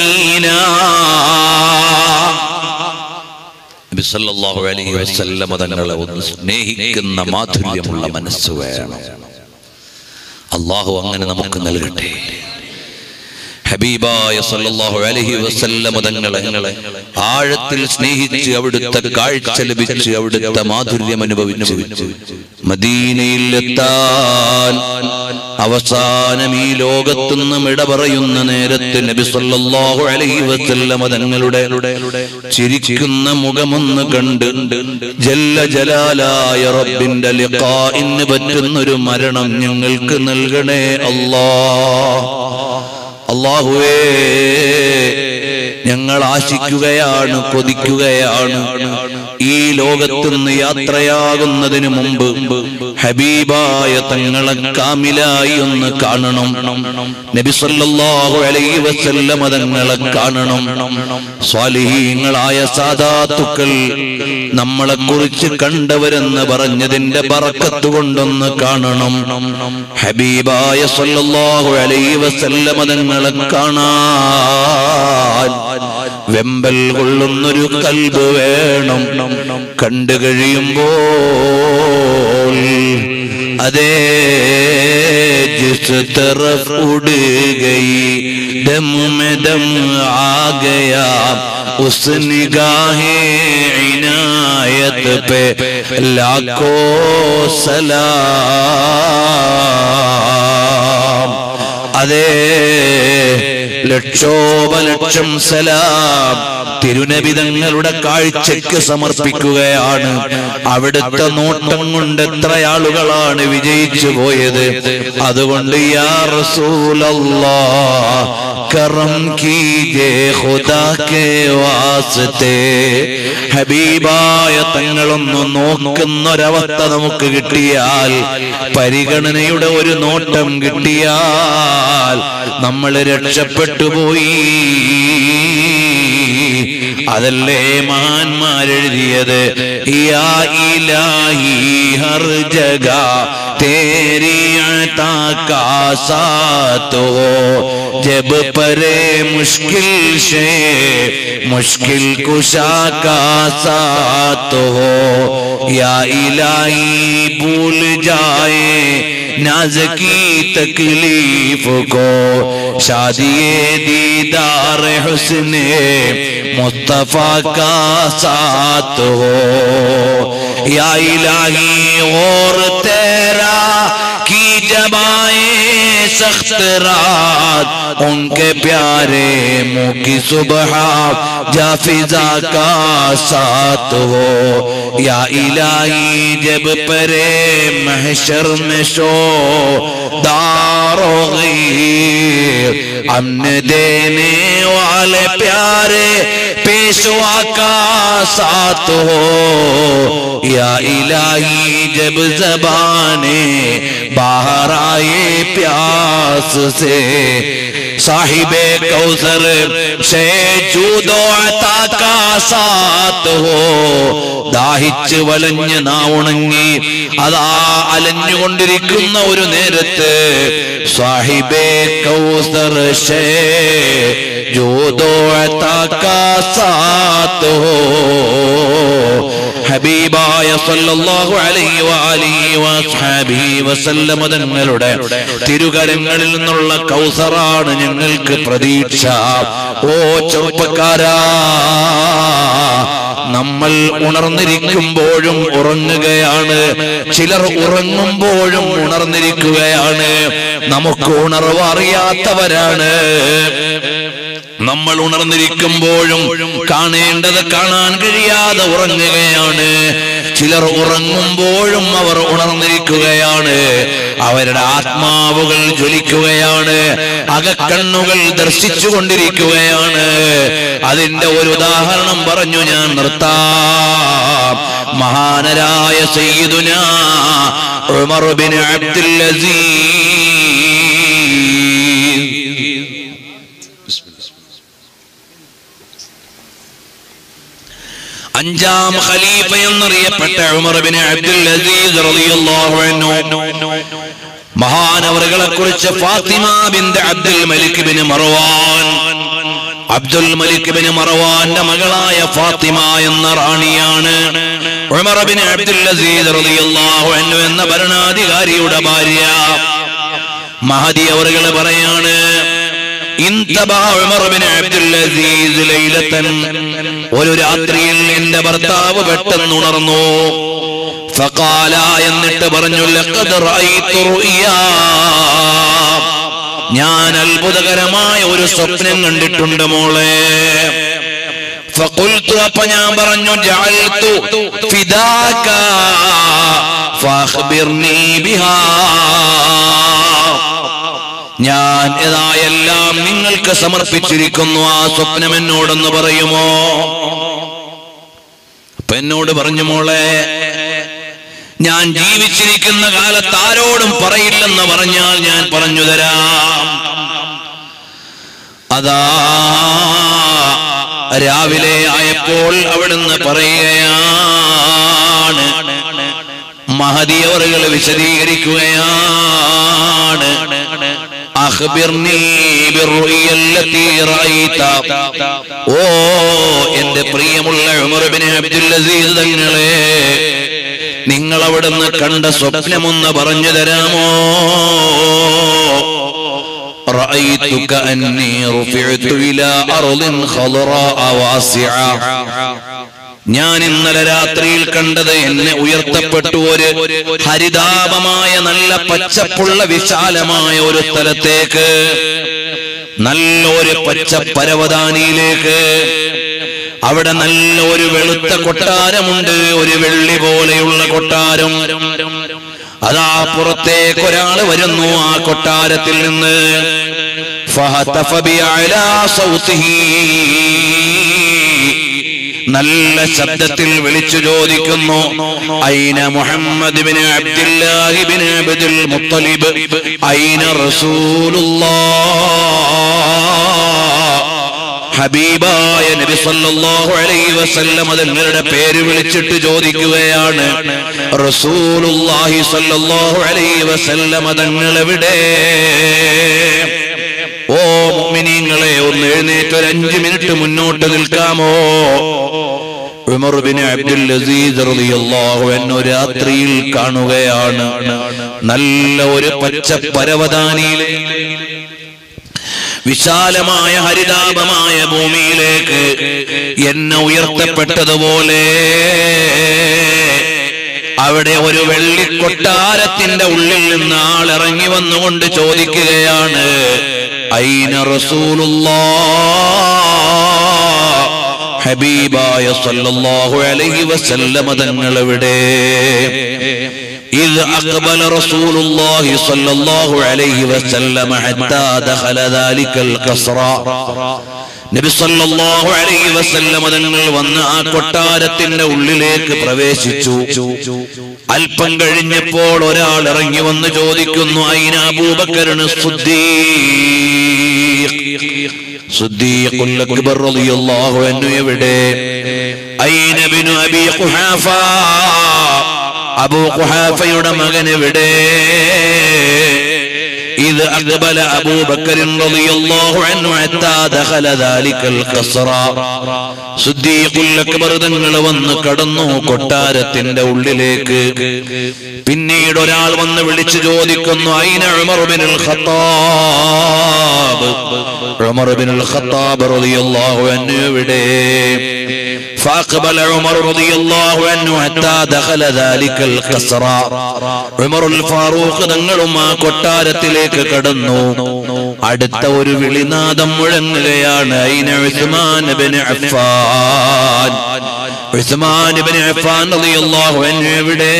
അമീന നബി സല്ലല്ലാഹു അലൈഹി വസല്ലമ തങ്ങളെ ഒന്ന് സ്നേഹിക്കുന്ന മാധുര്യമുള്ള മനസ്സ് വേണം അള്ളാഹു അങ്ങനെ നമുക്ക് നൽകട്ടെ ഹബീബായ സല്ലല്ലാഹു അലൈഹി വസല്ലമ തങ്ങളെ ആഴത്തിൽ സ്നേഹിച്ച് അവിടുത്തെ കാഴ്ച ലഭിച്ച് അവിടുത്തെ മാധുര്യം അനുഭവിച്ചു മദീനയിൽ എത്താൻ അവസാനം ഈ ലോകത്തുനിന്നും ഇട പറയുന്ന നേരത്ത് നബി സല്ലല്ലാഹു അലൈഹി വസല്ലമ തങ്ങളുടെ ചിരിക്കുന്ന മുഖമൊന്ന് കണ്ട് ജല്ല ജലാലായ റബ്ബിന്റെ ലിഖാഇന് പറ്റുന്നൊരു മരണം ഞങ്ങൾക്ക് നൽകണേ അല്ലാ അള്ളാഹുവേ ഞങ്ങൾ ആശിക്കുകയാണ് കൊതിക്കുകയാണ് ഈ ലോകത്തു നിന്ന് യാത്രയാകുന്നതിന് മുമ്പ് ഹബീബായ തങ്ങളെ കാമിലായി ഒന്ന് കാണണം നബി സല്ലല്ലാഹു അലൈഹി വസല്ലമ തങ്ങളെ കാണണം സ്വാലിഹീങ്ങളായ സാദാത്തുക്കൾ നമ്മളെ കുറിച്ച് കണ്ടവരെന്ന് പറഞ്ഞതിന്റെ ബറക്കത്ത് കൊണ്ടൊന്ന് കാണണം ഹബീബായ സല്ലല്ലാഹു അലൈഹി വസല്ലമ തങ്ങളെ കാണാൻ വെമ്പൽ കൊള്ളുന്നൊരു കൽബ് വേണം കണ്ടു കഴിയുമ്പോൾ അതേ ജിസ് तरफ उड़ गई दम में दम आ गया उस निगाहे इनायत पे लाखों सलाम അതേ ലക്ഷോപലക്ഷം സലാം തിരുനബിതങ്ങളുടെ കാഴ്ചയ്ക്ക് സമർപ്പിക്കുകയാണ് അവിടുത്തെ നോട്ടം കൊണ്ട് എത്ര ആളുകളാണ് വിജയിച്ചു പോയത് അതുകൊണ്ട് യാ റസൂലല്ലാ കറം കീജേ ഖുദാ കേ വാസ്തേ ഹബീബായ തങ്ങളൊന്ന് നോക്കുന്നൊരവസ്ഥ നമുക്ക് കിട്ടിയാൽ പരിഗണനയുടെ ഒരു നോട്ടം കിട്ടിയാൽ നമ്മൾ രക്ഷപ്പെട്ടു പോയി അതല്ലേ മഹാന്മാരെഴുതിയത് യാ ഇലാഹി ഹർ ജഗ तेरी अता का साथ हो जब परे मुश्किल से मुश्किल कुशा का साथ हो या इलाही भूल जाए नाज की तकलीफ को शादी दीदार हुस्न मुस्तफा का साथ हो या इलाही और तेरा की जबाए सख्त रात उनके प्यारे मुंह की सुबह जाफिजा का साथ हो या इलाही जब परे महशर में शो दारो गई अमन देने वाले प्यारे पेशवा का साथ हो या इलाही जब जबाने बाहर आए प्यास से साहिबे कौसर से जूदो अता का साथ हो ദാഹിച്ച് വലഞ്ഞ് നാവുണങ്ങി അതാ അലഞ്ഞുകൊണ്ടിരിക്കുന്ന ഒരു നേരത്ത് സാഹിബേ കൗസർ ഷേ ജോദോ സാത്ത് ഹോ ഹബീബായ സല്ലല്ലാഹു അലൈഹി വഅലിഹി വസ്ഹബിഹി വസല്ലമ തങ്ങളുടെ തിരുകരങ്ങളിൽ നിന്നുള്ള കൗസറാണ് ഞങ്ങൾക്ക് പ്രതീക്ഷ ഓ ചെറുപ്പക്കാരാ നമ്മൾ ഉണർന്നിരിക്കുമ്പോഴും ഉറങ്ങുകയാണ് ചിലർ ഉറങ്ങുമ്പോഴും ഉണർന്നിരിക്കുകയാണ് നമുക്ക് ഉണർവ് അറിയാത്തവരാണ് നമ്മൾ ഉണർന്നിരിക്കുമ്പോഴും കാണേണ്ടത് കാണാൻ കഴിയാതെ ഉറങ്ങുകയാണ് ചിലർ ഉറങ്ങുമ്പോഴും അവർ ഉണർന്നിരിക്കുകയാണ് അവരുടെ ആത്മാവുകൾ ജ്വലിക്കുകയാണ് അകക്കണ്ണുകൾ ദർശിച്ചു കൊണ്ടിരിക്കുകയാണ് അതിന്റെ ഒരു ഉദാഹരണം പറഞ്ഞു ഞാൻ നിർത്താം മഹാനരായ സയ്യിദുന ഉമർ ബിൻ അബ്ദുൽ അസീസ് അഞ്ചാം ഖലീഫ എന്നറിയപ്പെട്ട ഉമർ ബിൻ അബ്ദുൽ അസീസ് റളിയല്ലാഹു അൻഹു മഹാനവറുകളെ കുറിച്ച് ഫാത്തിമ ബിന്ത് അബ്ദുൽ മലിക് ബിൻ മർവാൻ അബ്ദുൽ മലിക് ബിൻ മർവാന്റെ മകളായ ഫാത്തിമ എന്ന റാണിയാണ് ഉമർ ബിൻ അബ്ദുൽ അസീസ് റളിയല്ലാഹു അൻഹു എന്ന ഭരണാധികാരിയുടെ ഭാര്യ മഹദി അവറുകൾ പറയാണ് ഇൻതബാ ഉമർ ബിൻ അബ്ദുൽ അസീസ് ലൈലത്തൻ ഒരു രാത്രിയിൽ എന്റെ ഭർത്താവ് പെട്ടെന്ന് ഉണർന്നു ഫഖാല എന്നിട്ട് പറഞ്ഞു ലഖദ് റഅയ്തു റുയാ ഞാൻ അത്ഭുതകരമായ ഒരു സ്വപ്നം കണ്ടിട്ടുണ്ട് മോളെ ഫഖുൽതു അപ്പൊ ഞാൻ പറഞ്ഞു ജഅൽതു ഫിദാക ഫഅഖ്ബിർനി ബിഹാ ഞാൻ ഇതായെല്ലാം നിങ്ങൾക്ക് സമർപ്പിച്ചിരിക്കുന്നു ആ സ്വപ്നം എന്നോടൊന്ന് പറയുമോ അപ്പൊ എന്നോട് പറഞ്ഞു മോളെ ഞാൻ ജീവിച്ചിരിക്കുന്ന കാലത്ത് ആരോടും പറയില്ലെന്ന് പറഞ്ഞാൽ ഞാൻ പറഞ്ഞു തരാം അതാ രാവിലെ ആയപ്പോൾ അവിടുന്ന് പറയുകയാണ് മഹതിയവറുകൾ വിശദീകരിക്കുകയാണ് അഖ്ബിർനി ബിർറുയല്ലത്തി റഅയ്ത ഓ എന്റെ പ്രിയമുള്ള ഉമർ ഇബ്നു അബ്ദുൽ അസീസ് തങ്ങളെ നിങ്ങൾ അവിടുന്ന് കണ്ട സ്വപ്നമൊന്ന് പറഞ്ഞു തരാമോ رأيت كأني رفعت إلى أرض خضراء واسعة ഞാൻ ഇന്നലെ രാത്രിയിൽ കണ്ടത് എന്നെ ഉയർത്തപ്പെട്ടു ഒരു ഹരിതാപമായ നല്ല പച്ചപ്പുള്ള വിശാലമായ ഒരു സ്ഥലത്തേക്ക് നല്ല ഒരു പച്ച പരവതാനിയിലേക്ക് അവിടെ നല്ല ഒരു വെളുത്ത കൊട്ടാരമുണ്ട് ഒരു വെള്ളി പോലെയുള്ള കൊട്ടാരം അതാ പുറത്തേക്ക് ഒരാൾ വരുന്നു ആ കൊട്ടാരത്തിൽ നിന്ന് ഫഹതഫ ബിഅലാ സൗതിഹി. നല്ല ശബ്ദത്തിൽ വിളിച്ചു ചോദിക്കുന്നു ഐന മുഹമ്മദ് ബിൻ അബ്ദുല്ലാഹി ബിൻ അബ്ദുൽ മുത്തലിബ് ഐന റസൂലുള്ളാഹ് ഹബീബായ നബി സല്ലല്ലാഹു അലൈഹി വസല്ലം തങ്ങളുടെ പേര് വിളിച്ചിട്ട് ചോദിക്കുകയാണ് റസൂലുള്ളാഹി സല്ലല്ലാഹു അലൈഹി വസല്ലം തങ്ങൾ എവിടെ ഓ മുഅ്മിനീങ്ങളെ ഒന്ന് എഴുന്നേറ്റ് ഒരു അഞ്ച് മിനിറ്റ് മുന്നോട്ട് നിൽക്കാമോ ഉമർ ബിൻ അബ്ദുൽ അസീസ് റളിയല്ലാഹു അൻഹു രാത്രിയിൽ കാണുകയാണ് നല്ല ഒരു പച്ച പരവതാനിയിൽ വിശാലമായ ഹരിതാപമായ ഭൂമിയിലേക്ക് എന്നെ ഉയർത്തപ്പെട്ടതുപോലെ അവിടെ ഒരു വെള്ളിക്കൊട്ടാരത്തിന്റെ ഉള്ളിൽ നിന്ന് ആൾ ഇറങ്ങി വന്നുകൊണ്ട് ചോദിക്കുകയാണ് ഐന റസൂലുള്ളാ ഹബീബായ സല്ലല്ലാഹു അലൈഹി വസല്ലമ തങ്ങൾ എവിടെ إذ أقبل رسول الله صلى الله عليه وسلم حتى دخل ذلك القصر നബി സല്ലല്ലാഹു അലൈഹി വസല്ലം തങ്ങൾ വന്ന് ആ കൊട്ടാരത്തിന്റെ ഉള്ളിലേക്ക് പ്രവേശിച്ചു അല്പം കഴിഞ്ഞപ്പോൾ ഒരാൾ ഇറങ്ങി വന്ന് ചോദിക്കുന്നു അയിന അബൂബക്കറിന് സുദ്ദീഖുൽ അക്ബർ റളിയല്ലാഹു അൻഹു എവിടെ അയിന ബിനു അബി ഖുഹാഫ അബൂ ഖുഹാഫയുടെ മകൻ എവിടെ إذ أقبل أبو بكر رضي الله عنه حتى دخل ذلك القصر صديق الأكبر തങ്ങൾ വന്ന് കടന്നു കൊട്ടാരത്തിന്റെ ഉള്ളിലേക്ക് പിന്നീട് ഒരാൾ വന്ന് വിളിച്ചു ചോദിക്കുന്നു അയിന ഉമർ ബിനുൽ ഖത്താബ് ഉമർ ബിനുൽ ഖത്താബ് റളിയല്ലാഹു അൻഹു എവിടെ فأقبل عمر رضي الله عنه حتى دخل ذلك القصر عمر الفاروق തങ്ങളും ആ കൊട്ടാരത്തിലേക്ക് കടന്നു അടുത്ത ഒരു വിളിനാദം മുഴങ്ങുകയാണ് അയിന ഉസ്മാൻ ഇബ്നു അഫ്ഫാൻ ഉസ്മാൻ ഇബ്നു അഫ്ഫാൻ റളിയല്ലാഹു അൻഹു എവിടെ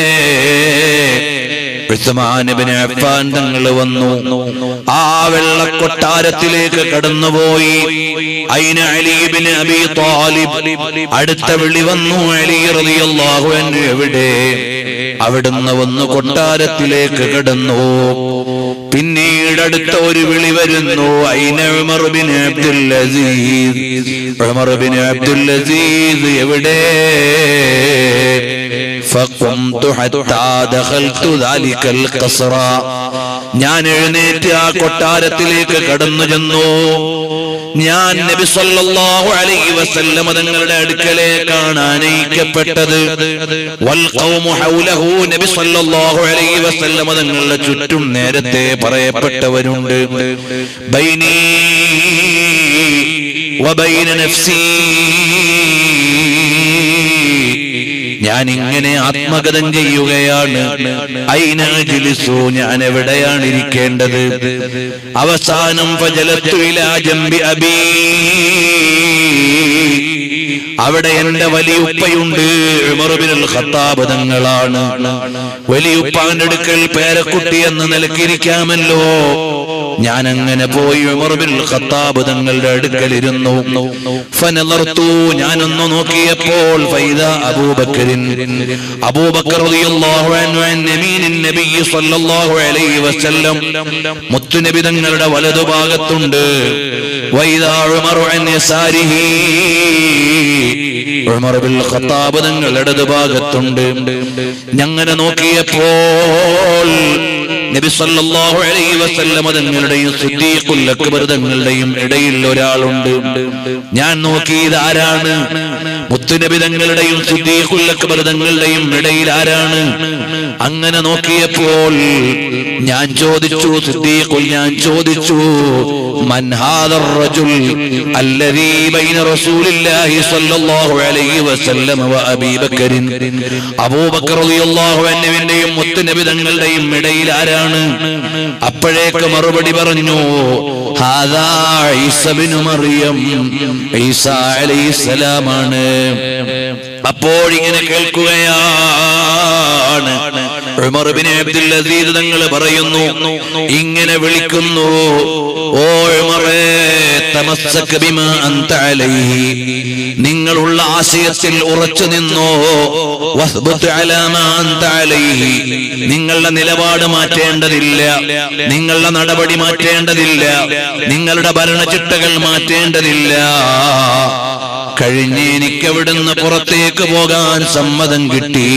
ഉസ്മാൻ ഇബ്നു അഫ്ഫാൻ തങ്ങൾ വന്നു ആ വെള്ളക്കൊട്ടാരത്തിലേക്ക് കടന്നുപോയി അയിന അലി ഇബ്നു അബി താലിബ് അടുത്ത വിളി വന്നു അലി റളിയല്ലാഹു അൻഹു എവിടെ അവിടുന്ന് വന്ന് കൊട്ടാരത്തിലേക്ക് കടന്നു പിന്നീട് അടുത്ത ഒരു വിളി വരുന്നു അയിന ഉമർ ബിൻ അബ്ദുൽ അസീസ് ഉമർ ബിൻ അബ്ദുൽ അസീസ് എവിടെ فقمت حتى دخلت ذلك القصر ഞാൻ എഴുന്നേറ്റ് ആ കൊട്ടാരത്തിലേക്ക് കടന്നു ചെന്നു ഞാൻ നബി സല്ലല്ലാഹു അലൈഹി വസല്ലം തങ്ങളുടെ അടുക്കലേക്കാണ് ആനയിക്കപ്പെട്ടത് വൽ ഖൗമു ഹൗലഹു നബി സല്ലല്ലാഹു അലൈഹി വസല്ലം തങ്ങളുടെ ചുറ്റും നേരത്തെ പറയപ്പെട്ടവരുണ്ട് ബൈനീ വബൈന നഫ്സീ ഞാൻ ഇങ്ങനെ ആത്മഗതം ചെയ്യുകയാണ് ഐനാജിലിസു ഞാൻ എവിടെയാണ് ഇരിക്കേണ്ടത് അവസാനം ഫജലത്തു ഇലാ ജംബി അബീ അവിടെ എന്റെ വലിയുപ്പയുണ്ട് ഉമറുബിനുൽ ഖത്താബ് തങ്ങളാണ് വലിയുപ്പാന്റെ അടുക്കൽ പേരക്കുട്ടി എന്ന് നിലക്കിരിക്കാമല്ലോ ഞാൻ അങ്ങനെ പോയി ഉമറുബിനുൽ ഖത്താബ് തങ്ങളുടെ അടുക്കലിരുന്നു ഫനലർത്തു ഞാനൊന്ന് നോക്കിയപ്പോൾ ഫൈദ അബൂബക്കറിൻ അബൂബക്കർ റളിയല്ലാഹു അൻഹു അൻ നബീനിൻ നബി സ്വല്ലല്ലാഹു അലൈഹി വസല്ലം മുത്തുനബി തങ്ങളുടെ വലതുഭാഗത്തുണ്ട് വൈദാ ഉമറു അൻ യസാരിഹി ഉമർ ബിൻ ഖത്താബ് തങ്ങൾ ഇടതുഭാഗത്തുണ്ട് ഞങ്ങനെ നോക്കിയപ്പോൾ നബി സല്ലല്ലാഹു അലൈഹി വസല്ലം തങ്ങളുടെയും സിദ്ദീഖുൽ അക്ബർ തങ്ങളുടെയും ഇടയിൽ ഒരാളുണ്ട് ഞാൻ നോക്കിയത് ആരാണ് മുത്തുനബി തങ്ങളുടെയും സിദ്ദീഖുൽ അക്ബർ തങ്ങളുടെയും ഇടയിൽ ആരാണ് അങ്ങനെ നോക്കിയപ്പോൾ ഞാൻ ചോദിച്ചു സിദ്ദീഖുൽ ഞാൻ ചോദിച്ചു മൻ ഹാദർ റജുൽ الذي بين رسول الله صلى الله عليه وسلم وابي بكر അബൂ ബക്കർ റളിയല്ലാഹു അൻഹുവിന്റെയും മുത്തുനബി തങ്ങളുടെയും ഇടയിൽ ആരാണ് അപ്പോഴേക്ക് മറുപടി പറഞ്ഞു ഹാദാ ഈസ ഇബ്നു മറിയം ഈസ അലൈഹിസ്സലാമാണ് അപ്പോൾ ഇങ്ങനെ കേൾക്കുകയാണ് ഉമർ ഇബ്നു അബ്ദുൽ അസീസ് തങ്ങൾ പറയുന്നു ഇങ്ങനെ വിളിക്കുന്നു ഓ ഉമറേ തമസ്സക ബിമാ അൻത അലൈഹി നിങ്ങളുള്ള ആശയത്തിൽ ഉറച്ചു നിന്നോ വസ്ബുത് അലാ മാ അൻത അലൈഹി നിങ്ങളുടെ നിലപാട് മാറ്റേണ്ടതില്ല നിങ്ങളുടെ നടപടി മാറ്റേണ്ടതില്ല നിങ്ങളുടെ ഭരണചിട്ടകൾ മാറ്റേണ്ടതില്ല കഴിഞ്ഞ് എനിക്ക് അവിടുന്ന് പുറത്തേക്ക് പോകാൻ സമ്മതം കിട്ടി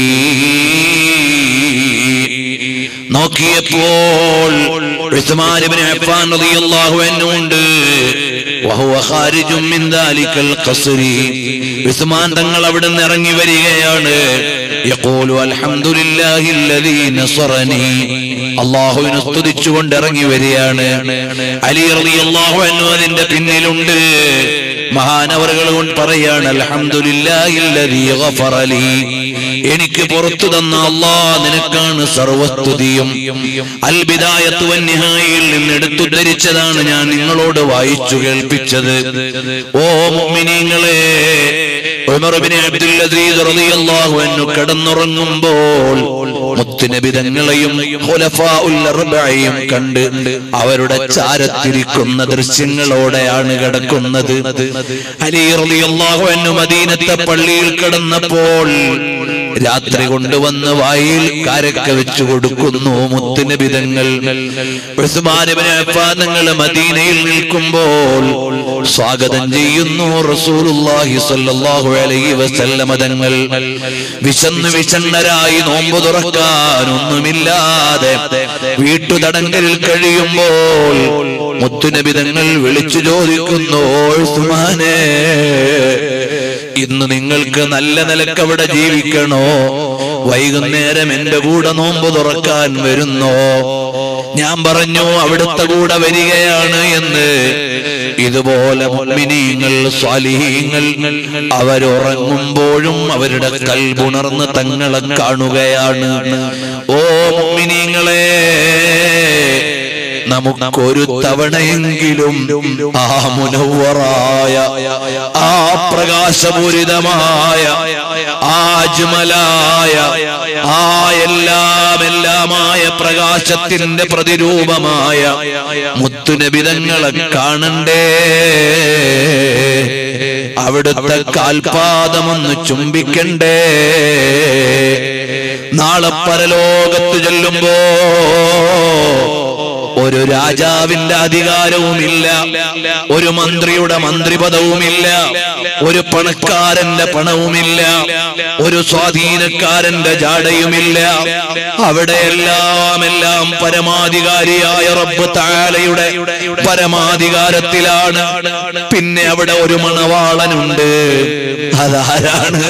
നോക്കിയപ്പോൾ ഉസ്മാൻ ഇബ്നു അഫ്ഫാൻ റളിയല്ലാഹു അൻഹു ഉണ്ട് വഹുവ ഖാരിജും മിൻ ദാലിക്കൽ ഖസ്രി ഉസ്മാൻ തങ്ങൾ അവിടുന്ന് ഇറങ്ങി വരികയാണ് യഖൂലു അൽഹംദുലില്ലാഹി അല്ലദീ നസറനി അല്ലാഹുവിനെ സ്തുതിച്ചുകൊണ്ട് ഇറങ്ങി വരികയാണ് അലി റളിയല്ലാഹു അൻഹു അതിന്റെ പിന്നിലുണ്ട് മഹാനവറുകൾ കൊണ്ട് പറയാണ് അൽഹംദുലില്ലാഹി അല്ലദീ ഗഫറ ലീ എനിക്ക് പുറത്തു തന്ന അല്ലാ നിനക്കാണ് സർവസ്തുതിയും അൽ ബിദായത്തു വൻ നിഹായിൽ നിന്ന് എടുത്തുദ്ധരിച്ചതാണ് ഞാൻ നിങ്ങളോട് വായിച്ചു കേൾപ്പിച്ചത് ഓ മുഅ്മിനീങ്ങളെ ഉമർ ഇബ്നു അബ്ദുൽ അസീസ് റളിയല്ലാഹു അൻഹു കിടന്നുറങ്ങുമ്പോൾ മുത്തുനബി തങ്ങളെയും ഖുലഫാഉൽ അർബഅയും കണ്ട് അവരുടെ ചാരത്തിരിക്കുന്ന ദൃശ്യങ്ങളോടെയാണ് കിടക്കുന്നത് അലി റളിയല്ലാഹു അൻഹു മദീനത്തെ പള്ളിയിൽ കിടന്നപ്പോൾ രാത്രി കൊണ്ടുവന്ന് വായിൽ കാരക്ക വെച്ചു കൊടുക്കുന്നു മുത്തുനബിതങ്ങൾ തങ്ങൾ മദീനയിൽ നിൽക്കുമ്പോൾ സ്വാഗതം ചെയ്യുന്നു റസൂലുള്ളാഹി സ്വല്ലല്ലാഹു അലൈഹി വസല്ലമ തങ്ങൾ വിശന്ന് വിഷണ്ണരായി നോമ്പ് തുറക്കാൻ ഒന്നുമില്ലാതെ വീട്ടുതടങ്കലിൽ കഴിയുമ്പോൾ മുത്തുനബിതങ്ങൾ വിളിച്ചു ചോദിക്കുന്നു ഉസ്മാനേ ഇന്ന് നിങ്ങൾക്ക് നല്ല നിലക്ക് അവിടെ ജീവിക്കണോ വൈകുന്നേരം എന്റെ കൂടെ നോമ്പ് തുറക്കാൻ വരുന്നോ ഞാൻ പറഞ്ഞു അവിടുത്തെ കൂടെ വരികയാണ് എന്ന് ഇതുപോലെ മുഅ്മിനീങ്ങൾ സ്വാലിഹീങ്ങൾ അവരുറങ്ങുമ്പോഴും അവരുടെ കൽബുണർന്ന് തങ്ങളെ കാണുകയാണ് ഓ മുഅ്മിനീങ്ങളെ നമുക്കൊരു തവണയെങ്കിലും ആ മുനവറായ ആ പ്രകാശപൂരിതമായ ആ അജ്മലായ ആ എല്ലാം എല്ലാമായ പ്രകാശത്തിന്റെ പ്രതിരൂപമായ മുത്തുനബിതങ്ങളെ കാണണ്ടേ അവിടുത്തെ കാൽപാദമൊന്ന് ചുംബിക്കണ്ടേ നാളെ പരലോകത്ത് ചെല്ലുമ്പോ ഒരു രാജാവിന്റെ അധികാരവുമില്ല ഒരു മന്ത്രിയുടെ മന്ത്രിപദവുമില്ല ഒരു പണക്കാരന്റെ പണവുമില്ല ഒരു സ്വാധീനക്കാരന്റെ ജാടയുമില്ല അവിടെ എല്ലാം എല്ലാം പരമാധികാരിയായ റബ്ബ് താലയുടെ പരമാധികാരത്തിലാണ് പിന്നെ അവിടെ ഒരു മണവാളനുണ്ട് അതാരാണ്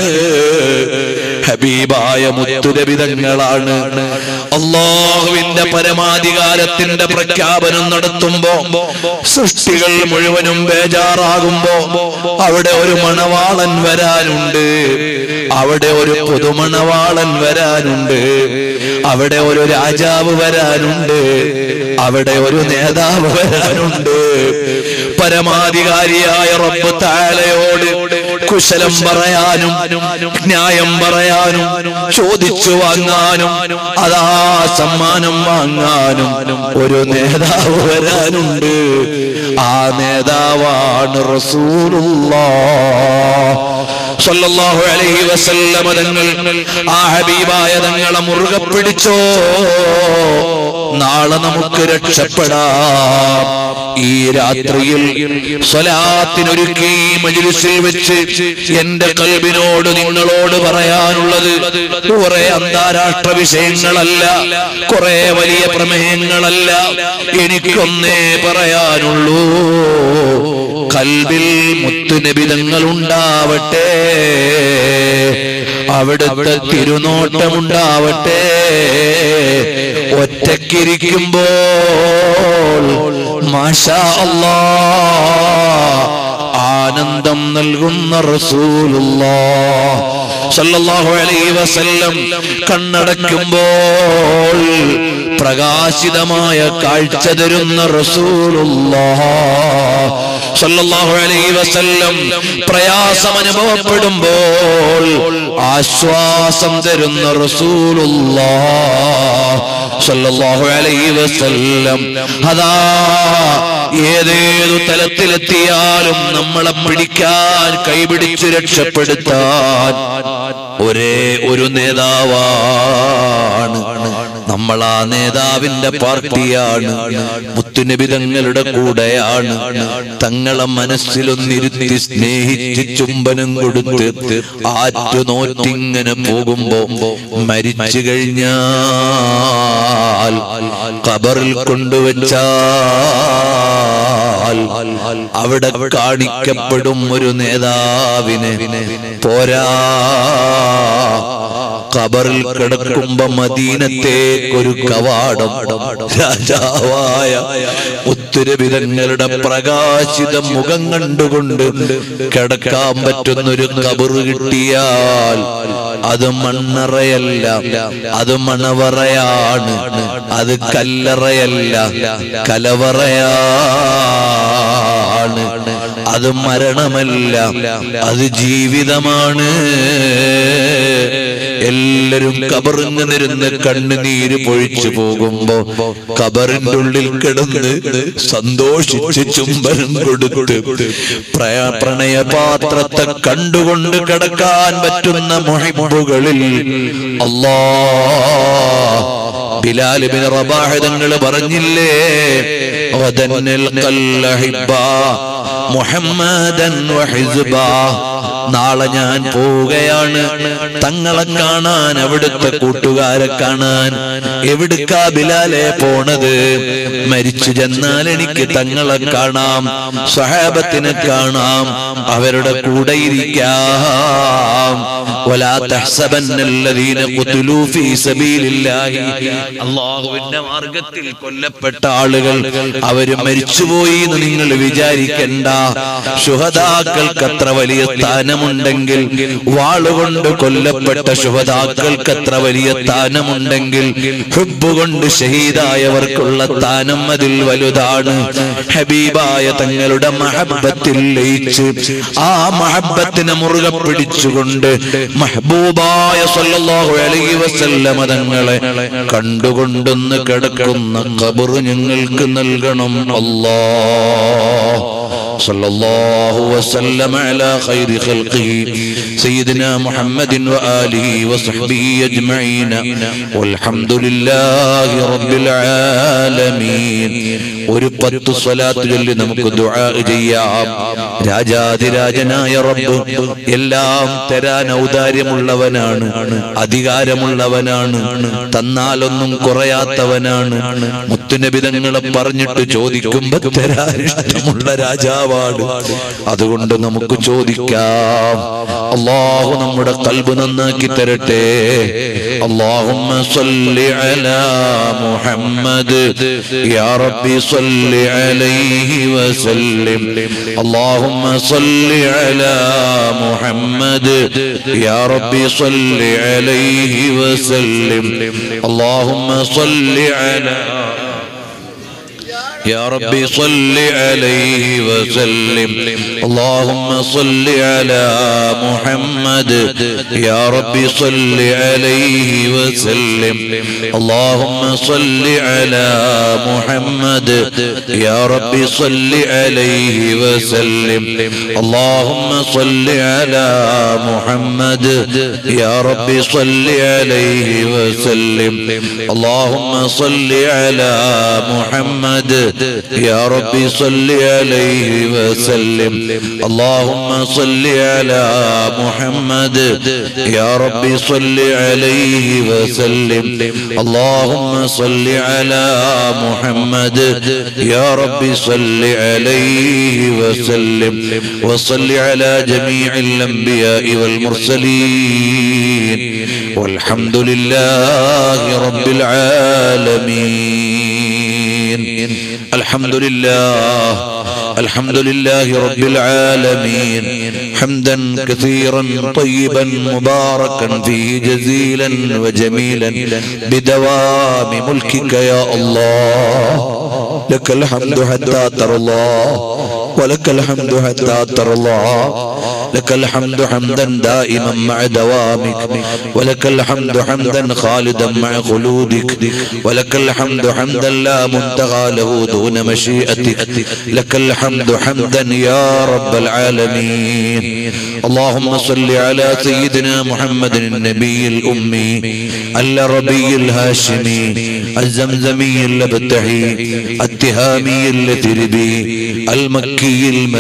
ഹബീബായ മുത്തുരവിധങ്ങളാണ് അള്ളാഹുവിന്റെ പരമാധികാരത്തിന്റെ പ്രഖ്യാപനം നടത്തുമ്പോ സൃഷ്ടികൾ മുഴുവനും ബേജാറാകുമ്പോ അവിടെ ഒരു മണവാളൻ വരാനുണ്ട് അവിടെ ഒരു പുതുമണവാളൻ വരാനുണ്ട് അവിടെ ഒരു രാജാവ് വരാനുണ്ട് അവിടെ ഒരു നേതാവ് വരാനുണ്ട് പരമാധികാരിയായ റബ്ബ് താലയോട് കുശലം പറയാനും ന്യായം പറയാനും ചോദിച്ചു വാങ്ങാനും അതാ സമ്മാനം വാങ്ങാനും ഒരു നേതാവ് വരാനുണ്ട് ആ നേതാവാണ് റസൂലുള്ള സല്ലല്ലാഹു അലൈഹി വസല്ലമ തങ്ങൾ ആ ഹബീബായ തങ്ങളെ മുറുകെ പിടിച്ചോ നാളെ നമുക്ക് രക്ഷപ്പെടാം ഈ രാത്രിയിൽ സ്വലാത്തിനൊരുക്കി മജിലിസിൽ വെച്ച് എന്റെ കൽബിനോട് നിങ്ങളോട് പറയാനുള്ളത് കുറെ അന്താരാഷ്ട്ര വിഷയങ്ങളല്ല കുറെ വലിയ പ്രമേയങ്ങളല്ല എനിക്കൊന്നേ പറയാനുള്ളൂ കൽബിൽ മുത്തുനിബിതങ്ങൾ ഉണ്ടാവട്ടെ അവിടുത്തെ തിരുനോട്ടമുണ്ടാവട്ടെ ഒറ്റക്കിരിക്കുമ്പോൾ മാഷാ അല്ലാ ആ ആനന്ദം നൽകുന്ന റസൂലുള്ളാഹ് സല്ലല്ലാഹു അലൈഹി വസല്ലം കണ്ണടയ്ക്കുമ്പോൾ പ്രകാശിതമായ കാഴ്ച തരുന്ന റസൂലുള്ളാഹ് സല്ലല്ലാഹു അലൈഹി വസല്ലം പ്രയാസം അനുഭവപ്പെടുമ്പോൾ ആശ്വാസം തരുന്ന റസൂലുള്ളാഹ് സല്ലല്ലാഹു അലൈഹി വസല്ലം അതാ ഏതേതു തലത്തിലെത്തിയാലും നമ്മളെ പിടിക്കാൻ കൈപിടിച്ചു രക്ഷപ്പെടുത്താൻ ഒരേ ഒരു നേതാവാണ് നമ്മൾ ആ നേതാവിന്റെ പാർട്ടിയാണ് മുത്തുനബി തങ്ങളുടെ കൂടെയാണ് തങ്ങളെ മനസ്സിലൊന്നിരുത്തി സ്നേഹിച്ച് ചുംബനം കൊടുത്ത് ആറ്റുനോറ്റിങ്ങനെ പോകുമ്പോ മരിച്ചു കഴിഞ്ഞാൽ കബറിൽ കൊണ്ടുവച്ചാൽ അവിടെ കാണിക്കപ്പെടും ഒരു നേതാവിനെ പോരാ കബറിൽ കിടക്കുമ്പോ മദീനത്തേക്കൊരു കവാടം രാജാവായ ഉത്തരവിധങ്ങളുടെ പ്രകാശിത മുഖം കണ്ടുകൊണ്ട് കിടക്കാൻ പറ്റുന്നൊരു കബറ് കിട്ടിയാൽ അത് മണ്ണറയല്ല അത് മണവറയാണ് അത് കല്ലറയല്ല കലവറയാണ് അത് മരണമല്ല അത് ജീവിതമാണ് എല്ലാരും കബറിങ്ങിരുന്ന് കണ്ണുനീര് പൊഴിച്ചു പോകുമ്പോ കബറിന്റെ ഉള്ളിൽ കിടന്ന് സന്തോഷിച്ച് ചുംബനം കൊടുത്ത് പ്രയ- പ്രണയപാത്രത്തെ കണ്ടുകൊണ്ട് കിടക്കാൻ പറ്റുന്ന മുഹിബുകളിൽ അല്ലാ ബിലാൽ ബിൻ റബാഹ് തങ്ങൾ പറഞ്ഞില്ലേ വദന്നൽ ഖല്ലഹിബ മുഹമ്മദൻ വഹിസ്ബാ നാളെ ഞാൻ പോവുകയാണ് തങ്ങളെ കാണാൻ അവിടുത്തെ കൂട്ടുകാരെ കാണാൻ എവിടുക്കാ ബിലാലെ പോണത് മരിച്ചു ചെന്നാൽ എനിക്ക് തങ്ങളെ കാണാം സഹാബത്തിനെ കാണാം അവരുടെ കൂടെ ഇരിക്കാം ولا تحسبن الذين قتلوا في سبيل الله അള്ളാഹുവിന്റെ മാർഗത്തിൽ കൊല്ലപ്പെട്ട ആളുകൾ അവര് മരിച്ചുപോയി എന്ന് നിങ്ങൾ വിചാരിക്കണ്ട ശുഹതാക്കൾക്ക് അത്ര വലിയ സ്ഥാനമുണ്ടെങ്കിൽ വാളുകൊണ്ട് കൊല്ലപ്പെട്ട ശുഹതാക്കൾക്ക് അത്ര വലിയ സ്ഥാനമുണ്ടെങ്കിൽ ഹുബ് കൊണ്ട് ഷഹീദായവർക്കുള്ള സ്ഥാനം അതിൽ വലുതാണ് ഹബീബായ തങ്ങളുടെ മഹബത്തിൽ ലയിച്ച് ആ മഹബത്തിനെ മുറുകെ പിടിച്ചുകൊണ്ട് മഹബൂബായ സല്ലല്ലാഹു അലൈഹി വസല്ലമ തങ്ങളെ കണ്ടുകൊണ്ടൊന്ന് കിടക്കുന്ന ഖബർ ഞങ്ങൾക്ക് നൽകണം അല്ലാഹ് صلى الله وسلم على خير خلقه سيدنا محمد وآله وصحبه أجمعين والحمد لله رب العالمين ഒരു പത്ത് സ്വലാത്ത് ചൊല്ലി നമുക്ക് ദുആ ചെയ്യാം രാജാതിരാജനായ റബ്ബ് എല്ലാം തരാൻ ഔദാര്യമുള്ളവനാണ് അധികാരമുള്ളവനാണ് തന്നാലൊന്നും കുറയാത്തവനാണ് മുത്തുനബിതങ്ങളെ പറഞ്ഞിട്ട് ചോദിക്കുമ്പോ തരാൻ ഇഷ്ടമുള്ള രാജാവാണ് അതുകൊണ്ട് നമുക്ക് ചോദിക്കാം അള്ളാഹു നമ്മുടെ കൽബ് നന്നാക്കി തരട്ടെ اللهم صل على محمد يا ربي صل عليه وسلم اللهم صل على محمد يا ربي صل عليه وسلم اللهم صل على يا ربي صل عليه وسلم اللهم صل على محمد يا ربي صل عليه وسلم اللهم صل على محمد يا ربي صل عليه وسلم اللهم صل على محمد يا ربي صل عليه وسلم اللهم صل على محمد يا ربي صل عليه وسلم اللهم صل على محمد يا ربي صل عليه وسلم اللهم صل على محمد يا ربي صل عليه وسلم وصل على جميع الأنبياء والمرسلين والحمد لله رب العالمين الحمد لله الحمد لله رب العالمين حمدا كثيرا طيبا مباركا فيه جزيلا وجميلا بدوام ملكك يا الله لك الحمد حتى ترضى ولك الحمد حتى ترضى لك الحمد حمدا دائما مع دوامك ولك الحمد حمدا خالدا مع خلودك ولك الحمد حمدا لا منتهى له دون مشيئتك لك الحمد حمدا يا رب العالمين اللهم صل على سيدنا محمد النبي الأمي العربي الهاشمي الزمزمي اللبتحي التهامي اللثربي المكي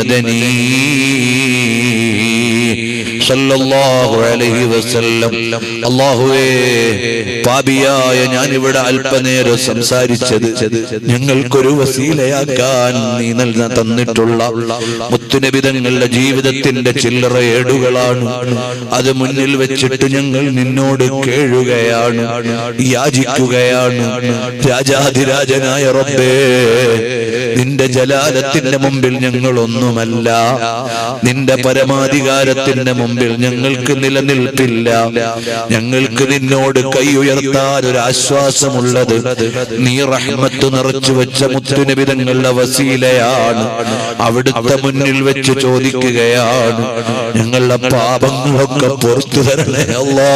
المدني സല്ലല്ലാഹു അലൈഹി വസല്ലം അല്ലാഹുവേ പാപിയായ ഞാൻ ഇവിടെ അല്പനേരം സംസാരിച്ചത് ഞങ്ങൾക്കൊരു വസീലയാക്കാൻ നീ നൽക തന്നിട്ടുള്ള മുത്തുനബിതങ്ങളുടെ ജീവിതത്തിന്റെ ചില്ലറ ഏടുകളാണ് അത് മുന്നിൽ വെച്ചിട്ട് ഞങ്ങൾ നിന്നോട് കേഴുകയാണ് യാചിക്കുകയാണ് രാജാധിരാജനായ റബ്ബേ നിന്റെ ജലാലത്തിന്റെ മുമ്പിൽ ഞങ്ങളൊന്നുമല്ല നിന്റെ പരമാധികാരത്തിന്റെ മുമ്പിൽ ഞങ്ങൾക്ക് നിലനിൽപ്പില്ല ഞങ്ങൾക്ക് നിന്നോട് കൈ ഉയർത്താൻ ഒരു ആശ്വാസമുള്ളത് നീ റഹ്മത്ത് നിറച്ചു വെച്ച മുത്തുനിബിതങ്ങളുടെ വസീലയാണ് അവിടുത്തെ മുന്നിൽ വെച്ച് ചോദിക്കുകയാണ് ഞങ്ങളുടെ പാപങ്ങളൊക്കെ പുറത്തു തരണേ അല്ലാ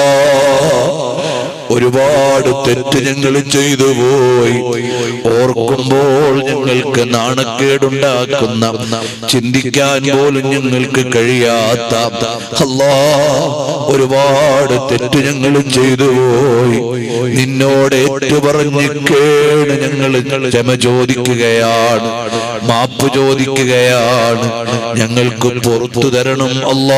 ഒരുപാട് തെറ്റ് ഞങ്ങൾ ചെയ്തു പോയി ഓർക്കുമ്പോൾ ഞങ്ങൾക്ക് നാണക്കേടുണ്ടാക്കുന്ന ചിന്തിക്കാൻ പോലും ഞങ്ങൾക്ക് കഴിയാത്ത അല്ലാ ഒരുപാട് തെറ്റ് ഞങ്ങൾ ചെയ്തു പോയി നിന്നോട് ഏറ്റുപറഞ്ഞ് കേട് ഞങ്ങൾ ക്ഷമ ചോദിക്കുകയാണ് മാപ്പ് ചോദിക്കുകയാണ് ഞങ്ങൾക്ക് പുറത്തു തരണം അല്ലാ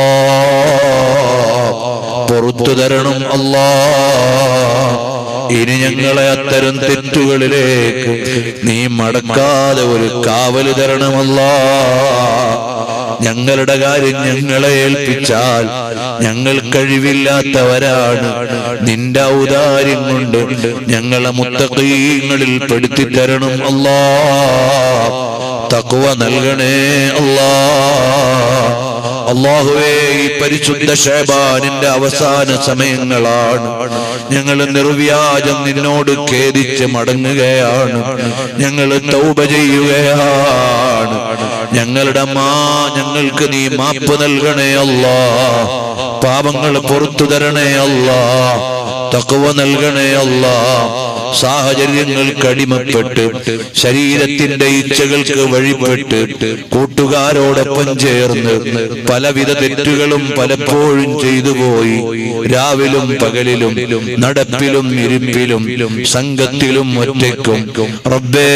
പുറത്തു തരണം അല്ലാ ഇനി ഞങ്ങളെ അത്തരം തെറ്റുകളിലേക്ക് നീ മടക്കാതെ ഒരു കാവല് തരണമല്ല ഞങ്ങളുടെ കാര്യം ഞങ്ങളെ ഏൽപ്പിച്ചാൽ ഞങ്ങൾ കഴിവില്ലാത്തവരാണ് നിന്റെ ഔദാര്യം കൊണ്ട് ഞങ്ങളെ മുത്തകീങ്ങളിൽ പെടുത്തി തരണം അല്ലാ തക്കുവ നൽകണേ അല്ലാ അള്ളാഹുവേ ഈ പരിശുദ്ധ ഷേബാനിന്റെ അവസാന സമയങ്ങളാണ് ഞങ്ങൾ നിർവ്യാജം നിന്നോട് ഖേദിച്ച് മടങ്ങുകയാണ് ഞങ്ങൾ തൗബ ചെയ്യുകയാണ് ഞങ്ങളുടെ മാ ഞങ്ങൾക്ക് നീ മാപ്പ് നൽകണേ അല്ലാ പാപങ്ങൾ പുറത്തു തരണേ അല്ലാ തക്കുവ നൽകണേ അല്ലാ സാഹചര്യങ്ങൾക്ക് അടിമപ്പെട്ട് ശരീരത്തിന്റെ ഇച്ഛകൾക്ക് വഴിപ്പെട്ട് കൂട്ടുകാരോടൊപ്പം ചേർന്ന് പലവിധ തെറ്റുകളും പലപ്പോഴും ചെയ്തു പോയി രാവിലും പകലിലും നടപ്പിലും ഇരിപ്പിലും സംഘത്തിലും ഒറ്റയ്ക്കും റബ്ബേ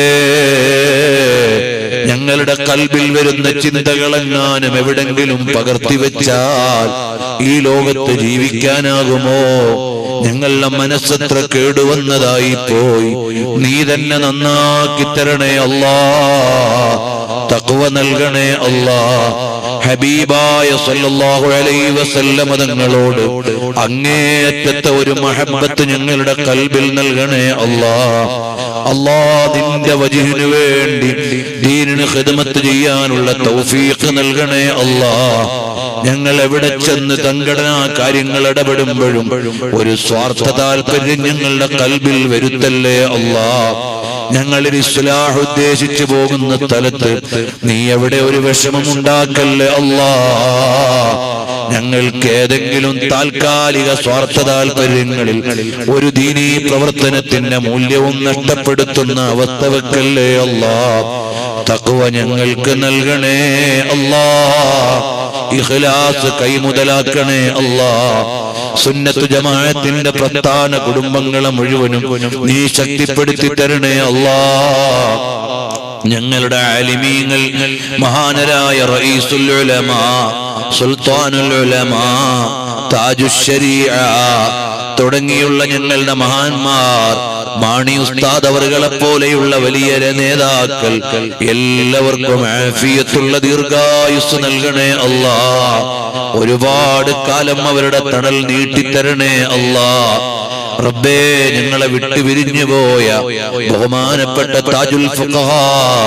ഞങ്ങളുടെ കൽബിൽ വരുന്ന ചിന്തകളെങ്ങാനും എവിടെങ്കിലും പകർത്തി വെച്ചാൽ ഈ ലോകത്ത് ജീവിക്കാനാകുമോ ഞങ്ങളുടെ മനസ്സത്ര കേടുവന്നതായി പോയി നീ തന്നെ നന്നാക്കി തരണേ അല്ലാ തക്വ നൽകണേ അല്ലാ ഹബീബായ സല്ലല്ലാഹു അലൈഹി വസല്ലമ തങ്ങളോട് അങ്ങേയറ്റത്തെ ഒരു മഹബത്ത് ഞങ്ങളുടെ കൽബിൽ നൽകണേ അല്ലാ അല്ലാ നിന്റെ വജുഹിനു വേണ്ടി ദീനിന് ഖിദ്മത്ത് ചെയ്യാനുള്ള തൗഫീഖ് നൽകണേ അല്ലാ ഞങ്ങൾ എവിടെ ചെന്ന് സംഘടനാ കാര്യങ്ങൾ ഇടപെടുമ്പോഴും ഒരു സ്വാർത്ഥ താല്പര്യം ഞങ്ങളുടെ കൽബിൽ വരുത്തല്ലേ അല്ലാ ഞങ്ങളിൽ ഇസ്ലാഹ് ഉദ്ദേശിച്ചു പോകുന്ന സ്ഥലത്ത് നീ എവിടെ ഒരു വിഷമം ഉണ്ടാക്കല്ലേ അല്ലാ ഞങ്ങൾക്ക് ഏതെങ്കിലും താൽക്കാലിക സ്വാർത്ഥ താല്പര്യങ്ങളിൽ ഒരു ദീനീ പ്രവർത്തനത്തിന്റെ മൂല്യവും നഷ്ടപ്പെടുത്തുന്ന അവസ്ഥ വെക്കല്ലേ അല്ലാ തക്കുവ ഞങ്ങൾക്ക് നൽകണേ അല്ലാ ഇഖ്ലാസ് കൈമുതലാക്കണേ അല്ലാ സുന്നത്തു ജമാഅത്തിന്റെ പ്രധാന കുടുംബങ്ങളെ മുഴുവനും നീ ശക്തിപ്പെടുത്തി തരണേ അല്ലാ ഞങ്ങളുടെ ആലിമീങ്ങൾ മഹാനരായ റഈസുൽ ഉലമാ സുൽത്താനുൽ ഉലമാ താജുശരീഅ തുടങ്ങിയുള്ള ഞങ്ങളുടെ മഹാന്മാർ മാണി ഉസ്താദ് അവറുകളെ പോലെയുള്ള വലിയ നേതാക്കൾ എല്ലാവർക്കും ആഫിയത്തുള്ള ദീർഘായുസ് നൽകണേ അല്ലാ ഒരുപാട് കാലം അവരുടെ തണൽ നീട്ടിത്തരണേ അല്ലാ റബ്ബേ ഞങ്ങളെ വിട്ടു പിരിഞ്ഞു പോയ ബഹുമാനപ്പെട്ട താജുൽ ഫുഖഹ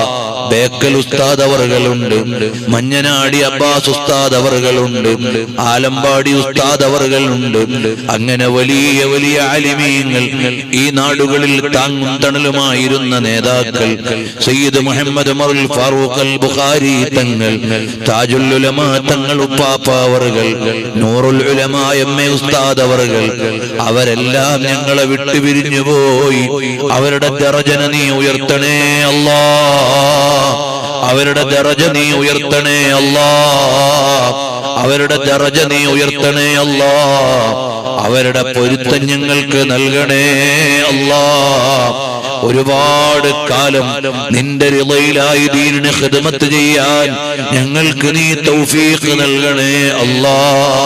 ബേക്കൽ ഉസ്താദ് അവറുകളുണ്ട് മഞ്ഞനാടി അബ്ബാസ് ഉസ്താദ് അവറുകളുണ്ട് ആലമ്പാടി ഉസ്താദ് അവറുകളുണ്ട് അങ്ങനെ വലിയ വലിയ ആലിമീങ്ങൾ ഈ നാടുകളിൽ താങ്ങും തണലുമായിരുന്ന നേതാക്കൾ സയ്യിദ് മുഹമ്മദ് ഉമറുൽ ഫാറൂഖ് അൽ ബുഖാരി തങ്ങൾ താജുൽ ഉലമ തങ്ങൾ ഉപ്പാപ്പ അവറുകൾ നൂറുൽ ഉലമ എം എ ഉസ്താദ് അവറുകൾ അവരെല്ലാം ഞങ്ങളെ വിട്ടുപിരിഞ്ഞു പോയി അവരുടെ ദറജന നീ ഉയർത്തണേ അല്ലാ അവരുടെ ദറജ നീ ഉയർത്തണേ അല്ലാ അവരുടെ ദറജ നീ ഉയർത്തണേ അല്ലാ അവരുടെ പൊരുത്തം ഞങ്ങൾക്ക് നൽകണേ അല്ലാ ഒരുപാട് കാലം നിന്റെ റിളയിലായി ദീനിന് ഖിദ്മത്ത് ചെയ്യാൻ ഞങ്ങൾക്ക് നീ തൗഫീഖ് നൽകണേ അല്ലാ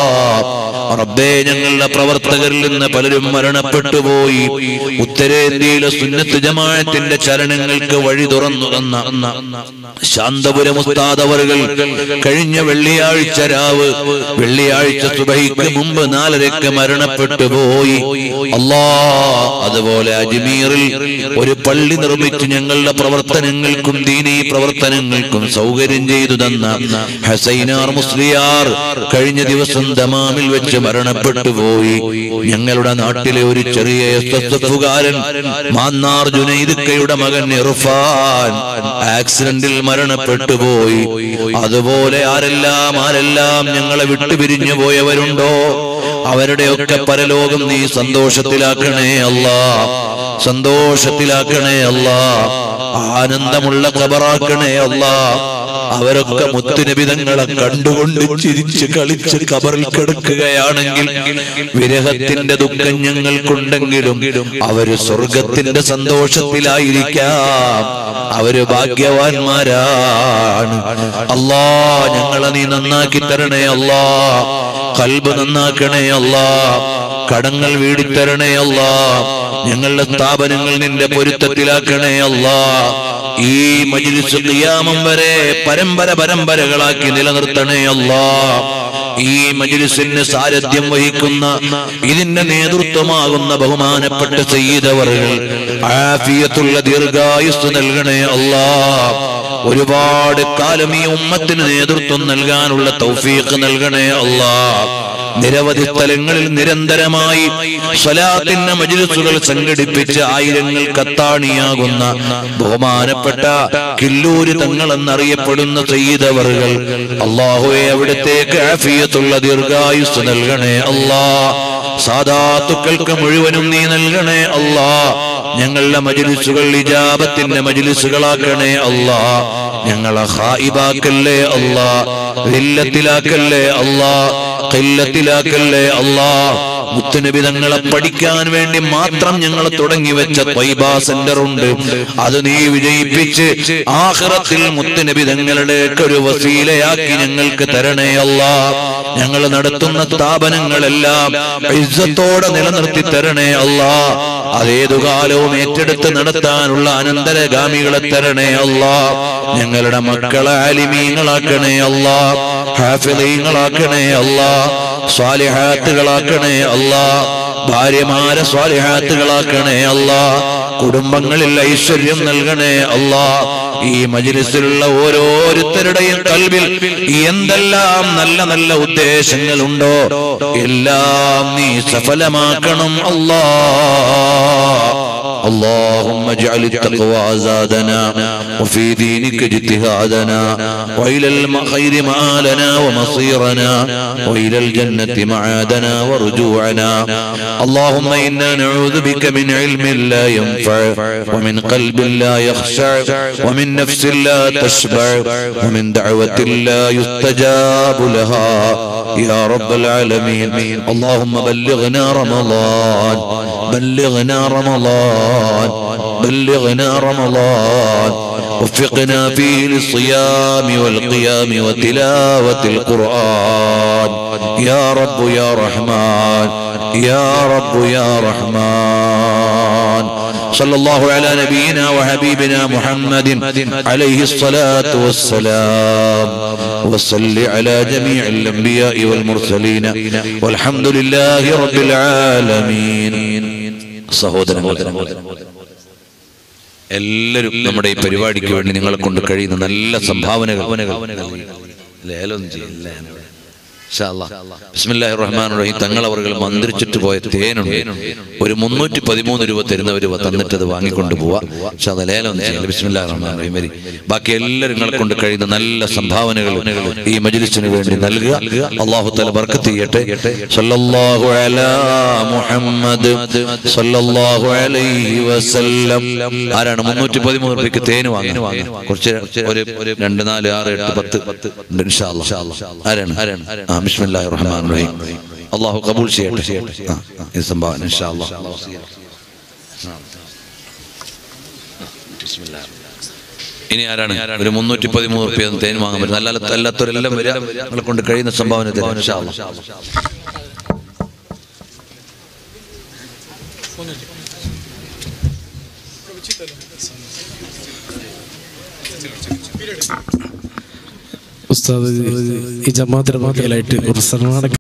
റബ്ബേ ഞങ്ങളുടെ പ്രവർത്തകരിൽ നിന്ന് പലരും മരണപ്പെട്ടു പോയി ഉത്തരേന്ത്യയിലെ സുന്നത്ത് ജമാഅത്തിന്റെ ചരണങ്ങൾക്ക് വഴി തുറന്നു തന്ന ശാന്തപുരം ഉസ്താദ് അവറുകൾ കഴിഞ്ഞ വെള്ളിയാഴ്ച രാവ് വെള്ളിയാഴ്ച സുബഹിക്ക് മുമ്പ് നാലരക്ക് മരണപ്പെട്ടു പോയി അല്ലാ അതുപോലെ അജ്മീറിൽ ഒരു പള്ളി നിർമ്മിച്ച് ഞങ്ങളുടെ പ്രവർത്തനങ്ങൾക്കും ദീനീ പ്രവർത്തനങ്ങൾക്കും സൗകര്യം ചെയ്തു തന്ന ഹസൈനാർ മുസ്ലിയാർ കഴിഞ്ഞ ദിവസം ദമാമിൽ വെച്ച് മരണപ്പെട്ടു പോയി ഞങ്ങളുടെ നാട്ടിലെ ഒരു ചെറിയ എസ്എസ്എഫുകാരൻ മാന്നാർ ജുനൈദുക്കയുടെ മകൻ ഇർഫാൻ ആക്സിഡന്റിൽ മരണപ്പെട്ടു പോയി അതുപോലെ ആരെല്ലാം ആരെല്ലാം ഞങ്ങളെ വിട്ടുപിരിഞ്ഞു പോയവരുണ്ടോ അവരുടെയൊക്കെ പരലോകം നീ സന്തോഷത്തിലാക്കണേ അല്ലാ സന്തോഷത്തിലാക്കണേ അല്ലാ ആനന്ദമുള്ള ഖബറാക്കണേ അല്ലാ അവരൊക്കെ മുത്തുനിബിതങ്ങളെ കണ്ടുകൊണ്ട് ചിരിച്ച് കളിച്ച് കബറിൽ കിടക്കുകയാണെങ്കിൽ വിരഹത്തിന്റെ ദുഃഖം ഞങ്ങൾക്കുണ്ടെങ്കിലും അവര് സ്വർഗത്തിന്റെ സന്തോഷത്തിലായിരിക്കാം അവര് ഭാഗ്യവാന്മാരാണ് അല്ലാ ഞങ്ങളെ നീ നന്നാക്കി തരണേ അല്ലാ കൽബ് നന്നാക്കണേ അല്ലാ കടങ്ങൾ വീടിത്തരണേ അല്ലാ ഞങ്ങളുടെ സ്ഥാപനങ്ങൾ നിന്റെ പൊരുത്തത്തിലാക്കണേ അല്ലാ ഈ മജിലിസ് ഖിയാമം വരെ പരമ്പര പരമ്പരകളാക്കി നിലനിർത്തണേ അല്ലാ ഈ മജിലിസിന് സാരഥ്യം വഹിക്കുന്ന ഇതിന്റെ നേതൃത്വമാകുന്ന ബഹുമാനപ്പെട്ട സയ്യിദവറുകൾ ആഫിയത്തുള്ള ദീർഘായുസ് നൽകണേ അല്ലാ ഒരുപാട് കാലം ഈ ഉമ്മത്തിന് നേതൃത്വം നൽകാനുള്ള തൗഫീഖ് നൽകണേ അല്ലാ നിരവധി സ്ഥലങ്ങളിൽ നിരന്തരമായി സ്വലാത്തിന്റെ മജിലിസുകൾ സംഘടിപ്പിച്ച് ആയിരങ്ങൾ കത്താണിയാകുന്ന ബഹുമാനപ്പെട്ട കില്ലൂര് തങ്ങൾ എന്നറിയപ്പെടുന്ന സയ്യിദവറുകൾ അള്ളാഹുവെ അവിടത്തേക്ക് ആഫിയത്തുള്ള ദീർഘായുസ് നൽകണേ അല്ലാ സാധാത്തുക്കൾക്ക് മുഴുവനും നീ നൽകണേ അല്ലാ ഞങ്ങളുടെ മജിലിസുകൾ ഇജാബത്തിന്റെ മജിലിസുകളാക്കണേ അല്ലാ ഞങ്ങളെ ഹായിബാക്കല്ലേ അല്ലാ വില്ലത്തിലാക്കല്ലേ അല്ലാ കില്ലത്തിലാക്കല്ലേ അല്ലാ മുത്തുനബി തങ്ങളെ പഠിക്കാൻ വേണ്ടി മാത്രം ഞങ്ങൾ തുടങ്ങി വെച്ച ത്വയ്ബ സെന്റർ ഉണ്ട് അത് നീ വിജയിപ്പിച്ച് ആഖിറത്തിൽ മുത്തുനബി തങ്ങളുടെ ഒരു വസീലയാക്കി ഞങ്ങൾക്ക് തരണേ അല്ലാ ഞങ്ങൾ നടത്തുന്ന സ്ഥാപനങ്ങളെല്ലാം ഇസ്സത്തോടെ നിലനിർത്തി തരണേ അല്ലാ അതേതു കാലവും ഏറ്റെടുത്ത് നടത്താനുള്ള അനന്തരഗാമികളെ തരണേ അല്ലാ ഞങ്ങളുടെ മക്കളെ ആലിമീങ്ങളാക്കണേ അല്ലാ ഹാഫിളീങ്ങളാക്കണേ അല്ലാ സ്വാലിഹാത്തുകളാക്കണേ അല്ലാ ഭാര്യമാരെ സ്വാലിഹാത്തുകളാക്കണേ അല്ലാ കുടുംബങ്ങളിൽ ഐശ്വര്യം നൽകണേ അല്ലാ ഈ മജിലിസിലുള്ള ഓരോരുത്തരുടെയും കൽവിൽ എന്തെല്ലാം നല്ല നല്ല ഉദ്ദേശങ്ങളുണ്ടോ എല്ലാം നീ സഫലമാക്കണം അല്ലാ اللهم اجعل التقوى زادنا وفي دينك اجتهادنا وإلى الخير مآلنا ومصيرنا وإلى الجنة معادنا ورجوعنا اللهم إنا نعوذ بك من علم لا ينفع ومن قلب لا يخشع ومن نفس لا تشبع ومن دعوة لا يستجاب لها يا رب العالمين اللهم بلغنا رمضان بلغنا رمضان بلغنا رمضان وفقنا فيه للصيام والقيام وتلاوة القرآن يا رب يا رحمن يا رب يا رحمن صلى الله على نبينا وحبيبنا محمد عليه الصلاة والسلام وصل على جميع الأنبياء والمرسلين والحمد لله رب العالمين സഹോദരൻ എല്ലാവരും നമ്മുടെ ഈ പരിപാടിക്ക് വേണ്ടി നിങ്ങളെ കൊണ്ട് കഴിയുന്ന നല്ല സംഭാവനകൾ ലേലൊന്നും ചെയ്യില്ല ബിസ്മില്ലാഹി റഹ്മാൻ റഹീം തങ്ങൾ അവർ മന്ത്രിച്ചിട്ട് പോയ തേനുണ്ട് ഒരു മുന്നൂറ്റി പതിമൂന്ന് രൂപ തരുന്നവർ തന്നിട്ട് അത് വാങ്ങിക്കൊണ്ട് പോവാ പക്ഷെ അത് ലേലൊന്നും ചെയ്യില്ല ബിസ്മില്ലാഹി റഹ്മാൻ റഹീം വരി ബാക്കി എല്ലാവരും നിങ്ങളെ കൊണ്ട് കഴിയുന്ന നല്ല സംഭാവനകൾ ഈ മജ്ലിസിന് വേണ്ടി നൽകുക അള്ളാഹു തല ബർക്കത്ത് ചെയ്യട്ടെ സല്ലല്ലാഹു അലാ മുഹമ്മദ് സല്ലല്ലാഹു അലൈഹി വസല്ലം ആരാണ് മുന്നൂറ്റി പതിമൂന്ന് റുപ്യക്ക് തേന് വാങ്ങി കുറച്ച് ഒരു ഒരു രണ്ട് നാല് ആറ് എട്ട് പത്ത് ഉണ്ട് ഇൻഷാ അല്ലാ. ആരാണ് ആരാണ് ആ ബിസ്മില്ലാഹിർ റഹ്മാനിർ റഹീം അള്ളാഹു കബൂൽ ചെയ്യട്ടെ ആ, ആ, ഈ സംഭാവന ഇൻഷാ അല്ലാ. ഇനി ആരാണ് ഒരു മുന്നൂറ്റി പതിമൂന്ന് റുപ്യ തേൻ വാങ്ങാൻ പറ്റും അല്ലാതെ അല്ലാത്തവരെല്ലാം വരിക നിങ്ങളെ കൊണ്ട് കഴിയുന്ന സംഭാവന തരാം ഇൻഷാ അല്ലാ. ഉസ്താദ് ഈ ജമാഅത്തിന്റെ ഭാഗമായിട്ട് ഒരു സർവാണ